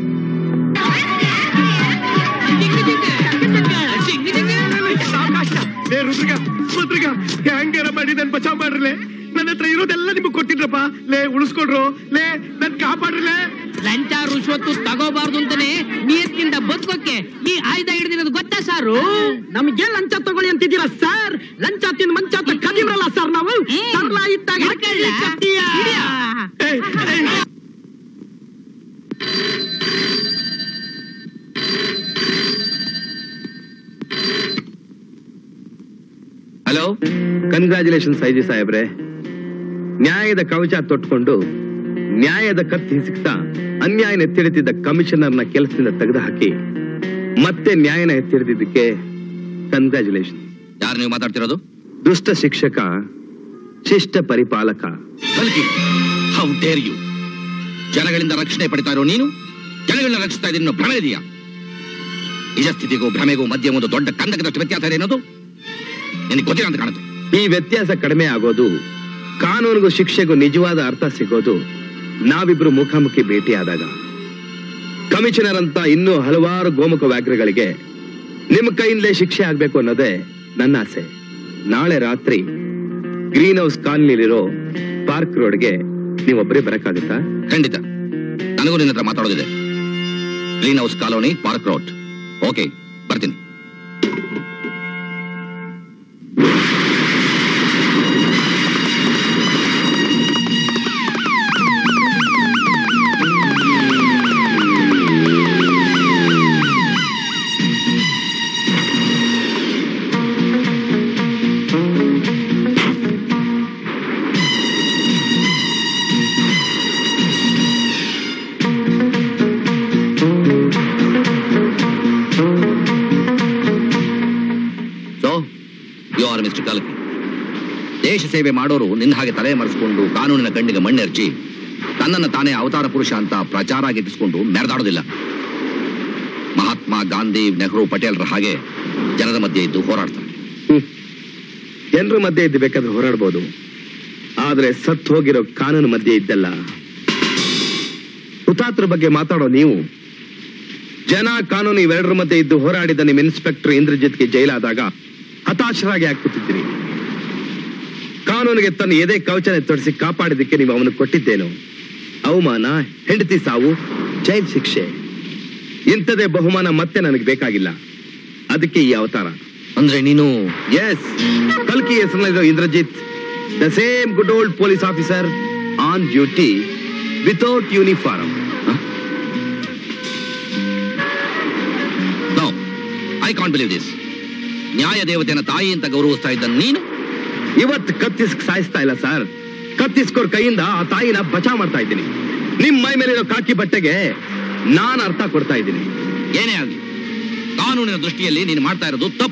ಲೇ ರುದ್ರಿಗ ರುದ್ರಿಗ ಹೆಂಗಾರ ಮಾಡಿ ನನ್ ಬಚಾವ್ ಮಾಡ್ರಲೆ ನನ್ನ ಹತ್ರ ಇರೋದೆಲ್ಲ ನಿಮಗ್ ಕೊಟ್ಟಿದ್ರಪ್ಪ ಲೇ ಉಳಿಸ್ಕೊಡ್ರು ಲೇ ನನ್ ಕಾಪಾಡ್ರಲೆ ಲಂಚ ರುಶ್ವತ್ತು ತಗೋಬಾರ್ದು ಅಂತಾನೆ ನಿಯತ್ತಿಂದ ಬದುಕೋಕೆ ಈ ಆಯುಧ ಹಿಡಿದಿರೋದು ಗೊತ್ತಾ ಸಾರು ನಮ್ಗೆ ಲಂಚ ತಗೊಳ್ಳಿ ಅಂತಿದ್ದೀರಾ ಸರ್ ಲಂಚ ತಿಂದು ಮಂಚ ಕದಿಮ್ರಲ್ಲ ಸರ್ ನಾವು ಸರ್ಲ ಇದ್ದಾಗ ಹಾಕಿ ಕತ್ತಿಯ. ಹಲೋ ಕನ್ಗ್ರಾಚುಲೇಷನ್ಸ್ ಐಜಿ ಸಾಹೇಬ್ರೆ ನ್ಯಾಯದ ಕವಚ ತೊಟ್ಕೊಂಡು ನ್ಯಾಯದ ಕತ್ತಿ ಹಿಸುಕ್ತಾ ಅನ್ಯಾಯನ ಎತ್ತಿಡಿತಿದ್ದ ಕಮಿಷನರ್ನ ಕೆಲಸದಿಂದ ತೆಗೆದು ಹಾಕಿ ಮತ್ತೆ ನ್ಯಾಯನ ಎತ್ತಿಡಿದಿದ್ದಕ್ಕೆ ಕನ್ಗ್ರಾಚುಲೇಷನ್ ಯಾರು ನೀವು ಮಾತಾಡ್ತಿರೋದು ದುಷ್ಟ ಶಿಕ್ಷಕ ಶಿಷ್ಟ ಪರಿಪಾಲಕ ಕಲ್ಕಿ ಹೌ ಡೇರ್ ಯು ಜನಗಳಿಂದ ರಕ್ಷಣೆ ಪಡಿತಾ ಇರೋ ನೀನು ಜನಗಳನ್ನ ರಕ್ಷಿಸ್ತಾ ಇದ್ದೀನಿ ಭ್ರಮೆ ಇದೆಯಾ ನಿಜ ಸ್ಥಿತಿಗೂ ಭ್ರಮೆಗೂ ಮಧ್ಯೆ ಒಂದು ದೊಡ್ಡ ಕಂದಕದಷ್ಟು ವ್ಯತ್ಯಾಸ ಇದೆ ಅನ್ನೋದು ನಿನಗೆ ಗೊತ್ತಿಲ್ಲ ಅಂತ ಕಾಣುತ್ತೆ ಈ ವ್ಯತ್ಯಾಸ ಕಡಿಮೆ ಆಗೋದು ಕಾನೂನಿಗೂ ಶಿಕ್ಷೆಗೂ ನಿಜವಾದ ಅರ್ಥ ಸಿಗೋದು ನಾವಿಬ್ರು ಮುಖಾಮುಖಿ ಭೇಟಿಯಾದಾಗ ಕಮಿಷನರ್ ಅಂತ ಇನ್ನೂ ಹಲವಾರು ಗೋಮುಖ ವ್ಯಾಘ್ರಗಳಿಗೆ ನಿಮ್ಮ ಕೈಯಿಂದಲೇ ಶಿಕ್ಷೆ ಆಗ್ಬೇಕು ಅನ್ನೋದೇ ನನ್ನ ಆಸೆ ನಾಳೆ ರಾತ್ರಿ ಗ್ರೀನ್ ಹೌಸ್ ಕಾಲನಿಲಿರೋ ಪಾರ್ಕ್ ರೋಡ್ಗೆ ನೀವೊಬ್ಬರೇ ಬರಕ್ಕಾಗುತ್ತಾ ಖಂಡಿತ ನನಗೂ ನಿನ್ನ ಹತ್ರ ಮಾತಾಡೋದಿದೆ green house colony park road okay ಬರ್ತೀನಿ ಸೊ ಯು ಆರ್ ಮಿಸ್ಟರ್ ಕಲ್ಕಿ ದೇಶ ಸೇವೆ ಮಾಡೋರು ನಿನ್ನ ಹಾಗೆ ತಲೆ ಮರೆಸ್ಕೊಂಡು ಕಾನೂನಿನ ಗಂಡಿಗೆ ಮಣ್ಣೆರ್ಚಿ ತನ್ನನ್ನು ತಾನೇ ಅವತಾರ ಪುರುಷ ಅಂತ ಪ್ರಚಾರ ಗಿಟ್ಟಿಸ್ಕೊಂಡು ಮೆರೆದಾಡೋದಿಲ್ಲ ಮಹಾತ್ಮ ಗಾಂಧಿ ನೆಹರು ಪಟೇಲ್ರ ಹಾಗೆ ಜನರ ಮಧ್ಯೆ ಇದ್ದು ಹೋರಾಡ್ತಾರೆ ಜನರ ಮಧ್ಯೆ ಇದ್ದು ಬೇಕಾದ್ರೆ ಹೋರಾಡ್ಬೋದು ಆದ್ರೆ ಸತ್ ಹೋಗಿರೋ ಕಾನೂನು ಮಧ್ಯೆ ಇದ್ದಲ್ಲ ಹುತಾತ್ರ ಬಗ್ಗೆ ಮಾತಾಡೋ ನೀವು ಜನ ಕಾನೂನು ಇವೆರಡರ ಮಧ್ಯೆ ಇದ್ದು ಹೋರಾಡಿದ ನಿಮ್ಮ ಇನ್ಸ್ಪೆಕ್ಟರ್ ಇಂದ್ರಜಿತ್ಗೆ ಜೈಲಾದಾಗ ಹತಾಶರಾಗಿ ಹಾಕುತ್ತಿದ್ದೀರಿ ಕಾನೂನಿಗೆ ತನ್ನ ಎದೆ ಕವಚನೆ ತೊಡಿಸಿ ಕಾಪಾಡಿದ್ದಕ್ಕೆ ನೀವು ಅವನು ಕೊಟ್ಟಿದ್ದೇನು ಅವಮಾನ ಹೆಂಡತಿ ಸಾವು ಜೈಲ್ ಶಿಕ್ಷೆ ಇಂಥದೇ ಬಹುಮಾನ ಮತ್ತೆ ನನಗೆ ಬೇಕಾಗಿಲ್ಲ ಅದಕ್ಕೆ ಈ ಅವತಾರ ಅಂದ್ರೆ ನೀನು ಎಸ್ ಕಲ್ಕಿ ಹೆಸರಿನಲ್ಲಿರೋ Indrajit the same good old police officer on duty without uniform no I can't believe this ನ್ಯಾಯ ದೇವತೆಯನ್ನ ತಾಯಿ ಅಂತ ಗೌರವಿಸ್ತಾ ಇದ್ದ ನೀನು ಇವತ್ತು ಕತ್ತಿಸ್ ಸಾಯಿಸ್ತಾ ಇಲ್ಲ ಸರ್ ಕತ್ತಿಸ್ಕೋರ್ ಕೈಯಿಂದ ಆ ತಾಯಿನ ಬಚಾವ್ ಮಾಡ್ತಾ ಇದ್ದೀನಿ ನಿಮ್ ಮೈ ಮೇಲಿರೋ ಕಾಕಿ ಬಟ್ಟೆಗೆ ನಾನ್ ಅರ್ಥ ಕೊಡ್ತಾ ಇದ್ದೀನಿ ಏನೇ ಆಗಲಿ ಕಾನೂನಿನ ದೃಷ್ಟಿಯಲ್ಲಿ ನೀನು ಮಾಡ್ತಾ ಇರೋದು ತಪ್ಪು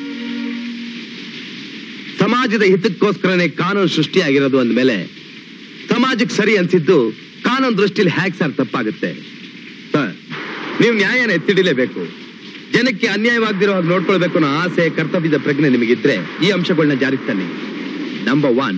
ಸಮಾಜದ ಹಿತಕ್ಕೋಸ್ಕರನೇ ಕಾನೂನು ಸೃಷ್ಟಿಯಾಗಿರೋದು ಅಂದ್ಮೇಲೆ ಸಮಾಜಕ್ಕೆ ಸರಿ ಅನ್ಸಿದ್ದು ಕಾನೂನು ದೃಷ್ಟಿಲಿ ಹ್ಯಾಕ್ ಸರ್ ತಪ್ಪಾಗುತ್ತೆ ಸರ್ ನೀವು ನ್ಯಾಯನ ಎತ್ತಿಡಿಲೇಬೇಕು ಜನಕ್ಕೆ ಅನ್ಯಾಯವಾಗದಿರೋ ಹಾಗೆ ನೋಡ್ಕೊಳ್ಬೇಕು ಅನ್ನೋ ಆಸೆ ಕರ್ತವ್ಯದ ಪ್ರಜ್ಞೆ ನಿಮಗಿದ್ರೆ ಈ ಅಂಶಗಳನ್ನ ಜಾರಿಗೆ ತನ್ನಿ ನಂಬರ್ ಒನ್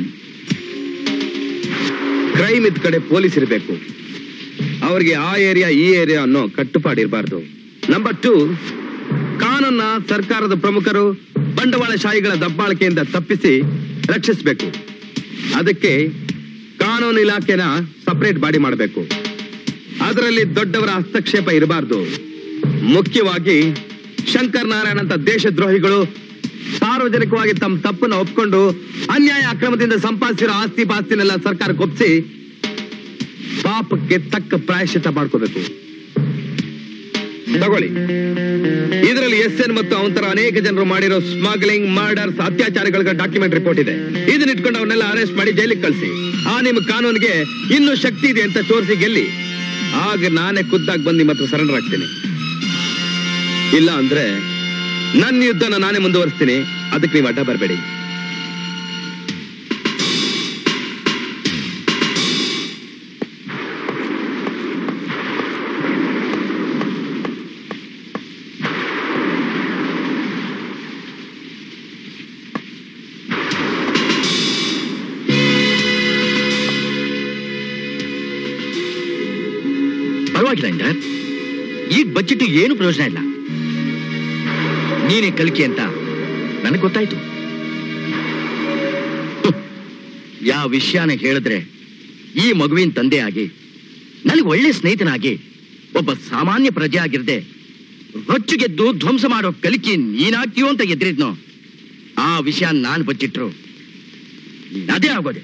ಕ್ರೈಮ್ ಇದ್ ಕಡೆ ಪೊಲೀಸ್ ಇರಬೇಕು ಅವ್ರಿಗೆ ಆ ಏರಿಯಾ ಈ ಏರಿಯಾ ಅನ್ನೋ ಕಟ್ಟುಪಾಡಿರಬಾರ್ದು ನಂಬರ್ ಟೂ ಕಾನೂನ ಸರ್ಕಾರದ ಪ್ರಮುಖರು ಬಂಡವಾಳಶಾಹಿಗಳ ದಬ್ಬಾಳಿಕೆಯಿಂದ ತಪ್ಪಿಸಿ ರಕ್ಷಿಸಬೇಕು ಅದಕ್ಕೆ ಕಾನೂನು ಇಲಾಖೆನ ಸಪರೇಟ್ ಬಾಡಿ ಮಾಡಬೇಕು ಅದರಲ್ಲಿ ದೊಡ್ಡವರ ಹಸ್ತಕ್ಷೇಪ ಇರಬಾರ್ದು ಮುಖ್ಯವಾಗಿ ಶಂಕರ್ ನಾರಾಯಣ ಅಂತ ದೇಶದ್ರೋಹಿಗಳು ಸಾರ್ವಜನಿಕವಾಗಿ ತಮ್ಮ ತಪ್ಪನ್ನ ಒಪ್ಕೊಂಡು ಅನ್ಯಾಯ ಅಕ್ರಮದಿಂದ ಸಂಪಾದಿಸಿರೋ ಆಸ್ತಿ ಪಾಸ್ತಿನೆಲ್ಲ ಸರ್ಕಾರಕ್ಕೆ ಒಪ್ಪಿಸಿ ಪಾಪಕ್ಕೆ ತಕ್ಕ ಪ್ರಾಯಶ್ಚಿತ್ತ ಮಾಡ್ಕೋಬೇಕು ತಗೊಳ್ಳಿ ಇದರಲ್ಲಿ ಎಸ್ ಎನ್ ಮತ್ತು ಅವನ ತರ ಅನೇಕ ಜನರು ಮಾಡಿರೋ ಸ್ಮಗ್ಲಿಂಗ್ ಮರ್ಡರ್ಸ್ ಅತ್ಯಾಚಾರಗಳ ಡಾಕ್ಯುಮೆಂಟ್ ರಿಪೋರ್ಟ್ ಇದೆ ಇದನ್ನ ಇಟ್ಕೊಂಡು ಅವನ್ನೆಲ್ಲ ಅರೆಸ್ಟ್ ಮಾಡಿ ಜೈಲಿಗೆ ಕಳಿಸಿ ಆ ನಿಮ್ಮ ಕಾನೂನಿಗೆ ಇನ್ನೂ ಶಕ್ತಿ ಇದೆ ಅಂತ ತೋರಿಸಿ ಗೆಲ್ಲಿ ಆಗ ನಾನೇ ಖುದ್ದಾಗಿ ಬಂದು ನಿಮ್ಮ ಹತ್ರ ಸರೆಂಡರ್ ಆಗ್ತೀನಿ ಇಲ್ಲ ಅಂದ್ರೆ ನನ್ನ ಯುದ್ಧನ ನಾನೇ ಮುಂದುವರಿಸ್ತೀನಿ ಅದಕ್ಕೆ ನೀವು ಅಡ್ಡ ಬರಬೇಡಿ ಪರವಾಗಿಲ್ಲ ಇಂದರ್ ಈಗ ಬಜೆಟ್ ಏನು ಪ್ರಯೋಜನ ಇಲ್ಲ ನೀನೇ ಕಲಿಕೆ ಅಂತ ನನಗೆ ಗೊತ್ತಾಯ್ತು ಹ್ಮ್. ಯಾವ ವಿಷಯನ ಹೇಳಿದ್ರೆ ಈ ಮಗುವಿನ ತಂದೆ ಆಗಿ ನನಗೆ ಒಳ್ಳೆ ಸ್ನೇಹಿತನಾಗಿ ಒಬ್ಬ ಸಾಮಾನ್ಯ ಪ್ರಜೆ ಆಗಿರದೆ ರೊಚ್ಚುಗೆದ್ದು ಧ್ವಂಸ ಮಾಡೋ ಕಲಿಕೆ ನೀನಾಗ್ತೀಯೋ ಅಂತ ಎದ್ರಿದ್ನೋ ಆ ವಿಷಯ ನಾನು ಬಚ್ಚಿಟ್ರು ನೀನ್ ಅದೇ ಆಗೋದೆ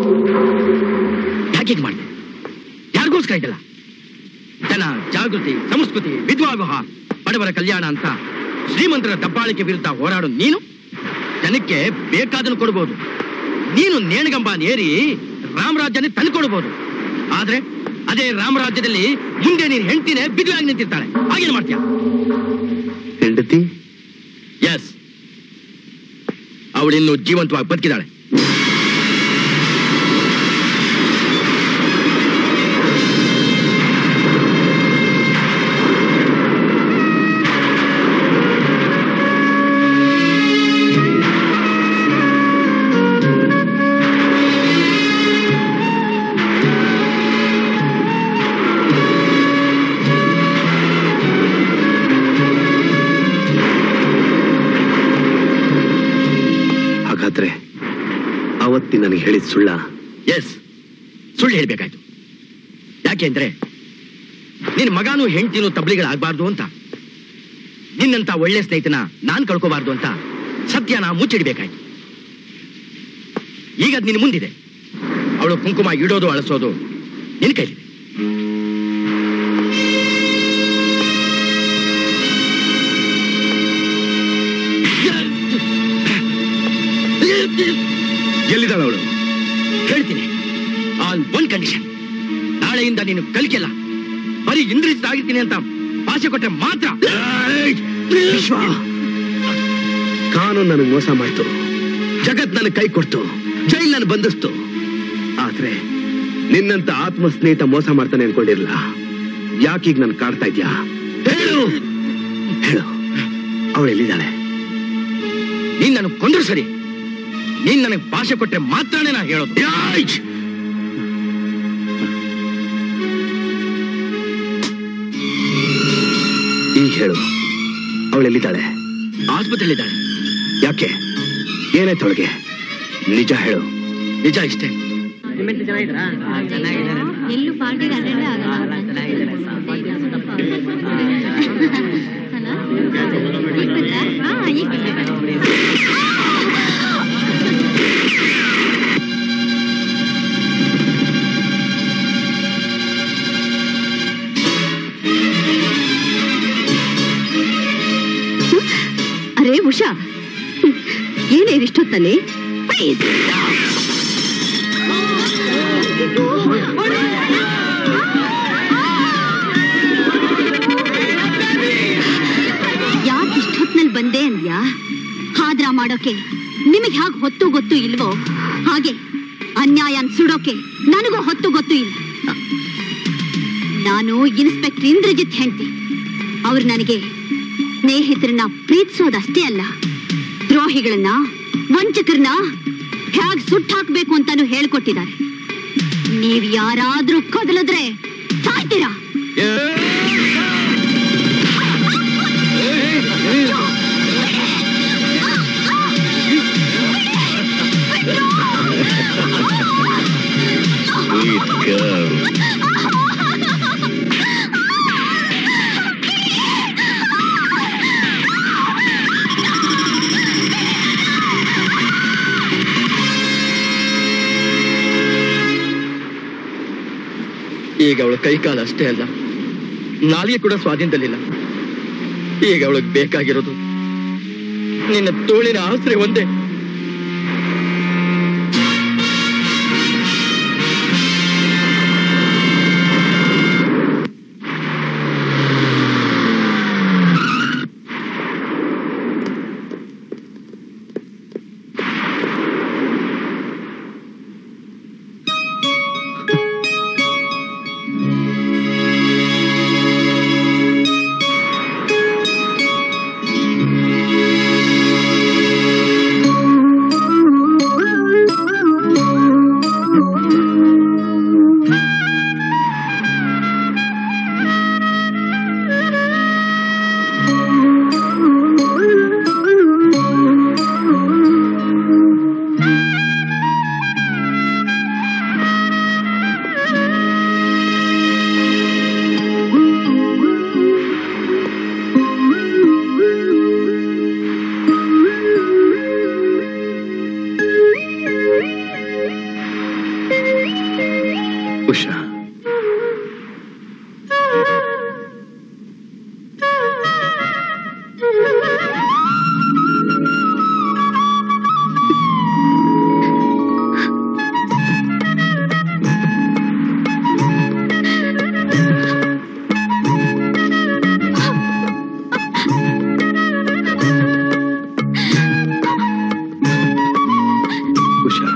ಯಾಕೆ ಮಾಡಿದೆ ಯಾರಿಗೋಸ್ಕರ ಇದಲ್ಲ ಜನ ಜಾಗೃತಿ ಸಂಸ್ಕೃತಿ ವಿದ್ವಾಗಹ ಬಡವರ ಕಲ್ಯಾಣ ಅಂತ ಶ್ರೀಮಂತರ ದಬ್ಬಾಳಿಕೆ ವಿರುದ್ಧ ಹೋರಾಡೋ ನೀನು ಜನಕ್ಕೆ ಬೇಕಾದನ್ನು ಕೊಡ್ಬೋದು ನೀನು ನೇಣಗಂಬ ನೇರಿ ರಾಮರಾಜ್ಯನೇ ತಂದ್ಕೊಡ್ಬೋದು ಆದ್ರೆ ಅದೇ ರಾಮರಾಜ್ಯದಲ್ಲಿ ಮುಂದೆ ನೀನ್ ಹೆಂಡತಿನೇ ಬಿಡುವಾಗಿ ನಿಂತಿರ್ತಾಳೆ ಹಾಗೇನು ಮಾಡ್ತೀಯ ಹೆಂಡತಿ ಎಸ್ ಅವಳಿನ್ನು ಜೀವಂತವಾಗಿ ಬದುಕಿದಾಳೆ ಹಾಗಾದ್ರೆ ಅವತ್ತಿ ನನಗೆ ಹೇಳಿದ ಸುಳ್ಳ ಎಸ್ ಸುಳ್ಳು ಹೇಳ್ಬೇಕಾಯ್ತು ಯಾಕೆಂದ್ರೆ ನಿನ್ ಮಗನೂ ಹೆಂಡತಿನೂ ತಬ್ಲಿಗಳಾಗಬಾರ್ದು ಅಂತ ನಿನ್ನಂತ ಒಳ್ಳೆ ಸ್ನೇಹಿತನ ನಾನ್ ಕಳ್ಕೋಬಾರ್ದು ಅಂತ ಸತ್ಯನ ಮುಚ್ಚಿಡ್ಬೇಕಾಯ್ತು ಈಗ ಅದ್ ನಿನ್ ಮುಂದಿದೆ ಅವಳು ಕುಂಕುಮ ಇಡೋದು ಅಳಿಸೋದು ನಿನ್ ಕೈಲಿದೆ ಎಲ್ಲಿದ್ದಾಳ ಅವಳು ಹೇಳ್ತೀನಿ ಆನ್ ಒನ್ ಕಂಡೀಷನ್ ನಾಳೆಯಿಂದ ನೀನು ಕಲಿಕೆಲ್ಲ ಬರೀ ಇಂದ್ರಿಸಿತ ಆಗಿರ್ತೀನಿ ಅಂತ ಭಾಷೆ ಕೊಟ್ಟರೆ ಮಾತ್ರ ವಿಶ್ವ ಕಾನೂನು ನನಗೆ ಮೋಸ ಮಾಡ್ತು ಜಗತ್ ನನಗೆ ಕೈ ಕೊಡ್ತು ಜೈಲ್ ನನ್ನ ಬಂಧಿಸ್ತು ಆದ್ರೆ ನಿನ್ನಂತ ಆತ್ಮ ಸ್ನೇಹಿತ ಮೋಸ ಮಾಡ್ತಾನೆ ಅನ್ಕೊಂಡಿರ್ಲ ಯಾಕೀಗ ನನ್ ಕಾಡ್ತಾ ಇದ್ಯಾ ಹೇಳು ಹೇಳು ಅವಳು ಎಲ್ಲಿದ್ದಾಳೆ ನೀನ್ ನನಗೆ ಕೊಂದ್ರು ಸರಿ ನೀನ್ ನನಗೆ ಭಾಷೆ ಕೊಟ್ರೆ ಮಾತ್ರನೇ ನಾ ಹೇಳೋದು ಯಾಯ್! ಈಗ ಹೇಳು ಅವಳು ಎಲ್ಲಿದ್ದಾಳೆ ಆಸ್ಪತ್ರೆಯಲ್ಲಿದ್ದಾಳೆ ಯಾಕೆ ಏನಾಯ್ತು ಅವಳಿಗೆ ನಿಜ ಹೇಳು ನಿಜ ಇಷ್ಟೇ ಎಲ್ಲೂ ಪಾರ್ಟಿಗೆ ಅಟೆಂಡ್ ಆಗಲ್ಲ ಹಾ, ಈಗ ಬಂದೆ. ಅರೇ ಉಷಾ ಏನೇ ಇಷ್ಟೊತ್ತಲ್ಲಿ ಪ್ಲೀಸ್ ಯಾಕೆ ಇಷ್ಟೊತ್ನಲ್ಲಿ ಬಂದೆ ಅಂದ್ಯಾ ಹಾದ್ರ ಮಾಡೋಕೆ ನಿಮಗೆ ಹ್ಯಾಗ್ ಹೊತ್ತು ಗೊತ್ತು ಇಲ್ವೋ ಹಾಗೆ ಅನ್ಯಾಯನ್ ಸುಡೋಕೆ ನನಗೂ ಹೊತ್ತು ಗೊತ್ತು ಇಲ್ಲ ನಾನು ಇನ್ಸ್ಪೆಕ್ಟರ್ ಇಂದ್ರಜಿತ್ ಹೆಂಡತಿ ಅವ್ರು ನನಗೆ ಸ್ನೇಹಿತರನ್ನ ಪ್ರೀತಿಸೋದಷ್ಟೇ ಅಲ್ಲ ದ್ರೋಹಿಗಳನ್ನ ವಂಚಕರನ್ನ ಹ್ಯಾಗ್ ಸುಟ್ಟಾಕ್ಬೇಕು ಅಂತಾನು ಹೇಳ್ಕೊಟ್ಟಿದ್ದಾರೆ ನೀವ್ ಯಾರಾದ್ರೂ ಕದಲಿದ್ರೆ ಸಾಯ್ತೀರಾ ಈಗ ಅವಳ ಕೈ ಕಾಲ ಅಷ್ಟೇ ಅಲ್ಲ ನಾಲಿಗೆ ಕೂಡ ಸ್ವಾಧೀನದಲ್ಲಿಲ್ಲ ಈಗ ಅವಳಿಗೆ ಬೇಕಾಗಿರೋದು ನಿನ್ನ ತೋಳಿನ ಆಸರೆ ಒಂದೇ ಉಷಾ ಉಷಾ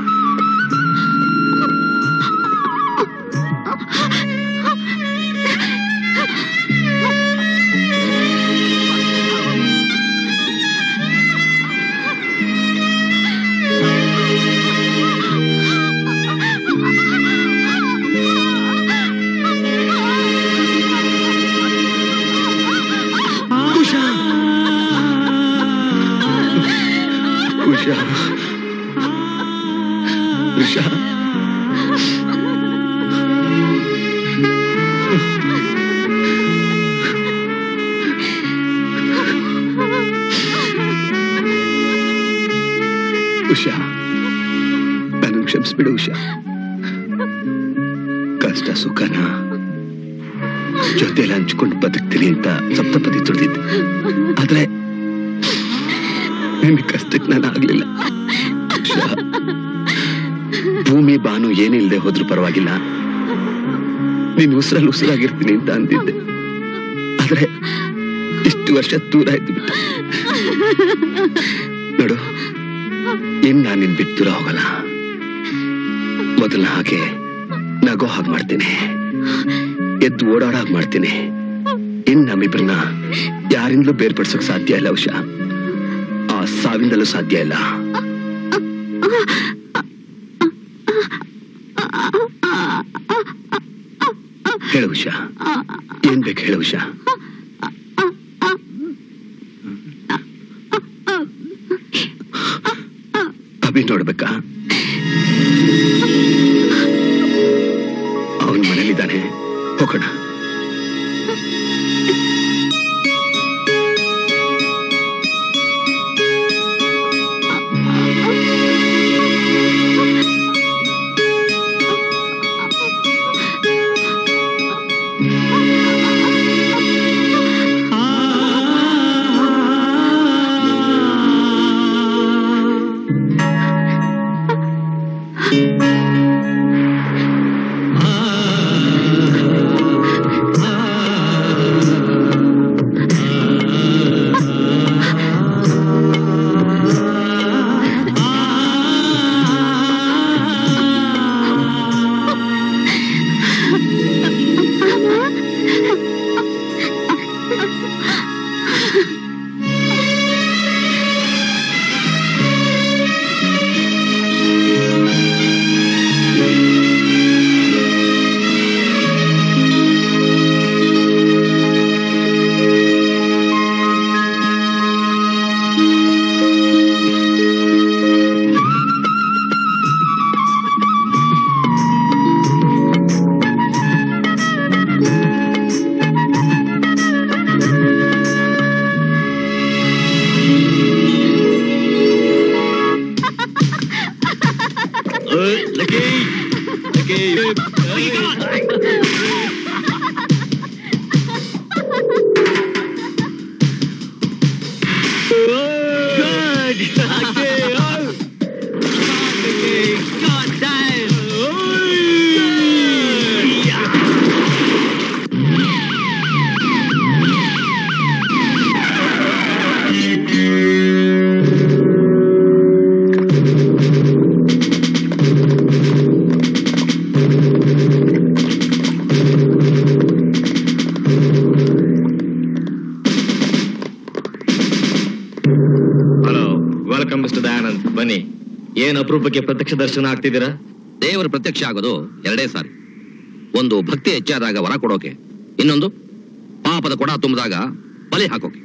ಉಷಾ ಉಷಾ ಉಷಾ ಉಷಾ ನಾನು ಕ್ಷಮಿಸ್ಬಿಡು ಉಷಾ ಕಷ್ಟ ಸುಖನ ಜೊತೆಲಿ ಹಂಚ್ಕೊಂಡು ಬದುಕ್ತೀನಿ ಅಂತ ಸಪ್ತಪದಿ ತುಳಿದಿದ್ದೆ ಆದ್ರೆ ನಿನ್ನ ಕಷ್ಟಕ್ಕೆ ನಾನು ಆಗ್ಲಿಲ್ಲ ಉಷಾ, ಭೂಮಿ ಬಾನು ಏನಿಲ್ಲದೆ ಹೋದ್ರೂ ಪರವಾಗಿಲ್ಲ ನೀನ್ ಉಸಿರಲ್ಲಿ ಉಸಿರಾಗಿರ್ತೀನಿ ಅಂತ ಅಂದಿದ್ದೆ ಆದ್ರೆ ಇಷ್ಟು ವರ್ಷ ದೂರ ಆಯ್ತು ಬಿಟ್ಟು ನೋಡು ಇನ್ ನಾನು ನಿನ್ ಬಿಟ್ಟು ದೂರ ಹೋಗಲ್ಲ ಮೊದಲ ಹಾಗೆ ನಗೋ ಹಾಗೆ ಮಾಡ್ತೀನಿ ಎದ್ದು ಓಡಾಡೋ ಹಾಗೆ ಮಾಡ್ತೀನಿ ಇನ್ ನಮ್ಮಿಬ್ರನ್ನ ಯಾರಿಂದಲೂ ಬೇರ್ಪಡ್ಸೋಕ್ ಸಾಧ್ಯ ಇಲ್ಲ ಉಷಾ ಆ ಸಾವಿಂದಲೂ ಸಾಧ್ಯ ಇಲ್ಲ ಹೇಳು ಉಷಾ ಏನ್ ಬೇಕು ಹೇಳು ಉಷಾ ಅಭಿ ನೋಡ್ಬೇಕಾ ಅವನ್ ಮನೇಲಿದ್ದಾನೆ ಹೋಗೋಣ ಹಲೋ ವೆಲ್ಕಮ್ ಮಿಸ್ಟರ್ ದಯಾನಂದ್ ಬನ್ನಿ ಏನ್ ಅಪರೂಪಕ್ಕೆ ಪ್ರತ್ಯಕ್ಷ ದರ್ಶನ ಆಗ್ತಿದ್ದೀರಾ ದೇವರು ಪ್ರತ್ಯಕ್ಷ ಆಗೋದು ಎರಡೇ ಸಾರಿ ಒಂದು ಭಕ್ತಿ ಹೆಚ್ಚಾದಾಗ ವರ ಕೊಡೋಕೆ ಇನ್ನೊಂದು ಪಾಪದ ಕೊಡ ತುಂಬಿದಾಗ ಬಲಿ ಹಾಕೋಕೆ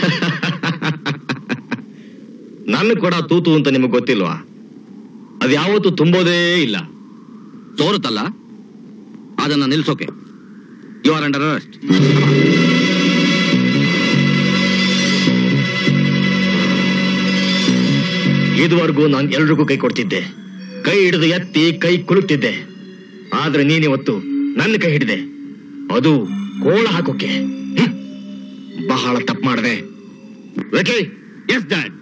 ನನ್ನ ಕೊಡ ತೂತು ಅಂತ ನಿಮಗೆ ಗೊತ್ತಿಲ್ವಾ ಅದ್ಯಾವತ್ತೂ ತುಂಬೋದೇ ಇಲ್ಲ ತೋರುತ್ತಲ್ಲ ಅದನ್ನ ನಿಲ್ಸೋಕೆ ಯು ಆರ್ ಅಂಡರ್ ಅರೆಸ್ಟ್ ಇದುವರೆಗೂ ನಾನು ಎಲ್ರಿಗೂ ಕೈ ಕೊಡ್ತಿದ್ದೆ ಕೈ ಹಿಡಿದು ಎತ್ತಿ ಕೈ ಕುಲುಕ್ತಿದ್ದೆ ಆದ್ರೆ ನೀನಿವತ್ತು ನನ್ನ ಕೈ ಹಿಡಿದೆ ಅದು ಕೋಳ ಹಾಕೋಕೆ ಹ್ಮ್. ಬಹಳ ತಪ್ಪು ಮಾಡಿದೆ ಓಕೆ ಎಸ್ ಡ್ಯಾಡ್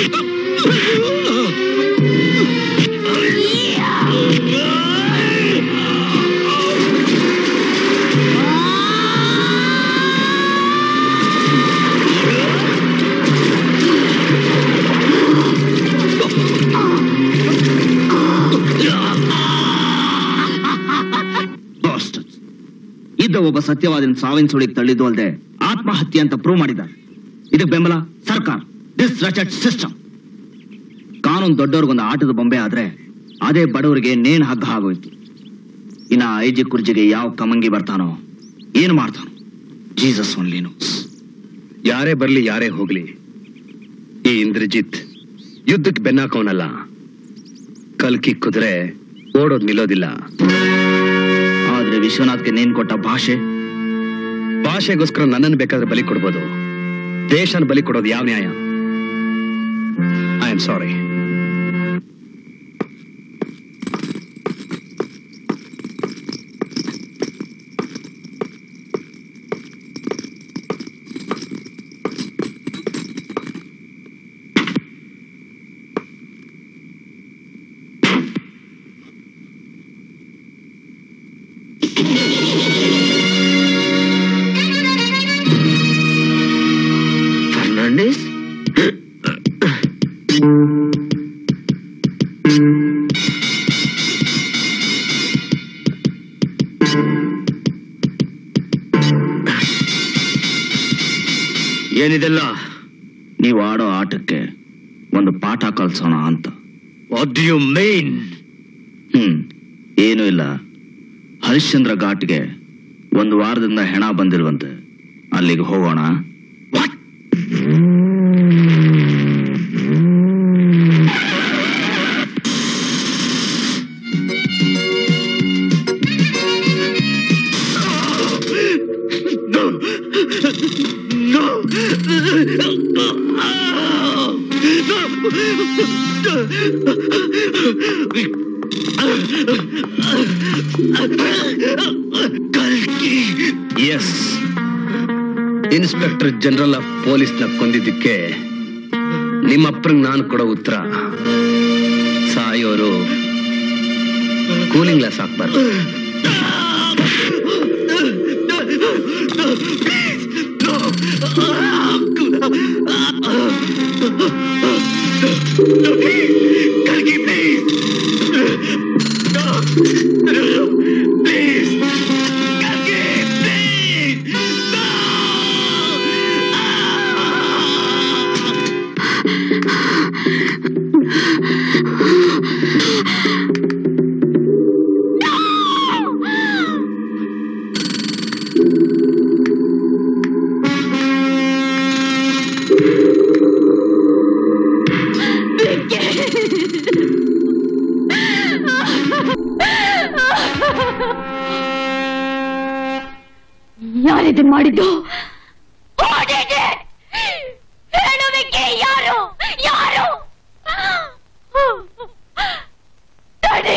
Bastards. ಇದ್ದ ಒಬ್ಬ ಸತ್ಯವಾದಿನ ಸಾವಿನ ಸುಳಿಗೆ ತಳ್ಳಿದ್ದು ಅಲ್ಲದೆ ಆತ್ಮಹತ್ಯೆ ಅಂತ ಪ್ರೂವ್ ಮಾಡಿದ್ದಾರೆ ಇದಕ್ಕೆ ಬೆಂಬಲ ಸರ್ಕಾರ ದಿಸ್ ರಚಡ್ ಸಿಸ್ಟಮ್ ಕಾನೂನು ದೊಡ್ಡವ್ರಿಗೊಂದು ಆಟದ ಬೊಂಬೆ ಆದ್ರೆ ಅದೇ ಬಡವರಿಗೆ ನೇಣು ಹಗ್ಗ ಆಗೋಯ್ತು ಇನ್ನ ಐಜಿ ಕುರ್ಜಿಗೆ ಯಾವ ಕಮಂಗಿ ಬರ್ತಾನೋ ಏನು ಮಾಡ್ತಾನೋ ಜೀಸಸ್ ಒನ್ಲಿ ನೋಸ್ ಯಾರೇ ಬರ್ಲಿ ಯಾರೇ ಹೋಗ್ಲಿ ಈ ಇಂದ್ರಜಿತ್ ಯುದ್ಧಕ್ಕೆ ಬೆನ್ನಾಕವನಲ್ಲ ಕಲ್ಕಿ ಕುದುರೆ ಓಡೋದ್ ನಿಲ್ಲೋದಿಲ್ಲ ಆದ್ರೆ ವಿಶ್ವನಾಥ್ಗೆ ನೇನ್ ಕೊಟ್ಟ ಭಾಷೆ ಭಾಷೆಗೋಸ್ಕರ ನನ್ನನ್ನು ಬೇಕಾದ್ರೆ ಬಲಿ ಕೊಡ್ಬೋದು ದೇಶನ ಬಲಿ ಕೊಡೋದು ಯಾವ ನ್ಯಾಯ ಐ ಆಮ್ ಸಾರಿ ಫರ್ನಾಂಡಿಸ್ ಏನಿದೆಲ್ಲ ನೀವು ಆಡೋ ಆಟಕ್ಕೆ ಒಂದು ಪಾಠ ಕಲ್ಸೋಣ ಅಂತ ವಾಟ್ ಯು ಮೇನ್ ಹ್ಮ್ ಏನೂ ಇಲ್ಲ ಹರಿಶ್ಚಂದ್ರ ಘಾಟ್ಗೆ ಒಂದು ವಾರದಿಂದ ಹೆಣ ಬಂದಿರುವಂತೆ ಅಲ್ಲಿಗೆ ಹೋಗೋಣ ಎಸ್ ಇನ್ಸ್ಪೆಕ್ಟರ್ ಜನರಲ್ ಆಫ್ ಪೊಲೀಸ್ನ ಕೊಂದಿದ್ದಕ್ಕೆ ನಿಮ್ಮಪ್ಪಂಗ್ ನಾನು ಕೊಡೋ ಉತ್ತರ ಸಾಯೋರು ಕೂಲಿಂಗ್ ಗ್ಲಾಸ್ ಹಾಕ್ಬಾರ್ದು ಯಾರಿದು ಮಾಡಿದ್ದು ಹೇಳುವಿಕೆ ಯಾರು ಯಾರು ದಡಿ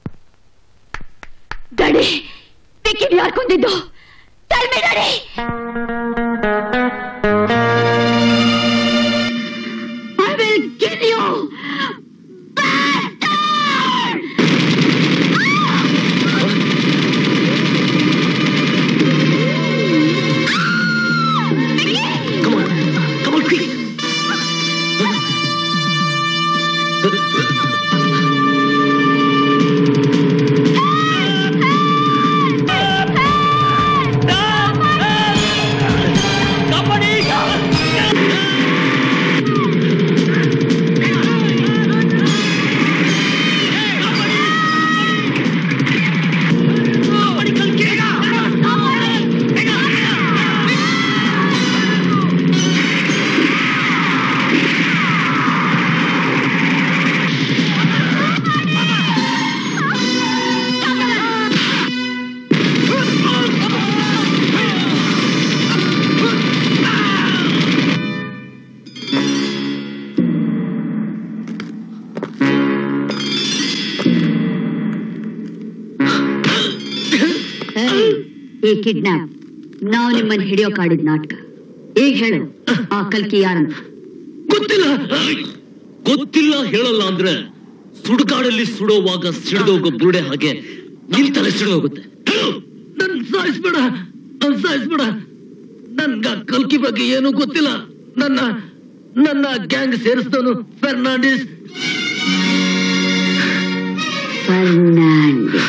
ದಡಿ ವಿಕ್ಕಿ ಯಾರು ಕೊಂದಿದ್ದು ತಲ್ಮಿ ದಡಿ I will kill you! Come ಈ ಕಿಡ್ನಾಪ್ ನಾವು ನಿಮ್ಮನ್ನ ಹಿಡಿಯೋ ಕಾಡಿದ ನಾಟಕ ಈಗ ಹೇಳು ಆ ಕಲ್ಕಿ ಯಾರಂತ ಗೊತ್ತಿಲ್ಲ ಗೊತ್ತಿಲ್ಲ ಹೇಳಲ್ಲ ಅಂದ್ರೆ ಸುಡುಗಾಡಲ್ಲಿ ಸುಡೋವಾಗ ಸಿಡಿದೋಗೋ ಬುರುಡೆ ಹಾಗೆ ನಿನ್ ತಲೆ ಸಿಡಿದೋಗುತ್ತೆ ಹೇಳು ನನ್ ಸಾಯಿಸ್ಬೇಡ ನನ್ ಸಾಯಿಸ್ಬೇಡ ನನ್ಗ ಕಲ್ಕಿ ಬಗ್ಗೆ ಏನೂ ಗೊತ್ತಿಲ್ಲ ನನ್ನ ನನ್ನ ಗ್ಯಾಂಗ್ ಸೇರಿಸಿದವನು ಫೆರ್ನಾಂಡಿಸ್ ಫರ್ನಾಂಡಿಸ್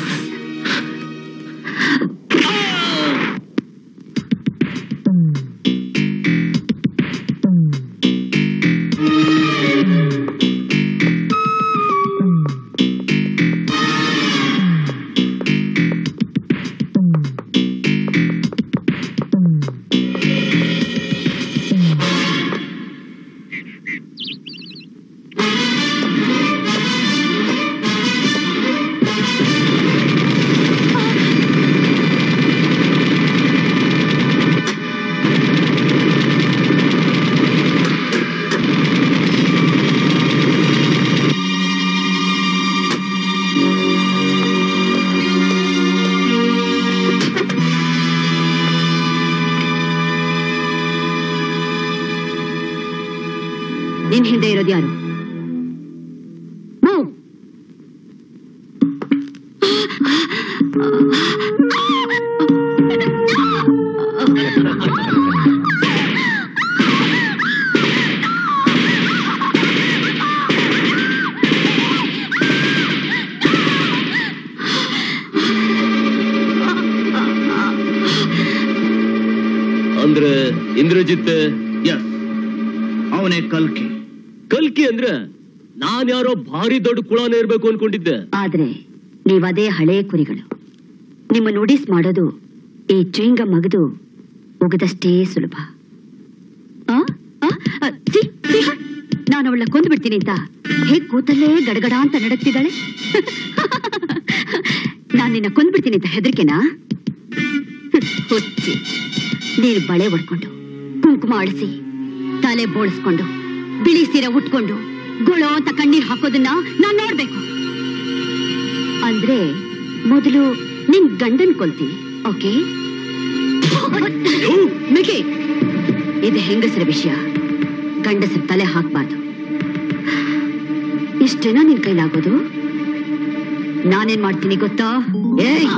ನಿನ್ ಹಿಂದೆ ಇರೋದು ಯಾರು Move. ಅಂದ್ರೆ ಇಂದ್ರಜಿತ್ ಎಸ್ ಅವನೇ ಕಲ್ಕಿ ಕಲ್ಕಿ ಅಂದ್ರೆ ನಾನ್ ಯಾರೋ ಭಾರಿ ದೊಡ್ಡ ಕುಳಾನೇ ಇರ್ಬೇಕು ಅನ್ಕೊಂಡಿದ್ದೆ ಆದ್ರೆ ನೀವದೇ ಹಳೆ ಕುರಿಗಳು ನಿಮ್ಮ ನೋಟಿಸ್ ಮಾಡೋದು ಈ ಚುಯಿಂಗ ಮಗದು ಮುಗದಷ್ಟೇ ಸುಲಭ ಆ? ಆ? ಆ, ಸಿ, ಸಿ, ನಾನು ಅವಳ ಕೊಂದು ಬಿಡ್ತೀನಿ ಅಂತ ಹೇಗ್ ಕೂತಲ್ಲೇ ಗಡಗಡ ಅಂತ ನಡಕ್ತಿದ್ದಾಳೆ ನಾನು ನಿನ್ನ ಕೊಂದು ಬಿಡ್ತೀನಿ ಅಂತ ಹೆದರಿಕೆನಾ ಹುಚ್ಚಿ ನೀನು ಬಳೆ ಹೊಡ್ಕೊಂಡು ಕುಂಕುಮ ಅಳಿಸಿ ತಲೆ ಬೋಳಿಸ್ಕೊಂಡು ಬಿಳಿ ಸೀರೆ ಉಟ್ಕೊಂಡು ಗೊಳೋ ಅಂತ ಕಣ್ಣೀರ್ ಹಾಕೋದನ್ನ ನಾನ್ ನೋಡ್ಬೇಕು ಅಂದ್ರೆ ಮೊದಲು ನಿನ್ ಗಂಡನ್ ಕೊಲ್ತೀನಿ ಓಕೆ ಮಿಕಿ ಇದು ಹೆಂಗಸರ ವಿಷಯ ಗಂಡಸರ ತಲೆ ಹಾಕ್ಬಾರ್ದು ಇಷ್ಟೇನಾ ನಿನ್ ಕೈಲಾಗೋದು ನಾನೇನ್ ಮಾಡ್ತೀನಿ ಗೊತ್ತಾ ಏಯ್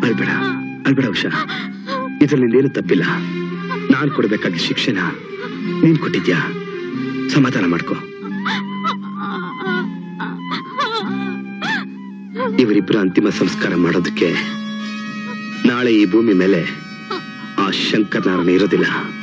ಅಳ್ಬೇಡ ಅಳ್ಬೇಡ ಉಷಾ ಇದ್ರಲ್ಲಿ ನಿಂದೇನು ತಪ್ಪಿಲ್ಲ ನಾನ್ ಕೊಡ್ಬೇಕಾದ ಶಿಕ್ಷೆನ ನೀನ್ ಕೊಟ್ಟಿದ್ಯಾ ಸಮಾಧಾನ ಮಾಡ್ಕೋ ಇವರಿಬ್ಬರ ಅಂತಿಮ ಸಂಸ್ಕಾರ ಮಾಡೋದಕ್ಕೆ ನಾಳೆ ಈ ಭೂಮಿ ಮೇಲೆ ಆ ಶಂಕರ್ ನಾರಾಯಣ ಇರೋದಿಲ್ಲ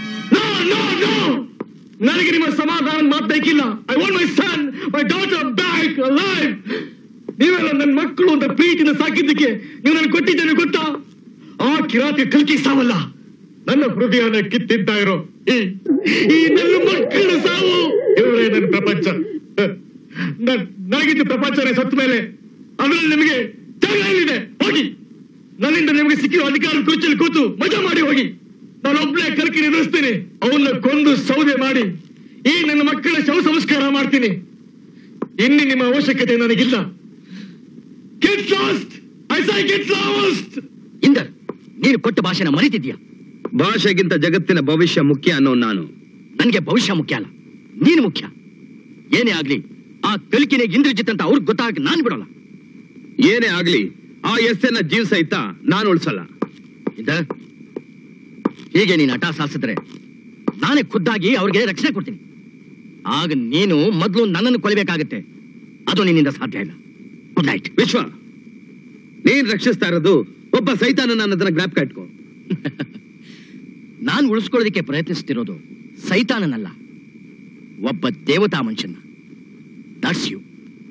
ನನಗೆ ನಿಮ್ಮ ಸಮಾಧಾನ ಮಾತು ಬೇಕಿಲ್ಲ I want my son my daughter back life ನೀವೆಲ್ಲ ನನ್ನ ಮಕ್ಕಳು ಅಂತ ಪ್ರೀತಿನ ಸಾಕಿದ್ದಕ್ಕೆ ನೀವು ನನಗೆ ಕೊಟ್ಟಿದ್ದೇನೆ ಗೊತ್ತಾ ಆ ಕಿರಾತಿ ಕಲ್ಕಿ ಸಾವಲ್ಲ ನನ್ನ ಹೃದಯನ ಕಿತ್ತಿದ್ದ ಇರೋ ಈ ಈ ನನ್ನ ಮಕ್ಕಳ ಸಾವು ಇವರೇ ನನ್ನ ಪ್ರಪಂಚ ನನ್- ನನಗಿದ್ದ ಪ್ರಪಂಚನೇ ಸತ್ತ ಮೇಲೆ ಅದ್ರಲ್ಲಿ ನಿಮಗೆ ಜಾಗ ಎಲ್ಲಿದೆ ಹೋಗಿ ನನ್ನಿಂದ ನಿಮಗೆ ಸಿಕ್ಕಿರೋ ಅಧಿಕಾರ ಕುರ್ಚಿಯಲ್ಲಿ ಕೂತು ಮಜಾ ಮಾಡಿ ಹೋಗಿ ನಾನೊಬ್ಳೆ ಕರ್ಕಿ ನಿರ್ವಹಿಸ್ತೀನಿ ಅವನ್ನ ಕೊಂದು ಸೌದೆ ಮಾಡಿ ಈ ನನ್ನ ಮಕ್ಕಳ ಶವ ಸಂಸ್ಕಾರ ಮಾಡ್ತೀನಿ ಇನ್ನು ನಿಮ್ಮ ಅವಶ್ಯಕತೆ ನನಗಿಲ್ಲ get lost I say get lost Inder ನೀನು ಕೊಟ್ಟ ಭಾಷೆನ ಮರಿತಿದ್ಯಾ ಭಾಷೆಗಿಂತ ಜಗತ್ತಿನ ಭವಿಷ್ಯ ಮುಖ್ಯ ಅನ್ನೋ ನಾನು ನನಗೆ ಭವಿಷ್ಯ ಮುಖ್ಯ ಅಲ್ಲ ನೀನು ಮುಖ್ಯ ಏನೇ ಆಗ್ಲಿ ಆ ಕಲಿಕೆನೆ ಇಂದ್ರಜಿತ್ ಅಂತ ಅವ್ರಿಗೆ ಗೊತ್ತಾಗ ನಾನ್ ಬಿಡೋಲ್ಲ ಏನೇ ಆಗ್ಲಿ ಆ ಎಸ್ಸೆನ ಜೀವ ಸಹಿತ ನಾನು ಉಳಿಸಲ್ಲ ಇದ ಹೀಗೆ ನೀನು ಹಠ ಸಾಸಿದ್ರೆ ನಾನೇ ಖುದ್ದಾಗಿ ಅವ್ರಿಗೆ ರಕ್ಷಣೆ ಕೊಡ್ತೀನಿ ಆಗ ನೀನು ಮೊದಲು ನನ್ನನ್ನು ಕೊಲ್ಲಬೇಕಾಗತ್ತೆ ಅದು ನಿನ್ನಿಂದ ಸಾಧ್ಯ ಇಲ್ಲ ಗುಡ್ ನೈಟ್ ವಿಶ್ವ ನೀನ್ ರಕ್ಷಿಸ್ತಾ ಇರೋದು ಒಬ್ಬ ಸೈತಾನ ಅದನ್ನ ಜ್ಞಾಪಕ ಇಟ್ಕೋ ನಾನು ಉಳಿಸ್ಕೊಳ್ಳೋದಕ್ಕೆ ಪ್ರಯತ್ನಿಸ್ತಿರೋದು ಸೈತಾನನಲ್ಲ ಒಬ್ಬ ದೇವತಾ ಮನುಷ್ಯನ that's you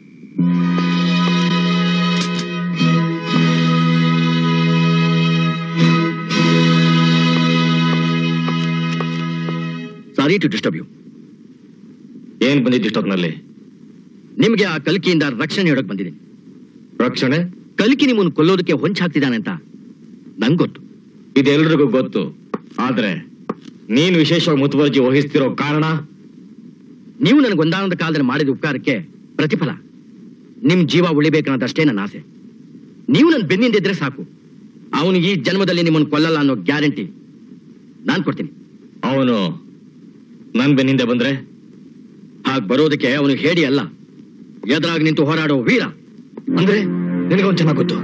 sorry to disturb you ಏನ್ ಬಂದಿದ್ದು ಇಷ್ಟೊತ್ತಿನಲ್ಲಿ ನಿಮಗೆ ಆ ಕಲ್ಕಿಯಿಂದ ರಕ್ಷಣೆ ಹೇಳಕ್ ಬಂದಿದ್ದೀನಿ ರಕ್ಷಣೆ ಕಲ್ಕಿ ನಿಮ್ಮನ್ನು ಕೊಲ್ಲೋದಕ್ಕೆ ಹೊಂಚಾಗ್ತಿದ್ದಾನೆ ಅಂತ ನಂಗೆ ಗೊತ್ತು ಇದೆಲ್ರಿಗೂ ಗೊತ್ತು ಆದ್ರೆ ನೀನು ವಿಶೇಷವಾಗಿ ಮುತುವರ್ಜಿ ವಹಿಸ್ತಿರೋ ಕಾರಣ ನೀವು ನನಗೆ ಒಂದಾನೊಂದು ಕಾಲದಲ್ಲಿ ಮಾಡಿದ ಉಪಕಾರಕ್ಕೆ ಪ್ರತಿಫಲ ನಿಮ್ ಜೀವ ಉಳಿಬೇಕನ್ನೋದಷ್ಟೇ ನನ್ನ ಆಸೆ ನೀವು ನನ್ನ ಬೆನ್ನಿಂದಿದ್ರೆ ಸಾಕು ಅವನು ಈ ಜನ್ಮದಲ್ಲಿ ನಿಮ್ಮನ್ನು ಕೊಲ್ಲಲ್ಲ ಅನ್ನೋ ಗ್ಯಾರಂಟಿ ನಾನ್ ಕೊಡ್ತೀನಿ ಅವನು ನನ್ ಬೆನ್ನಿಂದ ಬಂದ್ರೆ ಹಾಗೆ ಬರೋದಕ್ಕೆ ಅವನು ಹೇಡಿ ಅಲ್ಲ ಎದುರಾಗಿ ನಿಂತು ಹೋರಾಡೋ ವೀರ ಅಂದ್ರೆ ನಿನಗೊಂದು ಚೆನ್ನಾಗ್ ಗೊತ್ತು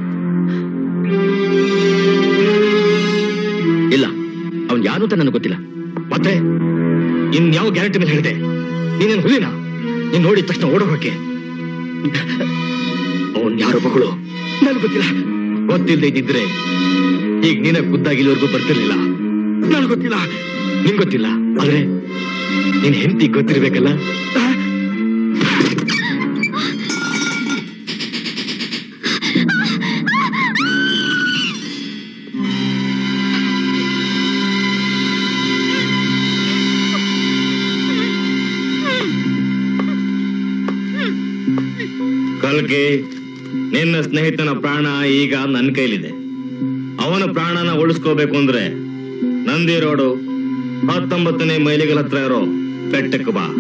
ಇಲ್ಲ ಅವನ್ ಯಾರು ಅಂತ ನನಗೆ ಗೊತ್ತಿಲ್ಲ ಮತ್ತೆ ಇನ್ ಯಾವ ಗ್ಯಾರಂಟಿ ಮೇಲೆ ಹೇಳಿದೆ ನೀನೇನು ಹುಲಿನ ನೀನ್ ನೋಡಿದ ತಕ್ಷಣ ಓಡೋಕೆ ಅವನ್ ಯಾರು ಮಗಳು ನನ್ಗೆ ಗೊತ್ತಿಲ್ಲ ಗೊತ್ತಿಲ್ಲದೆ ಇದ್ದಿದ್ರೆ ಈಗ ನೀನ ಖುದ್ದಾಗಿ ಇಲ್ಲಿವರೆಗೂ ಬರ್ತಿರ್ಲಿಲ್ಲ ನನ್ಗೆ ಗೊತ್ತಿಲ್ಲ ನಿಂಗ್ ಗೊತ್ತಿಲ್ಲ ಆದ್ರೆ ನಿನ್ ಹೆಂಡತಿ ಗೊತ್ತಿರ್ಬೇಕಲ್ಲ ಕಲ್ಗೆ ನಿನ್ನ ಸ್ನೇಹಿತನ ಪ್ರಾಣ ಈಗ ನನ್ನ ಕೈಲಿದೆ ಅವನ ಪ್ರಾಣನ ಉಳಿಸ್ಕೋಬೇಕು ಅಂದ್ರೆ ನಂದಿ ರೋಡು ಹತ್ತೊಂಬತ್ತನೇ ಮೈಲಿಗಳ ಹತ್ರ ಇರೋ ಬೆಟ್ಟಕ್ಕೆ ಬಾ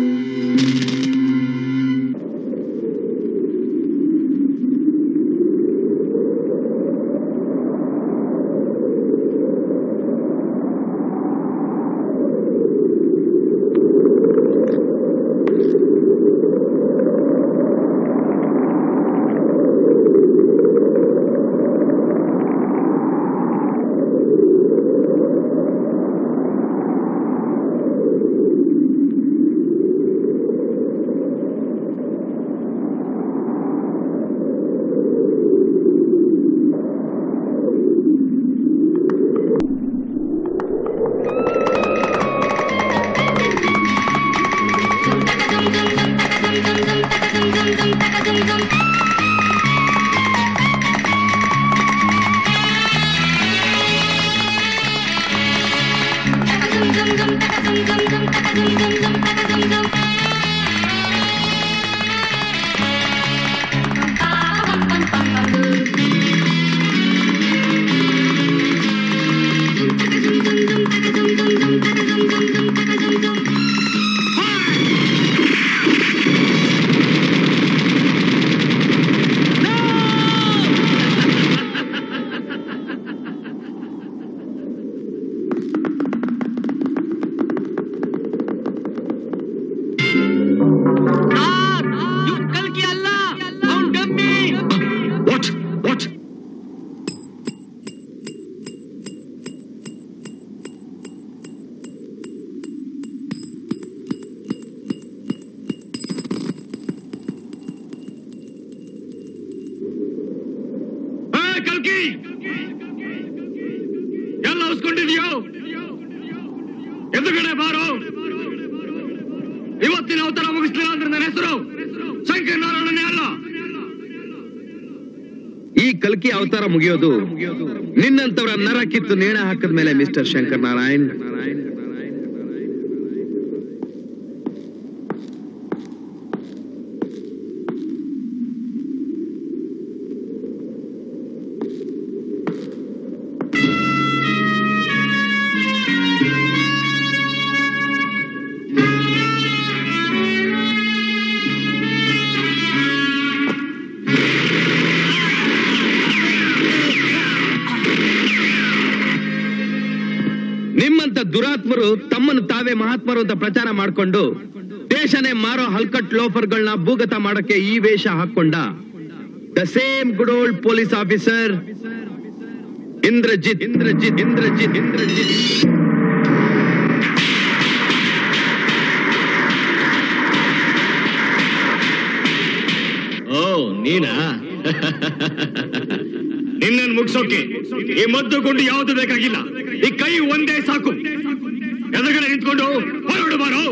ತೋರಿಸ್ಕೊಂಡಿದ್ಯೋ ಎದುರುಗಡೆ ಬಾರೋ ಇವತ್ತಿನ ಅವತಾರ ಮುಗಿಸ್ಲಿಲ್ಲ ಅಂದ್ರೆ ನನ್ನ ಹೆಸರು ಶಂಕರ್ ನಾರಾಯಣನೇ ಅಲ್ಲ ಈ ಕಲ್ಕಿ ಅವತಾರ ಮುಗಿಯೋದು ನಿನ್ನಂತವರ ನರ ಕಿತ್ತು ನೇಣ ಹಾಕಿದ ಮೇಲೆ ಮಿಸ್ಟರ್ ಶಂಕರ್ ನಾರಾಯಣ್ ನಿಮ್ಮಂತ ದುರಾತ್ಮರು ತಮ್ಮನ್ನು ತಾವೇ ಮಹಾತ್ಮರು ಅಂತ ಪ್ರಚಾರ ಮಾಡ್ಕೊಂಡು ದೇಶನೇ ಮಾರೋ ಹಲ್ಕಟ್ ಲೋಫರ್ಗಳನ್ನ ಭೂಗತ ಮಾಡಕ್ಕೆ ಈ ವೇಷ ಹಾಕೊಂಡ the same good old police officer Indrajit Indrajit Indrajit Indrajit ಓ ನೀನಾ ನಿನ್ನನ್ನು ಮುಗಿಸೋಕೆ ಈ ಮದ್ದು ಗುಂಡು ಯಾವುದು ಬೇಕಾಗಿಲ್ಲ ಈ ಕೈ ಒಂದೇ ಸಾಕು ಎದುರುಗಡೆ ನಿಂತ್ಕೊಂಡು ಹೊರಡು ಬಾರೋ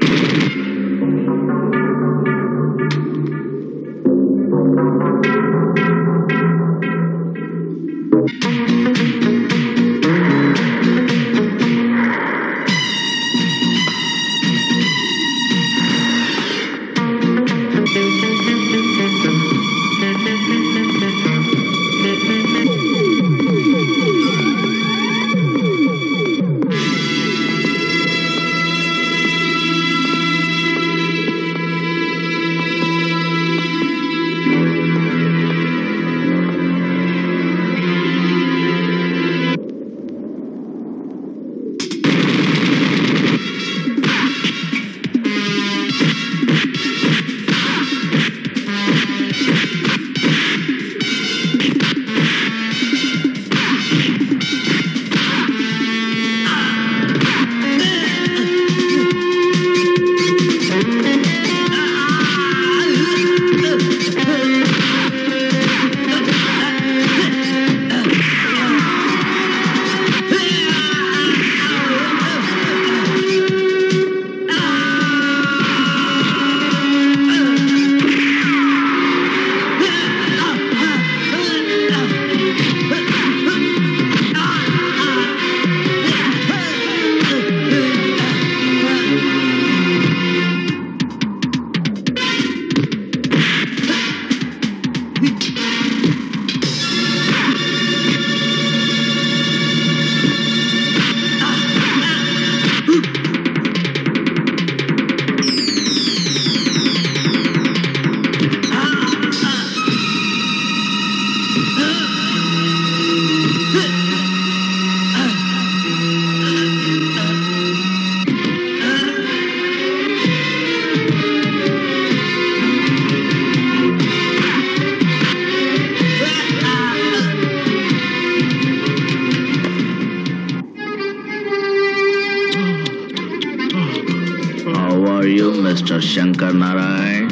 How are you, Mr. Shankar Narayan?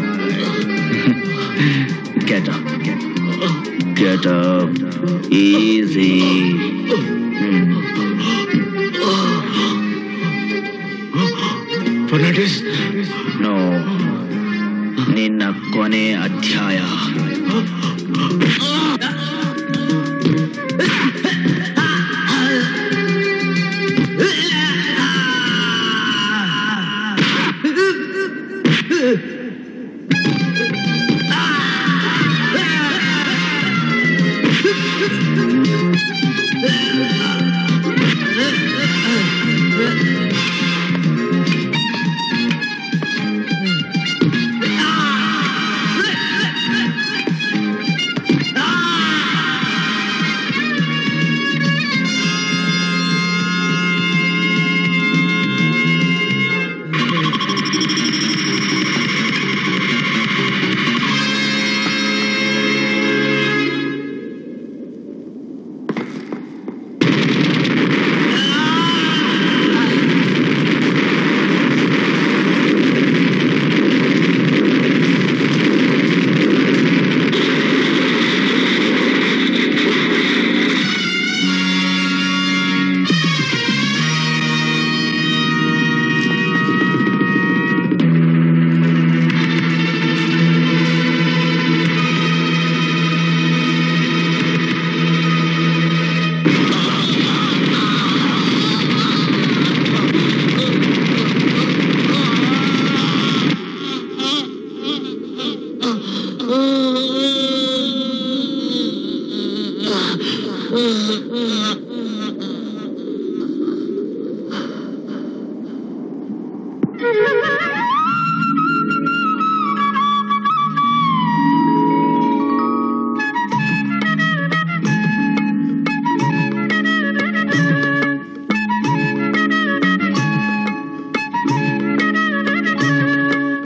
get up. Get up. Easy. Hmm. Fernandes No. ನಿನ್ನ ಕೊನೆ ಅಧ್ಯಾಯ ಆ